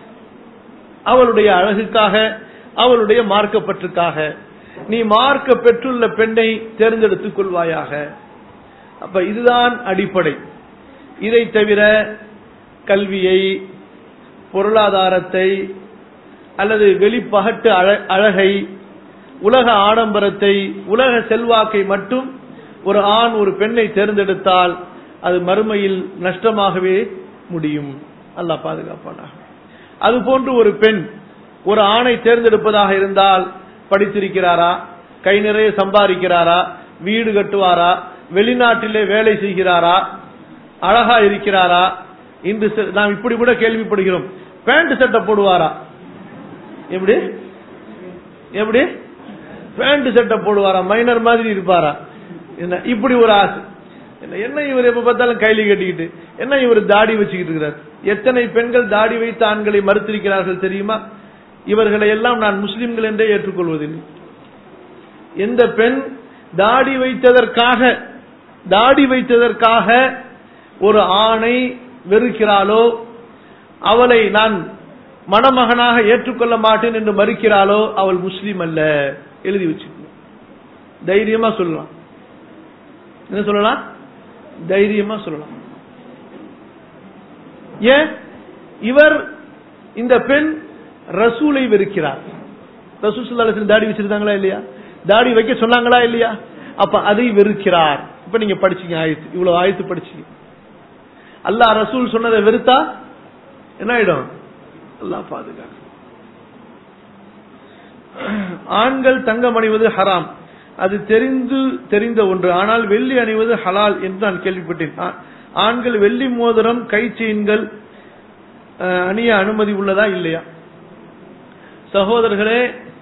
அவளுடைய அழகுக்காக அவளுடைய மார்க்கப்பற்றுக்காக நீ மார்க்க பெற்றுள்ள பெண்ணை தேர்ந்தெடுத்துக் கொள்வாயாக அப்ப இதுதான் அடிப்படை இதை தவிர கல்வியை பொருளாதாரத்தை அல்லது வெளிப்பகட்டு அழ- அழகை உலக ஆடம்பரத்தை உலக செல்வாக்கை மட்டும் ஒரு ஆண் ஒரு பெண்ணை தேர்ந்தெடுத்தால் அது மறுமையில் நஷ்டமாகவே முடியும் அல்லாஹ் பாதுகாப்பானாக அதுபோன்று ஒரு பெண் ஒரு ஆணை தேர்ந்தெடுப்பதாக இருந்தால் படித்திருக்கிறாரா கை நிறைய சம்பாதிக்கிறாரா வீடு கட்டுவாரா வெளிநாட்டிலே வேலை செய்கிறாரா அழகா இருக்கிறாரா இன்று சில- நாம் இப்படி கூட கேள்விப்படுகிறோம் பேண்ட் சட்டை போடுவாரா எப்படி எப்படி பேண்ட் சட்டை போடுவாரா மைனர் மாதிரி இருப்பாரா என்ன இப்படி ஒரு ஆசை என்ன என்ன இவர் எப்ப பார்த்தாலும் கைலி கட்டிக்கிட்டு என்ன இவர் தாடி வச்சுக்கிட்டு இருக்கிறார் எத்தனை பெண்கள் தாடி வைத்த ஆண்களை மறுத்திருக்கிறார்கள் தெரியுமா இவர்களை எல்லாம் நான் முஸ்லிம்கள் என்றே ஏற்றுக்கொள்வதில்லை எந்த பெண் தாடி வைத்ததற்காக தாடி வைத்ததற்காக ஒரு ஆணை வெறுக்கிறாளோ அவளை நான் மணமகனாக ஏற்றுக்கொள்ள மாட்டேன் என்று மறுக்கிறாளோ அவள் முஸ்லீம் அல்ல எழுதி வச்சுக்கணும் தைரியமா சொல்லலாம் என்ன சொல்லலாம் தைரியமா சொல்லலாம் ஏன் இவர் இந்த பெண் ரசூலை வெறுக்கிறார் ரசூல் ஸல்லல்லாஹு அலைஹி வஸல்லம் தாடி வச்சிருந்தாங்களா இல்லையா தாடி வைக்க சொன்னாங்களா இல்லையா அப்ப அதை வெறுக்கிறார் இப்ப நீங்க படிச்சீங்க ஆயத்து இவ்வளவு ஆயத்து படிச்சீங்க அல்லாஹ் ரசூல் சொன்னதை வெறுத்தா என்ன ஆயிடும் அல்லாஹ் பாதுகாக்க ஆண்கள் தங்கம் அணிவது ஹராம் அது தெரிந்து தெரிந்த ஒன்று ஆனால் வெள்ளி அணிவது ஹலால் என்று நான் கேள்விப்பட்டேன் ஆ- ஆண்கள் வெள்ளி மோதிரம் கை செயின்கள் அஹ், அணிய அனுமதி உள்ளதா இல்லையா சகோதரர்களே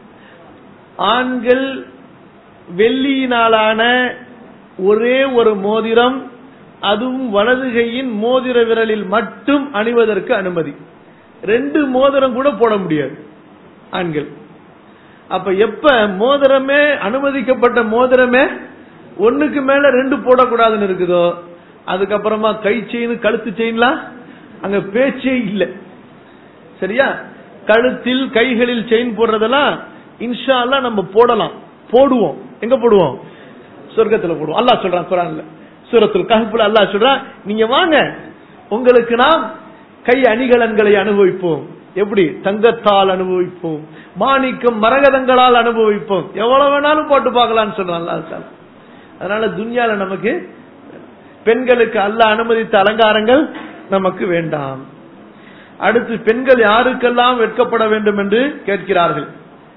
ஆண்கள் வெள்ளியினாலான ஒரே ஒரு மோதிரம் அதுவும் வலது கையின் மோதிர விரலில் மட்டும் அணிவதற்கு அனுமதி ரெண்டு மோதிரம் கூட போட முடியாது ஆண்கள் அப்ப எப்ப மோதிரமே அனுமதிக்கப்பட்ட மோதிரமே ஒண்ணுக்கு மேல ரெண்டு போடக்கூடாதுன்னு இருக்குதோ அதுக்கப்புறமா கை செயின் கழுத்து செயின்லாம் அங்க பேச்சே இல்லை சரியா கழுத்தில் கைகளில் செயின் போடுறதெல்லாம் இன்ஷா அல்லாஹ் நம்ம போடலாம் போடுவோம் எங்க போடுவோம் சொர்க்கத்துல போடுவோம் அல்லாஹ் சொல்றான் குரான்ல சூரத்துல் கஹ்ஃப்ல அல்லாஹ் சொல்றான் நீங்க வாங்க உங்களுக்கு நாம் கை அணிகலன்களை அனுபவிப்போம் எப்படி தங்கத்தால் அனுபவிப்போம் மாணிக்கம் மரகதங்களால் அனுபவிப்போம் எவ்வளவு வேணாலும் போட்டு பார்க்கலாம்னு சொல்றான் அல்லாஹ் தாலா. அதனால துன்யால நமக்கு பெண்களுக்கு அல்லாஹ் அனுமதித்த அலங்காரங்கள் நமக்கு வேண்டாம் அடுத்து பெண்கள் யாருக்கெல்லாம் வெட்கப்பட வேண்டும் என்று கேட்கிறார்கள்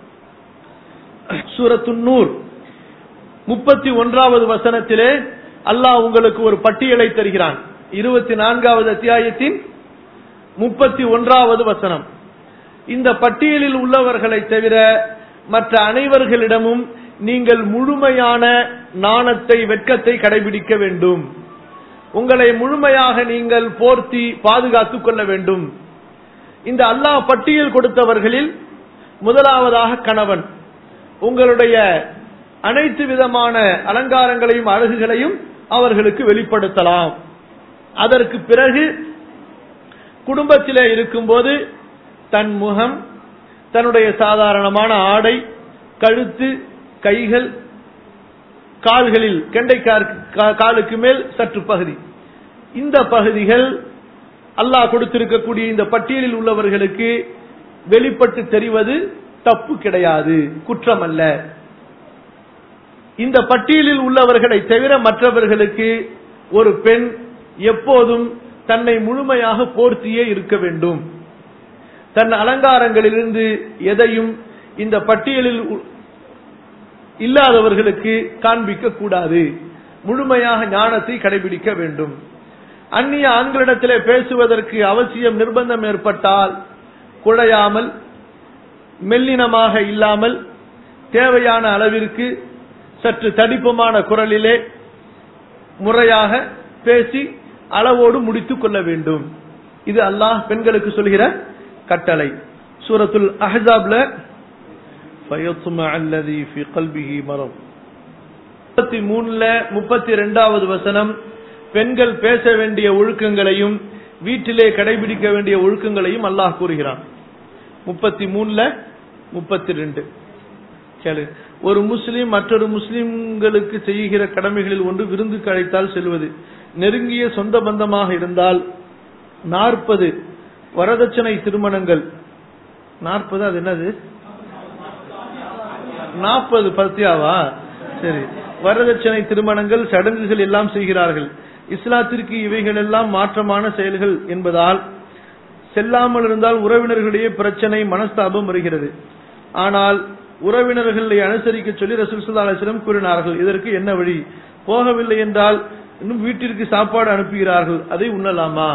சூரத்துன் நூர் முப்பத்தி ஒன்றாவது வசனத்திலே அல்லாஹ் உங்களுக்கு ஒரு பட்டியலை தருகிறான் இருபத்தி நான்காவது அத்தியாயத்தின் முப்பத்தி ஒன்றாவது வசனம் இந்த பட்டியலில் உள்ளவர்களை தவிர மற்ற அனைவர்களிடமும் நீங்கள் முழுமையான நாணத்தை வெட்கத்தை கடைபிடிக்க வேண்டும் உங்களை முழுமையாக நீங்கள் போர்த்தி பாதுகாத்துக் கொள்ள வேண்டும் இந்த அல்லாஹ் பட்டியல் கொடுத்தவர்களில் முதலாவதாக கணவன் உங்களுடைய அனைத்து விதமான அலங்காரங்களையும் அழகுகளையும் அவர்களுக்கு வெளிப்படுத்தலாம் அதற்கு பிறகு குடும்பத்திலே இருக்கும்போது தன் முகம் தன்னுடைய சாதாரணமான ஆடை கழுத்து கைகள் கால்களில் கெண்டைக்கார் கா- காலுக்கு மேல் சற்று பகுதி இந்த பகுதிகள் அல்லாஹ் கொடுத்திருக்கக்கூடிய இந்த பட்டியலில் உள்ளவர்களுக்கு வெளிப்பட்டு தெரிவது தப்பு கிடையாது குற்றம் அல்ல இந்த பட்டியலில் உள்ளவர்களை தவிர மற்றவர்களுக்கு ஒரு பெண் எப்போதும் தன்னை முழுமையாக போர்த்தியே இருக்க வேண்டும் தன் அலங்காரங்களிலிருந்து எதையும் இந்த பட்டியலில் உ- இல்லாதவர்களுக்கு காண்பிக்க கூடாது முழுமையாக ஞானத்தை கடைபிடிக்க வேண்டும் அந்நிய ஆண்களிடத்திலே பேசுவதற்கு அவசியம் நிர்பந்தம் ஏற்பட்டால் குழையாமல் மெல்லினமாக இல்லாமல் தேவையான அளவிற்கு சற்று தடிப்பமான குரலிலே முறையாக பேசி அளவோடு முடித்துக் கொள்ள வேண்டும் இது அல்லாஹ் பெண்களுக்கு சொல்கிற கட்டளை சூரத்துல் அஹ்ஸாப்ல فَيَطْمَعَ الَّذِي فِي قَلْبِهِ مَرَضٌ முப்பத்தி மூணுல முப்பத்தி ரெண்டாவது வசனம் பெண்கள் பேச வேண்டிய ஒழுக்கங்களையும் வீட்டிலே கடைபிடிக்க வேண்டிய ஒழுக்கங்களையும் அல்லாஹ் கூறுகிறான் முப்பத்தி மூணுல முப்பத்தி ரெண்டு கேளு ஒரு முஸ்லிம் மற்றொரு முஸ்லிம்களுக்கு செய்கிற கடமைகளில் ஒன்று விருந்துக்கு அழைத்தால் செல்வது நெருங்கிய சொந்த பந்தமாக இருந்தால் நாற்பது வரதட்சணை திருமணங்கள் நாற்பது அது என்னது நாற்பது பத்தியாவா சரி வரதட்சணை திருமணங்கள் சடங்குகள் எல்லாம் செய்கிறார்கள் இஸ்லாத்திற்கு இவைகள் எல்லாம் மாற்றமான செயல்கள் என்பதால் செல்லாமல் இருந்தால் உறவினர்களிடையே பிரச்சனை மனஸ்தாபம் வருகிறது ஆனால் உறவினர்களை அனுசரிக்க சொல்லி ரசூல் ஸல்லல்லாஹு அலைஹி வஸல்லம் கூறினார்கள் இதற்கு என்ன வழி போகவில்லை என்றால் இன்னும் வீட்டிற்கு சாப்பாடு அனுப்புகிறார்கள் அதை உண்ணலாமா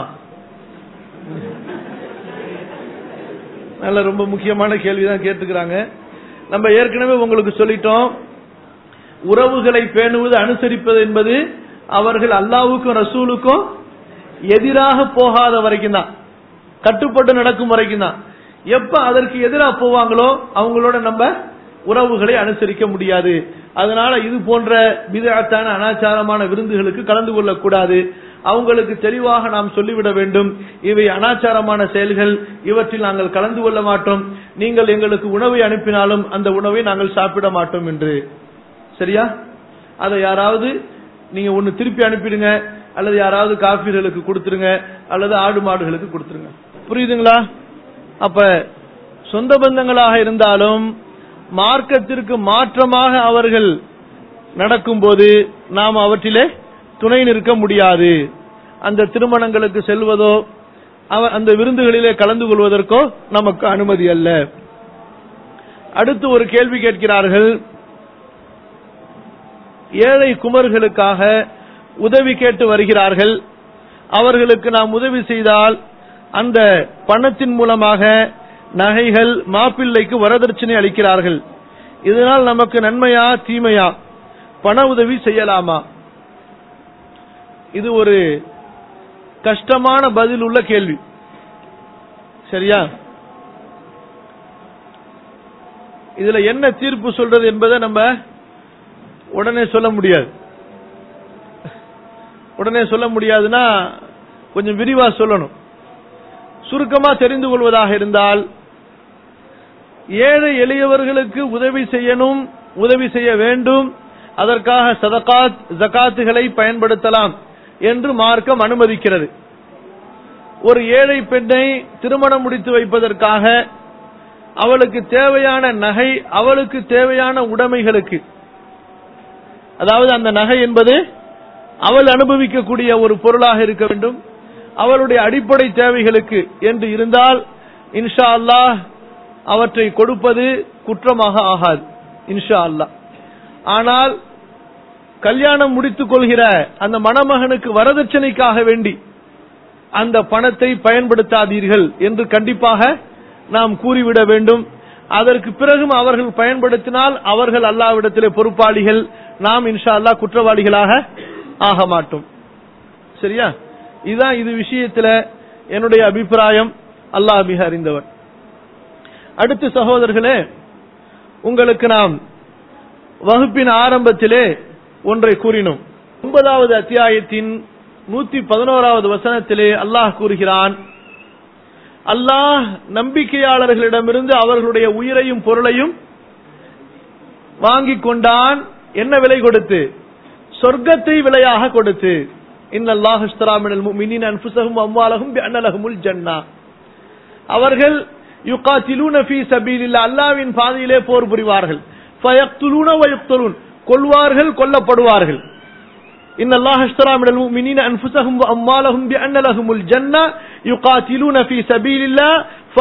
நல்ல ரொம்ப முக்கியமான கேள்விதான் கேட்டுக்கிறாங்க நம்ம ஏற்கனவே உங்களுக்கு சொல்லிட்டோம் உறவுகளை பேணுவது அனுசரிப்பது என்பது அவர்கள் அல்லாவுக்கும் ரசூலுக்கும் எதிராக போகாத வரைக்கும் தான் கட்டுப்பட்டு நடக்கும் வரைக்கும் தான் எப்ப அதற்கு எதிராக போவாங்களோ அவங்களோட நம்ம உறவுகளை அனுசரிக்க முடியாது அதனால இது போன்ற விதத்தான அனாச்சாரமான விருந்துகளுக்கு கலந்து கொள்ளக்கூடாது அவங்களுக்கு தெளிவாக நாம் சொல்லிவிட வேண்டும் இவை அனாச்சாரமான செயல்கள் இவற்றில் நாங்கள் கலந்து கொள்ள மாட்டோம் நீங்கள் எங்களுக்கு உணவை அனுப்பினாலும் அந்த உணவை நாங்கள் சாப்பிட மாட்டோம் என்று சரியா அதை யாராவது நீங்க ஒன்னு திருப்பி அனுப்பிடுங்க அல்லது யாராவது காப்பீர்களுக்கு கொடுத்துருங்க அல்லது ஆடு மாடுகளுக்கு கொடுத்துருங்க புரியுதுங்களா அப்ப சொந்த பந்தங்களாக இருந்தாலும் மார்க்கத்திற்கு மாற்றமாக அவர்கள் நடக்கும்போது நாம் அவற்றிலே துணை நிற்க முடியாது அந்த திருமணங்களுக்கு செல்வதோ அந்த விருந்துகளிலே கலந்து கொள்வதற்கோ நமக்கு அனுமதி அல்ல அடுத்து ஒரு கேள்வி கேட்கிறார்கள் ஏழை குமர்களுக்காக உதவி கேட்டு வருகிறார்கள் அவர்களுக்கு நாம் உதவி செய்தால் அந்த பணத்தின் மூலமாக நகைகள் மாப்பிள்ளைக்கு வரதட்சணை அளிக்கிறார்கள் இதனால் நமக்கு நன்மையா தீமையா பண உதவி செய்யலாமா இது ஒரு கஷ்டமான பதில் உள்ள கேள்வி சரியா இதுல என்ன தீர்ப்பு சொல்றது என்பதை நம்ம உடனே சொல்ல முடியாது உடனே சொல்ல முடியாதுன்னா கொஞ்சம் விரிவா சொல்லணும் சுருக்கமா தெரிந்து கொள்வதாக இருந்தால் ஏழை எளியவர்களுக்கு உதவி செய்யணும் உதவி செய்ய வேண்டும் அதற்காக சதகாத் ஜகாத்துகளை பயன்படுத்தலாம் என்று மார்க்கம் அனுமதிக்கிறது ஒரு ஏழை பெண்ணை திருமணம் முடித்து வைப்பதற்காக அவளுக்கு தேவையான நகை அவளுக்கு தேவையான உடைமைகளுக்கு அதாவது அந்த நகை என்பது அவள் அனுபவிக்கக்கூடிய ஒரு பொருளாக இருக்க வேண்டும் அவளுடைய அடிப்படை தேவைகளுக்கு என்று இருந்தால் இன்ஷா அல்லாஹ் அவற்றை கொடுப்பது குற்றமாக ஆகாது இன்ஷா அல்லாஹ் ஆனால் கல்யாணம் முடித்துக் கொள்கிற அந்த மணமகனுக்கு வரதட்சணைக்காக வேண்டி அந்த பணத்தை பயன்படுத்தாதீர்கள் என்று கண்டிப்பாக நாம் கூறிவிட வேண்டும் அதற்கு பிறகும் அவர்கள் பயன்படுத்தினால் அவர்கள் அல்லாவிடத்திலே பொறுப்பாளிகள் நாம் இன்ஷா அல்லாஹ் குற்றவாளிகளாக ஆக மாட்டோம் சரியா இதுதான் இது விஷயத்துல என்னுடைய அபிப்பிராயம் அல்லாஹ் மிக அறிந்தவர் அடுத்து சகோதரர்களே உங்களுக்கு நாம் வகுப்பின் ஆரம்பத்திலே ஒன்றை கூறினோம் ஒன்பதாவது அத்தியாயத்தின் நூத்தி பதினோராவது வசனத்திலே அல்லாஹ் கூறுகிறான் அல்லாஹ் நம்பிக்கையாளர்களிடமிருந்து அவர்களுடைய உயிரையும் பொருளையும் வாங்கிக் கொண்டான் என்ன விலை கொடுத்து சொர்க்கத்தை விலையாக கொடுத்து இன்னல்லாஹ் இஸ்தராமினல் முஃமினீன அன்ஃபுஸஹும் அம்வாலஹும் பிஅன்னலஹுமுல் ஜன்னah அவர்கள் யுகாத்திலூன ஃபீ சபீலில்லாஹ் அல்லாஹ்வின் பாதையிலே போர் புரிவார்கள் ஃபயக்துலூன வயக்துலூன் கொல்வார்கள் கொல்லப்படுவார்கள் இன்னல்லாஹ் இஸ்தரா மினல் முஃமினீன அன்ஃபுஸஹும் வஅம்வாலஹும் பிஅன்னலஹுமுல் ஜன்னah யுகாத்திலூன ஃபீ சபீலில்லாஹ்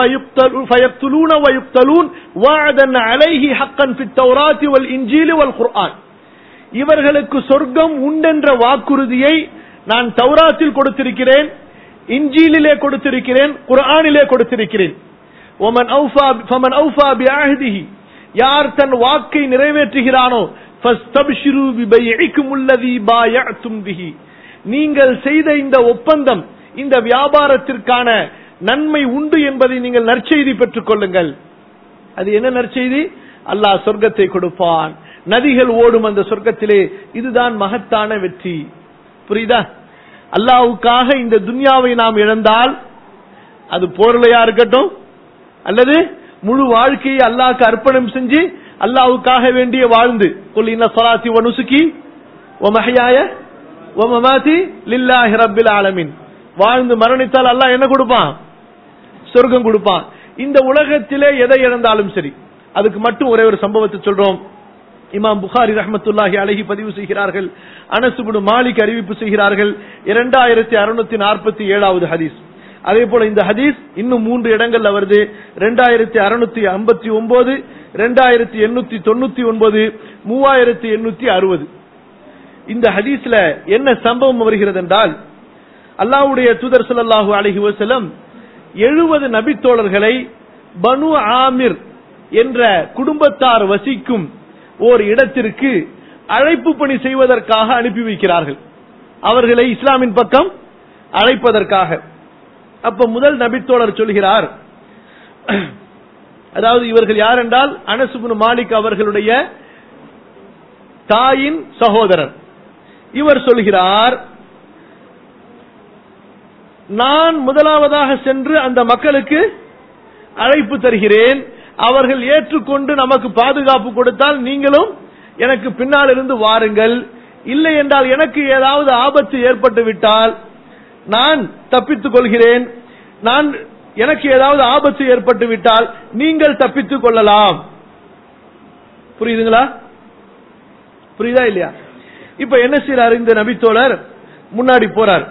فيقتلون ويقتلون وعدا عليه حقا في التوراة والإنجيل والقرآن இவர்களுக்கு சொர்க்கம் உண்டென்ற வாக்குறுதியை நான் தௌராத்தில் கொடுத்திருக்கிறேன் இஞ்சியிலே கொடுத்திருக்கிறேன் குர்ஆனிலே கொடுத்திருக்கிறேன் ஒமன் அவுஃபா ஃபமன் அவுஃபா பிஅஹ்திஹி யார் தன் வாக்கை நிறைவேற்றுகிறானோ ஃபஸ்தப்ஷிரு பிபைஇக்கும் அல்லதி பாயஅத்தும் பிஹி நீங்கள் செய்த இந்த ஒப்பந்தம் இந்த வியாபாரத்திற்கான நன்மை உண்டு என்பதை நீங்கள் நற்செய்தி பெற்றுக் கொள்ளுங்கள் அது என்ன நற்செய்தி அல்லாஹ் சொர்க்கத்தை கொடுப்பான் நதிகள் ஓடும் அந்த சொர்க்கத்திலே இதுதான் மகத்தான வெற்றி புரியுதா அல்லாவுக்காக இந்த துன்யாவை நாம் இழந்தால் அது போர்லையா இருக்கட்டும் அல்லது முழு வாழ்க்கையை அல்லாஹ்க்கு அர்ப்பணம் செஞ்சு அல்லாவுக்காக வேண்டிய வாழ்ந்து குல் இன்ன ஸலாத்தி வ நுசுகி வ மஹ்யாய வ மமாதி லில்லாஹி ரப்பில் ஆலமீன் வாழ்ந்து மரணித்தால் அல்லாஹ் என்ன கொடுப்பான் சொர்க்கம் கொடுப்பான் இந்த உலகத்திலே எதை இழந்தாலும் சரி அதுக்கு மட்டும் ஒரே ஒரு சம்பவத்தை சொல்றோம் இமாம் புகாரி ரஹமத்துல்லாஹி அழகி பதிவு செய்கிறார்கள் அனசுபுடு மாலிக் அறிவிப்பு செய்கிறார்கள் இரண்டாயிரத்தி அறுநூத்தி நாற்பத்தி ஏழாவது ஹதீஸ் அதே போல இந்த ஹதீஸ் இன்னும் மூன்று இடங்கள்ல வருது ரெண்டாயிரத்தி அறுநூத்தி ஐம்பத்தி ஒன்பது ரெண்டாயிரத்தி எண்ணூத்தி தொண்ணூத்தி ஒன்பது மூவாயிரத்தி எண்ணூத்தி அறுபது இந்த ஹதீஸ்ல என்ன சம்பவம் வருகிறது என்றால் அல்லாவுடைய தூதர் ஸல்லல்லாஹு அலைஹி வஸல்லம் எழுபது நபித்தோழர்களை பனு ஆமிர் என்ற குடும்பத்தார் வசிக்கும் ஓர் இடத்திற்கு அழைப்பு பணி செய்வதற்காக அனுப்பி வைக்கிறார்கள் அவர்களை இஸ்லாமின் பக்கம் அழைப்பதற்காக அப்ப முதல் நபித்தோழர் சொல்கிறார் அதாவது இவர்கள் யார் என்றால் அனசுபுன் மாலிக் அவர்களுடைய தாயின் சகோதரர் இவர் சொல்கிறார் நான் முதலாவதாக சென்று அந்த மக்களுக்கு அழைப்பு தருகிறேன் அவர்கள் ஏற்றுக்கொண்டு நமக்கு பாதுகாப்பு கொடுத்தால் நீங்களும் எனக்கு பின்னால் இருந்து வாருங்கள் இல்லை என்றால் எனக்கு ஏதாவது ஆபத்து ஏற்பட்டு விட்டால் நான் தப்பித்துக் கொள்கிறேன் நான் எனக்கு ஏதாவது ஆபத்து ஏற்பட்டு விட்டால் நீங்கள் தப்பித்துக் கொள்ளலாம் புரியுதுங்களா புரியுதா இல்லையா இப்ப என்ன செய்யறாரு இந்த நபித்தோழர் முன்னாடி போறார்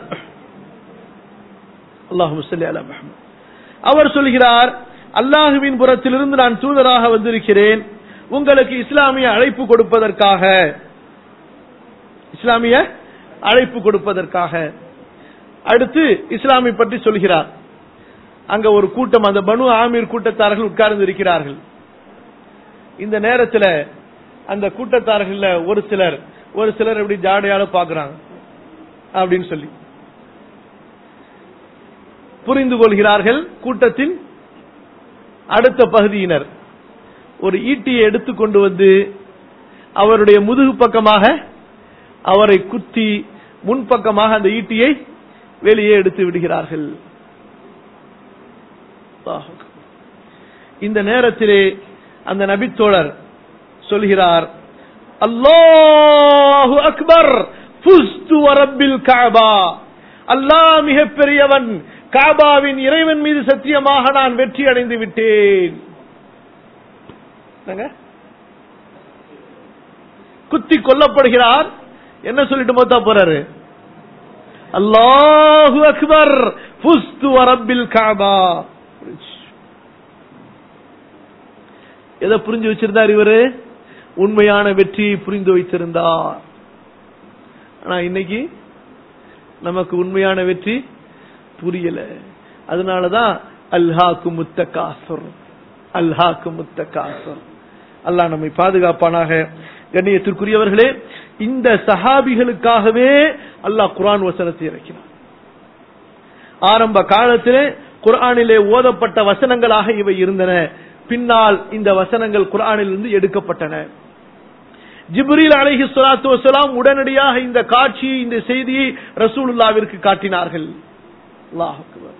அல்லாஹு அலா முஹம்மது அவர் சொல்கிறார் அல்லாஹுவின் புறத்திலிருந்து நான் தூதராக வந்திருக்கிறேன் உங்களுக்கு இஸ்லாமிய அழைப்பு கொடுப்பதற்காக இஸ்லாமிய அழைப்பு கொடுப்பதற்காக அடுத்து இஸ்லாமை பற்றி சொல்கிறார் அங்க ஒரு கூட்டம் அந்த பனு ஆமீர் கூட்டத்தார்கள் உட்கார்ந்து இருக்கிறார்கள் இந்த நேரத்தில் அந்த கூட்டத்தார்கள் ஒரு சிலர் ஒரு சிலர் எப்படி ஜாடையால பாக்குறாங்க அப்படின்னு சொல்லி புரிந்து கொள்கிறார்கள் கூட்டத்தின் அடுத்த பகுதியினர் ஒரு ஈட்டியை எடுத்துக்கொண்டு வந்து அவருடைய முதுகு பக்கமாக அவரை குத்தி முன்பக்கமாக அந்த ஈட்டியை வெளியே எடுத்து விடுகிறார்கள் இந்த நேரத்திலே அந்த நபித்தோழர் சொல்கிறார் அல்லாஹு அக்பர் புஸ்து வரப்பில் காபா அல்லாஹ் மிகப்பெரியவன் காபாவின் இறைவன் மீது சத்தியமாக நான் வெற்றி அடைந்து விட்டேன் குத்தி கொல்லப்படுகிறார் என்ன சொல்லிட்டு மொத்தா போறாரு அல்லாஹு அக்பர் புஸ்து வரப்பில் காபா எதை புரிஞ்சு வச்சிருந்தார் இவரு உண்மையான வெற்றியை புரிந்து வைத்திருந்தார் ஆனா இன்னைக்கு நமக்கு உண்மையான வெற்றி புரியல அதனாலதான் அல்ஹாக்கு முத்த காசர் அல்ஹாக்கு முத்த காசர் அல்லாஹ் நம்மை பாதுகாப்பானாக கண்ணியத்திற்குரியவர்களே இந்த சஹாபிகளுக்காகவே அல்லாஹ் குரான் வசனத்தை இறக்கினார் ஆரம்ப காலத்திலே குர்ஆனிலே ஓதப்பட்ட வசனங்களாக இவை இருந்தன பின்னால் இந்த வசனங்கள் குர்ஆனிலிருந்து எடுக்கப்பட்டன ஜிப்ரீல் அலைஹி ஸலாத்து வஸலாம் உடனடியாக இந்த காட்சியை இந்த செய்தியை ரசூலுல்லாவிற்கு காட்டினார்கள் அல்லாஹ் அக்பர்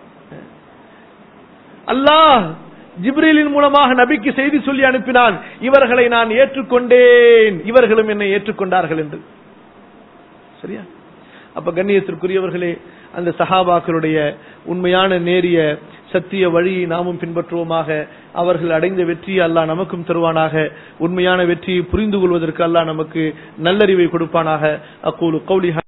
அல்லாஹ் ஜிப்ரீலின் மூலமாக நபிக்கு செய்தி சொல்லி அனுப்பினான் இவர்களை நான் ஏற்றுக்கொண்டேன் இவர்களும் என்னை ஏற்றுக்கொண்டார்கள் என்று சரியா அப்ப கண்ணியத்திற்குரியவர்களே அந்த சஹாபாக்களுடைய உண்மையான நேரிய சத்திய வழியை நாமும் பின்பற்றுவோமாக அவர்கள் அடைந்த வெற்றியை அல்லாஹ் நமக்கும் தருவானாக உண்மையான வெற்றியை புரிந்து கொள்வதற்கு அல்லாஹ் நமக்கு நல்லறிவை கொடுப்பானாக அக்கூலு கௌலி